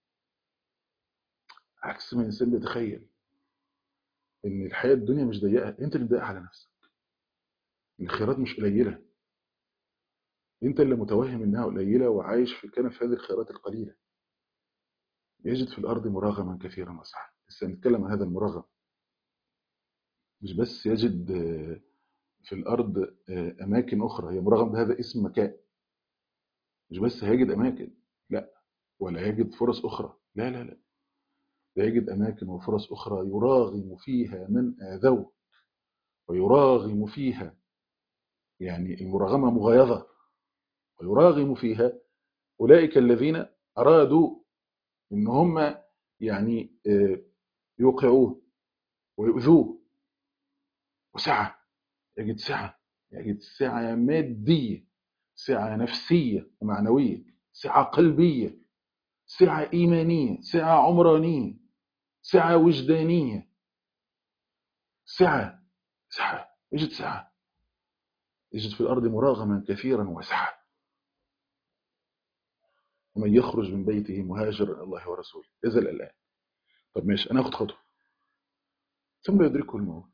عكس ما الانسان بيتخيل ان الحياه الدنيا مش ضيقه انت اللي ضيقها على نفسك الخيرات مش قليله انت اللي متوهم انها قليله وعايش في كنف هذه الخيرات القليله يجد في الارض مراغما كثيرا وسعا لسه هنتكلم عن هذا المراغم مش بس يجد آه، في الارض آه، اماكن اخرى هي مراغم ده هذا اسم مكان مش بس هيجد اماكن لا ولا يجد فرص اخرى لا لا لا ده يجد اماكن وفرص اخرى يراغم فيها من اذوه ويراغم فيها يعني المراغمه مغايظه ويراغم فيها اولئك الذين ارادوا ان هم يعني آه، يوقعوه ويؤذوه وسعه يجد سعه يجد سعه ماديه سعه نفسيه ومعنويه سعه قلبيه سعه ايمانيه سعه عمرانيه سعه وجدانيه سعه سعه يجد سعه يجد في الارض مراغما كثيرا وسعه ومن يخرج من بيته مهاجرا الى الله ورسوله يزل الان طب ماشي انا اخد خطوه ثم يدركه الموت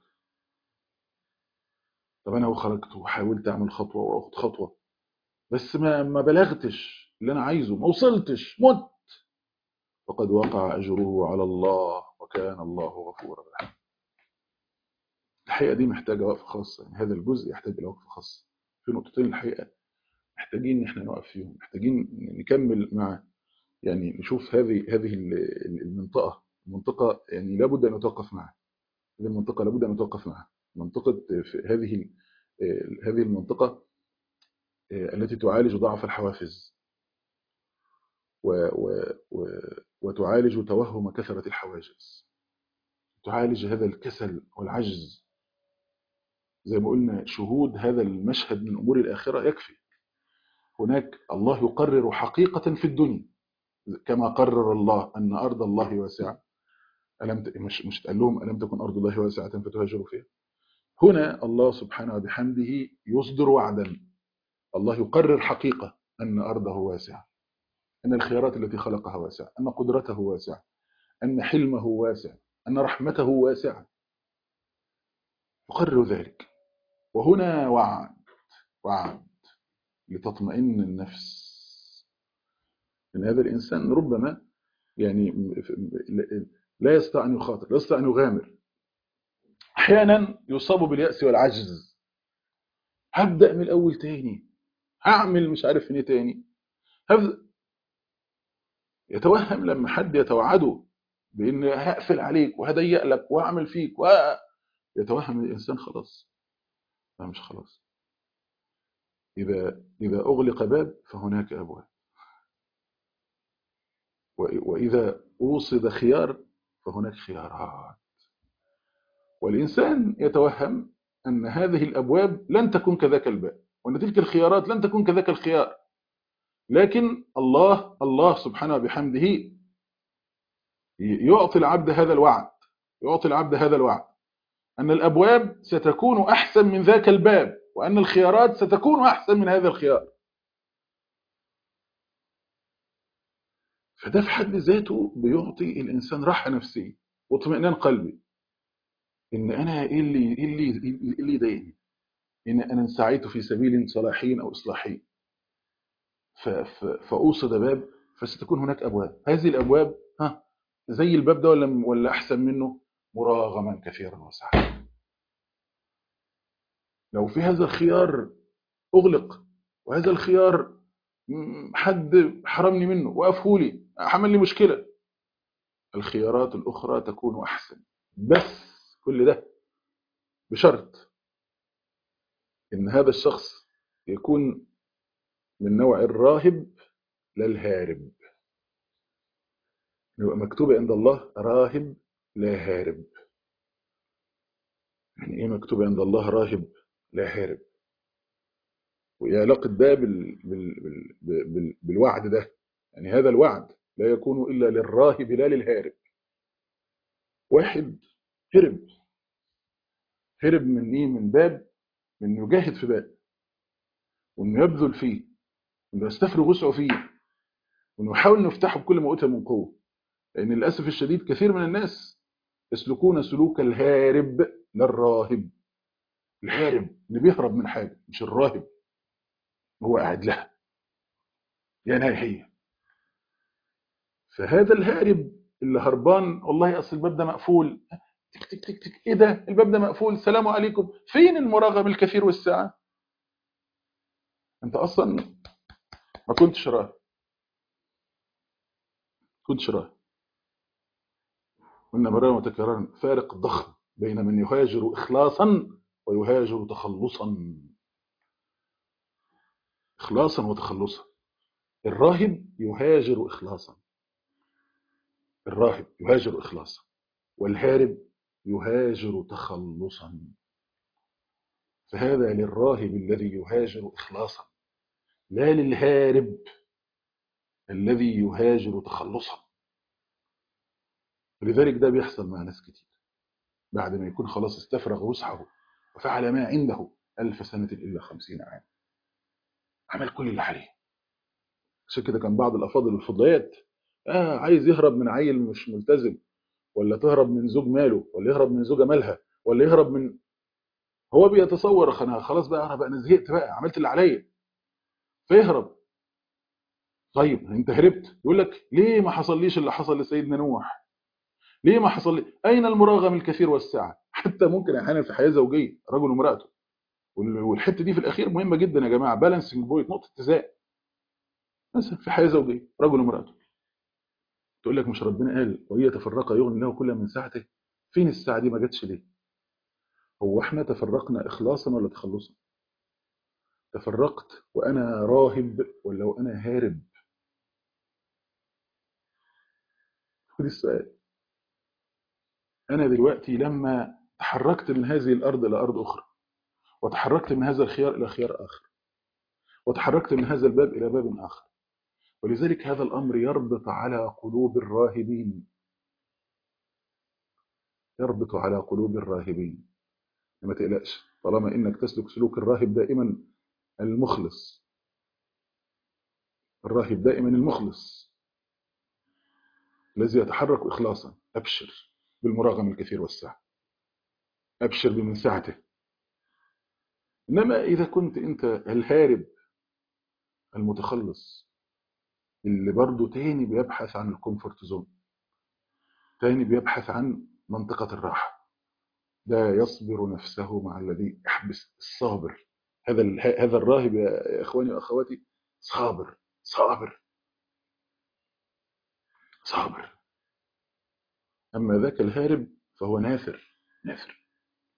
طب انا وخرجت وحاولت اعمل خطوه واخد خطوه بس ما ما بلغتش اللي انا عايزه ما وصلتش مت فقد وقع اجره على الله وكان الله غفورا رحيما الحقيقه دي محتاجه وقفه خاصه يعني هذا الجزء يحتاج الى وقفه خاصه في نقطتين الحقيقه محتاجين ان احنا نقف فيهم محتاجين نكمل مع يعني نشوف هذه هذه ال- ال- المنطقه منطقه يعني لابد ان نتوقف معها هذه المنطقه لابد ان نتوقف معها منطقه في هذه ال- آه، هذه المنطقه آه، التي تعالج ضعف الحوافز و و و وتعالج توهم كثرة الحواجز تعالج هذا الكسل والعجز زي ما قلنا شهود هذا المشهد من أمور الآخرة يكفي هناك الله يقرر حقيقة في الدنيا كما قرر الله أن أرض الله واسعة ألم ت... مش مش قال لهم ألم تكن أرض الله واسعة فتهاجروا فيها هنا الله سبحانه وبحمده يصدر وعدا الله يقرر حقيقة أن أرضه واسعة أن الخيارات التي خلقها واسعة أن قدرته واسعة أن حلمه واسع أن رحمته واسعة يقرر ذلك وهنا وعد وعد لتطمئن النفس ان هذا الانسان ربما يعني لا يستطيع ان يخاطر لا يستطيع ان يغامر احيانا يصاب بالياس والعجز هبدا من الاول تاني هعمل مش عارف ايه تاني هبدأ يتوهم لما حد يتوعده بان هقفل عليك وهضيق لك واعمل فيك و يتوهم الانسان خلاص لا مش خلاص إذا إذا أغلق باب فهناك أبواب وإذا أوصد خيار فهناك خيارات والإنسان يتوهم أن هذه الأبواب لن تكون كذاك الباب وأن تلك الخيارات لن تكون كذاك الخيار لكن الله الله سبحانه بحمده يعطي العبد هذا الوعد يعطي العبد هذا الوعد أن الأبواب ستكون أحسن من ذاك الباب وأن الخيارات ستكون أحسن من هذا الخيار فده في حد ذاته بيعطي الإنسان راحة نفسية واطمئنان قلبي إن أنا إيه اللي إيه اللي إيه اللي يضايقني إن أنا سعيت في سبيل صلاحي أو إصلاحي فأوصد باب فستكون هناك أبواب هذه الأبواب ها زي الباب ده ولا ولا أحسن منه مراغما كثيرا وسعا لو في هذا الخيار أغلق وهذا الخيار م- حد حرمني منه وقفه لي عمل لي مشكلة الخيارات الأخرى تكون أحسن بس كل ده بشرط إن هذا الشخص يكون من نوع الراهب لا الهارب يبقى مكتوب عند الله راهب لا هارب يعني ايه مكتوب عند الله راهب لا هارب وايه علاقه ده بال... بال... بال... بال... بالوعد ده يعني هذا الوعد لا يكون الا للراهب لا للهارب واحد هرب هرب من ايه من باب من انه يجاهد في باب وانه يبذل فيه وانه يستفرغ وسعه فيه وانه يحاول انه يفتحه بكل ما اوتي من قوه لان للاسف الشديد كثير من الناس يسلكون سلوك الهارب لا الراهب الهارب اللي بيهرب من حاجه مش الراهب هو قاعد لها يا نهاية هي فهذا الهارب اللي هربان والله اصل الباب ده مقفول تك تك تك تك ايه ده الباب ده مقفول السلام عليكم فين المراغم الكثير والساعة انت اصلا ما كنتش راهب كنتش راهب قلنا مرة وتكرارا فارق ضخم بين من يهاجر إخلاصا ويهاجر تخلصا إخلاصا وتخلصا الراهب يهاجر إخلاصا الراهب يهاجر إخلاصا والهارب يهاجر تخلصا فهذا للراهب الذي يهاجر إخلاصا لا للهارب الذي يهاجر تخلصا ولذلك ده بيحصل مع ناس كتير بعد ما يكون خلاص استفرغ وسعه وفعل ما عنده ألف سنة إلا خمسين عام عمل كل اللي عليه عشان كده كان بعض الأفاضل الفضليات آه عايز يهرب من عيل مش ملتزم ولا تهرب من زوج ماله ولا يهرب من زوجة مالها ولا يهرب من هو بيتصور انا خلاص بقى انا بقى انا زهقت بقى عملت اللي عليا فيهرب طيب انت هربت يقول لك ليه ما حصليش اللي حصل لسيدنا نوح ليه ما حصل لي اين المراغم الكثير والسعه حتى ممكن احيانا في حياه زوجيه رجل وامراته وال- والحته دي في الاخير مهمه جدا يا جماعه بالانسنج بوينت نقطه اتزان مثلا في حياه زوجيه رجل وامراته تقول لك مش ربنا قال وهي تفرقا يغني له كل من سعته فين الساعه دي ما جاتش ليه هو احنا تفرقنا اخلاصا ولا تخلصا تفرقت وانا راهب ولا وانا هارب خد السؤال انا دلوقتي لما تحركت من هذه الارض الى ارض اخرى وتحركت من هذا الخيار الى خيار اخر وتحركت من هذا الباب الى باب اخر ولذلك هذا الامر يربط على قلوب الراهبين يربط على قلوب الراهبين ما تقلقش طالما انك تسلك سلوك الراهب دائما المخلص الراهب دائما المخلص الذي يتحرك اخلاصا ابشر بالمراغم الكثير والسعه ابشر بمن سعته انما اذا كنت انت الهارب المتخلص اللي برضه تاني بيبحث عن الكومفورت زون تاني بيبحث عن منطقة الراحة ده يصبر نفسه مع الذي يحبس الصابر هذا ال- هذا الراهب يا اخواني واخواتي صابر صابر صابر اما ذاك الهارب فهو نافر نافر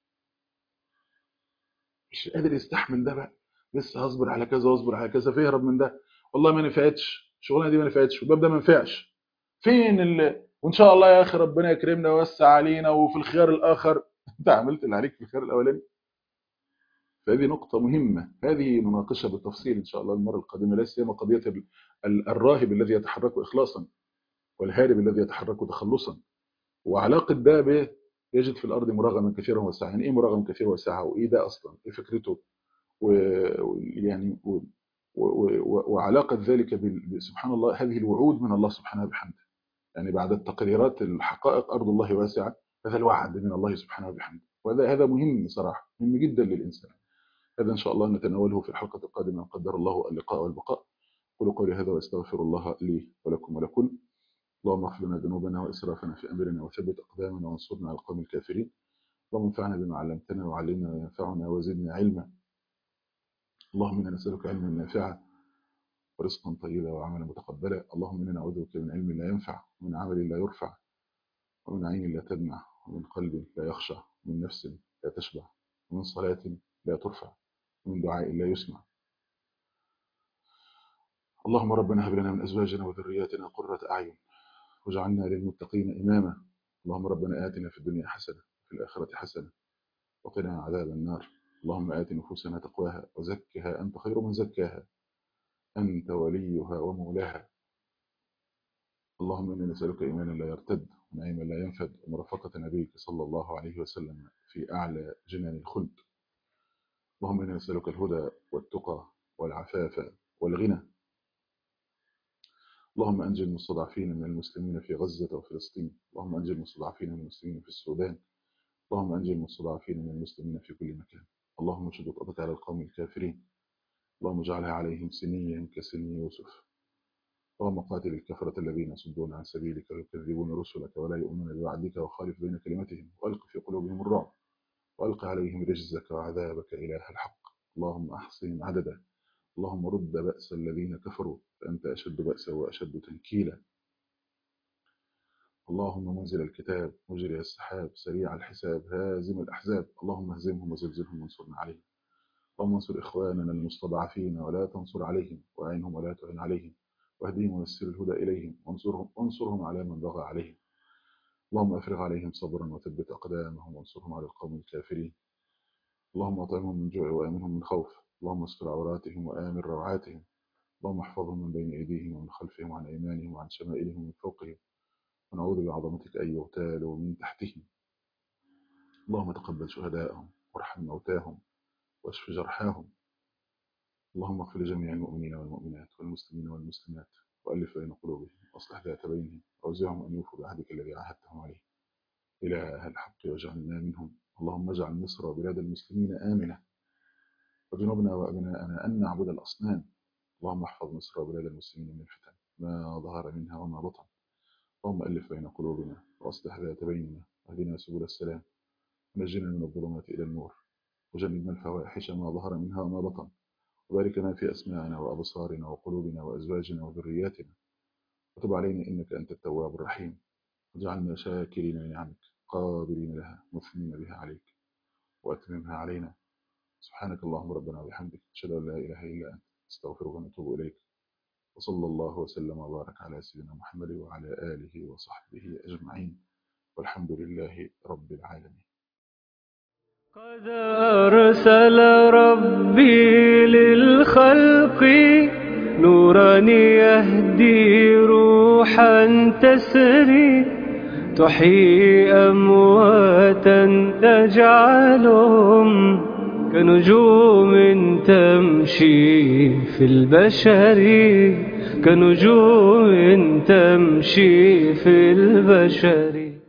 مش قادر يستحمل ده بقى لسه هصبر على كذا واصبر على كذا فيهرب من ده والله ما نفعتش الشغلانه دي ما نفعتش والباب ده ما نفعش فين ال... وان شاء الله يا اخي ربنا يكرمنا ويوسع علينا وفي الخيار الاخر انت عملت اللي عليك في الخيار الاولاني فهذه نقطة مهمة هذه نناقشها بالتفصيل إن شاء الله المرة القادمة لا سيما قضية ال- ال- الراهب الذي يتحرك إخلاصا والهارب الذي يتحرك تخلصا وعلاقة ده ب يجد في الأرض مراغما كثيرا وسعة يعني إيه مراغم كثير وسعة وإيه ده أصلا إيه فكرته ويعني و... و... و... وعلاقة ذلك بال... ب- سبحان الله هذه الوعود من الله سبحانه وبحمده يعني بعد التقريرات الحقائق أرض الله واسعة هذا الوعد من الله سبحانه وبحمده وهذا هذا مهم صراحة مهم جدا للإنسان هذا إن شاء الله نتناوله في الحلقة القادمة إن قدر الله اللقاء والبقاء قولوا قولي هذا واستغفر الله لي ولكم ولكم اللهم اغفر لنا ذنوبنا وإسرافنا في أمرنا وثبت أقدامنا وانصرنا على القوم الكافرين اللهم انفعنا بما علمتنا وعلمنا ما ينفعنا وزدنا علما اللهم إنا نسألك علما نافعا ورزقا طيبا وعملا متقبلا اللهم إنا نعوذ بك من علم لا ينفع ومن عمل لا يرفع ومن عين لا تدمع ومن قلب لا يخشع ومن نفس لا تشبع ومن صلاة لا ترفع ومن دعاء لا يسمع اللهم ربنا هب لنا من أزواجنا وذرياتنا قرة أعين واجعلنا للمتقين إماما اللهم ربنا آتنا في الدنيا حسنة وفي الآخرة حسنة وقنا عذاب النار اللهم آت نفوسنا تقواها وزكها أنت خير من زكاها أنت وليها ومولاها اللهم إنا نسألك إيمانا لا يرتد ونعيما لا ينفد ومرافقة نبيك صلى الله عليه وسلم في أعلى جنان الخلد اللهم إنا نسألك الهدى والتقى والعفاف والغنى اللهم أنجي المستضعفين من المسلمين في غزة وفلسطين اللهم أنجي المستضعفين من المسلمين في السودان اللهم أنجي المستضعفين من المسلمين في كل مكان اللهم اشد قضك على القوم الكافرين اللهم اجعلها عليهم سنيا كسن يوسف اللهم قاتل الكفرة الذين يصدون عن سبيلك ويكذبون رسلك ولا يؤمنون بوعدك وخالف بين كلمتهم وألق في قلوبهم الرعب وألق عليهم رجزك وعذابك إله الحق اللهم أحصهم عددا اللهم رد بأس الذين كفروا فأنت أشد بأسا وأشد تنكيلا اللهم منزل الكتاب مجري السحاب سريع الحساب هازم الأحزاب اللهم اهزمهم وزلزلهم وانصرنا عليهم اللهم انصر إخواننا المستضعفين ولا تنصر عليهم وأعينهم ولا تعن عليهم واهديهم ويسر الهدى إليهم وانصرهم, وانصرهم على من بغى عليهم اللهم أفرغ عليهم صبرا وثبت أقدامهم وانصرهم على القوم الكافرين اللهم أطعمهم من جوع وآمنهم من خوف اللهم استر عوراتهم وآمن روعاتهم اللهم احفظهم من بين أيديهم ومن خلفهم وعن أيمانهم وعن شمائلهم ومن فوقهم ونعوذ بعظمتك أن يغتالوا من تحتهم اللهم تقبل شهداءهم وارحم موتاهم واشف جرحاهم اللهم اغفر لجميع المؤمنين والمؤمنات والمسلمين والمسلمات وألف بين قلوبهم واصلح ذات بينهم وأوزعهم أن يوفوا بعهدك الذي عاهدتهم عليه إله الحق واجعلنا منهم اللهم اجعل مصر وبلاد المسلمين آمنة وجنوبنا وأبناءنا أن نعبد الأصنام اللهم احفظ مصر وبلاد المسلمين من الفتن ما ظهر منها وما بطن اللهم ألف بين قلوبنا وأصلح ذات بيننا واهدنا سبل السلام ونجنا من الظلمات إلى النور وجنبنا الفواحش ما ظهر منها وما بطن وبارك لنا في أسماعنا وأبصارنا وقلوبنا وأزواجنا وذرياتنا وتب علينا إنك أنت التواب الرحيم واجعلنا شاكرين لنعمك قابلين لها مثنين بها عليك وأتممها علينا سبحانك اللهم ربنا وبحمدك أشهد أن لا إله إلا أنت استغفرك ونتوب إليك وصلى الله وسلم وبارك على سيدنا محمد وعلى آله وصحبه أجمعين والحمد لله رب العالمين قد أرسل ربي للخلق نورا يهدي روحا تسري تحيي أمواتا تجعلهم كنجوم تمشي في البشر كنجوم تمشي في البشر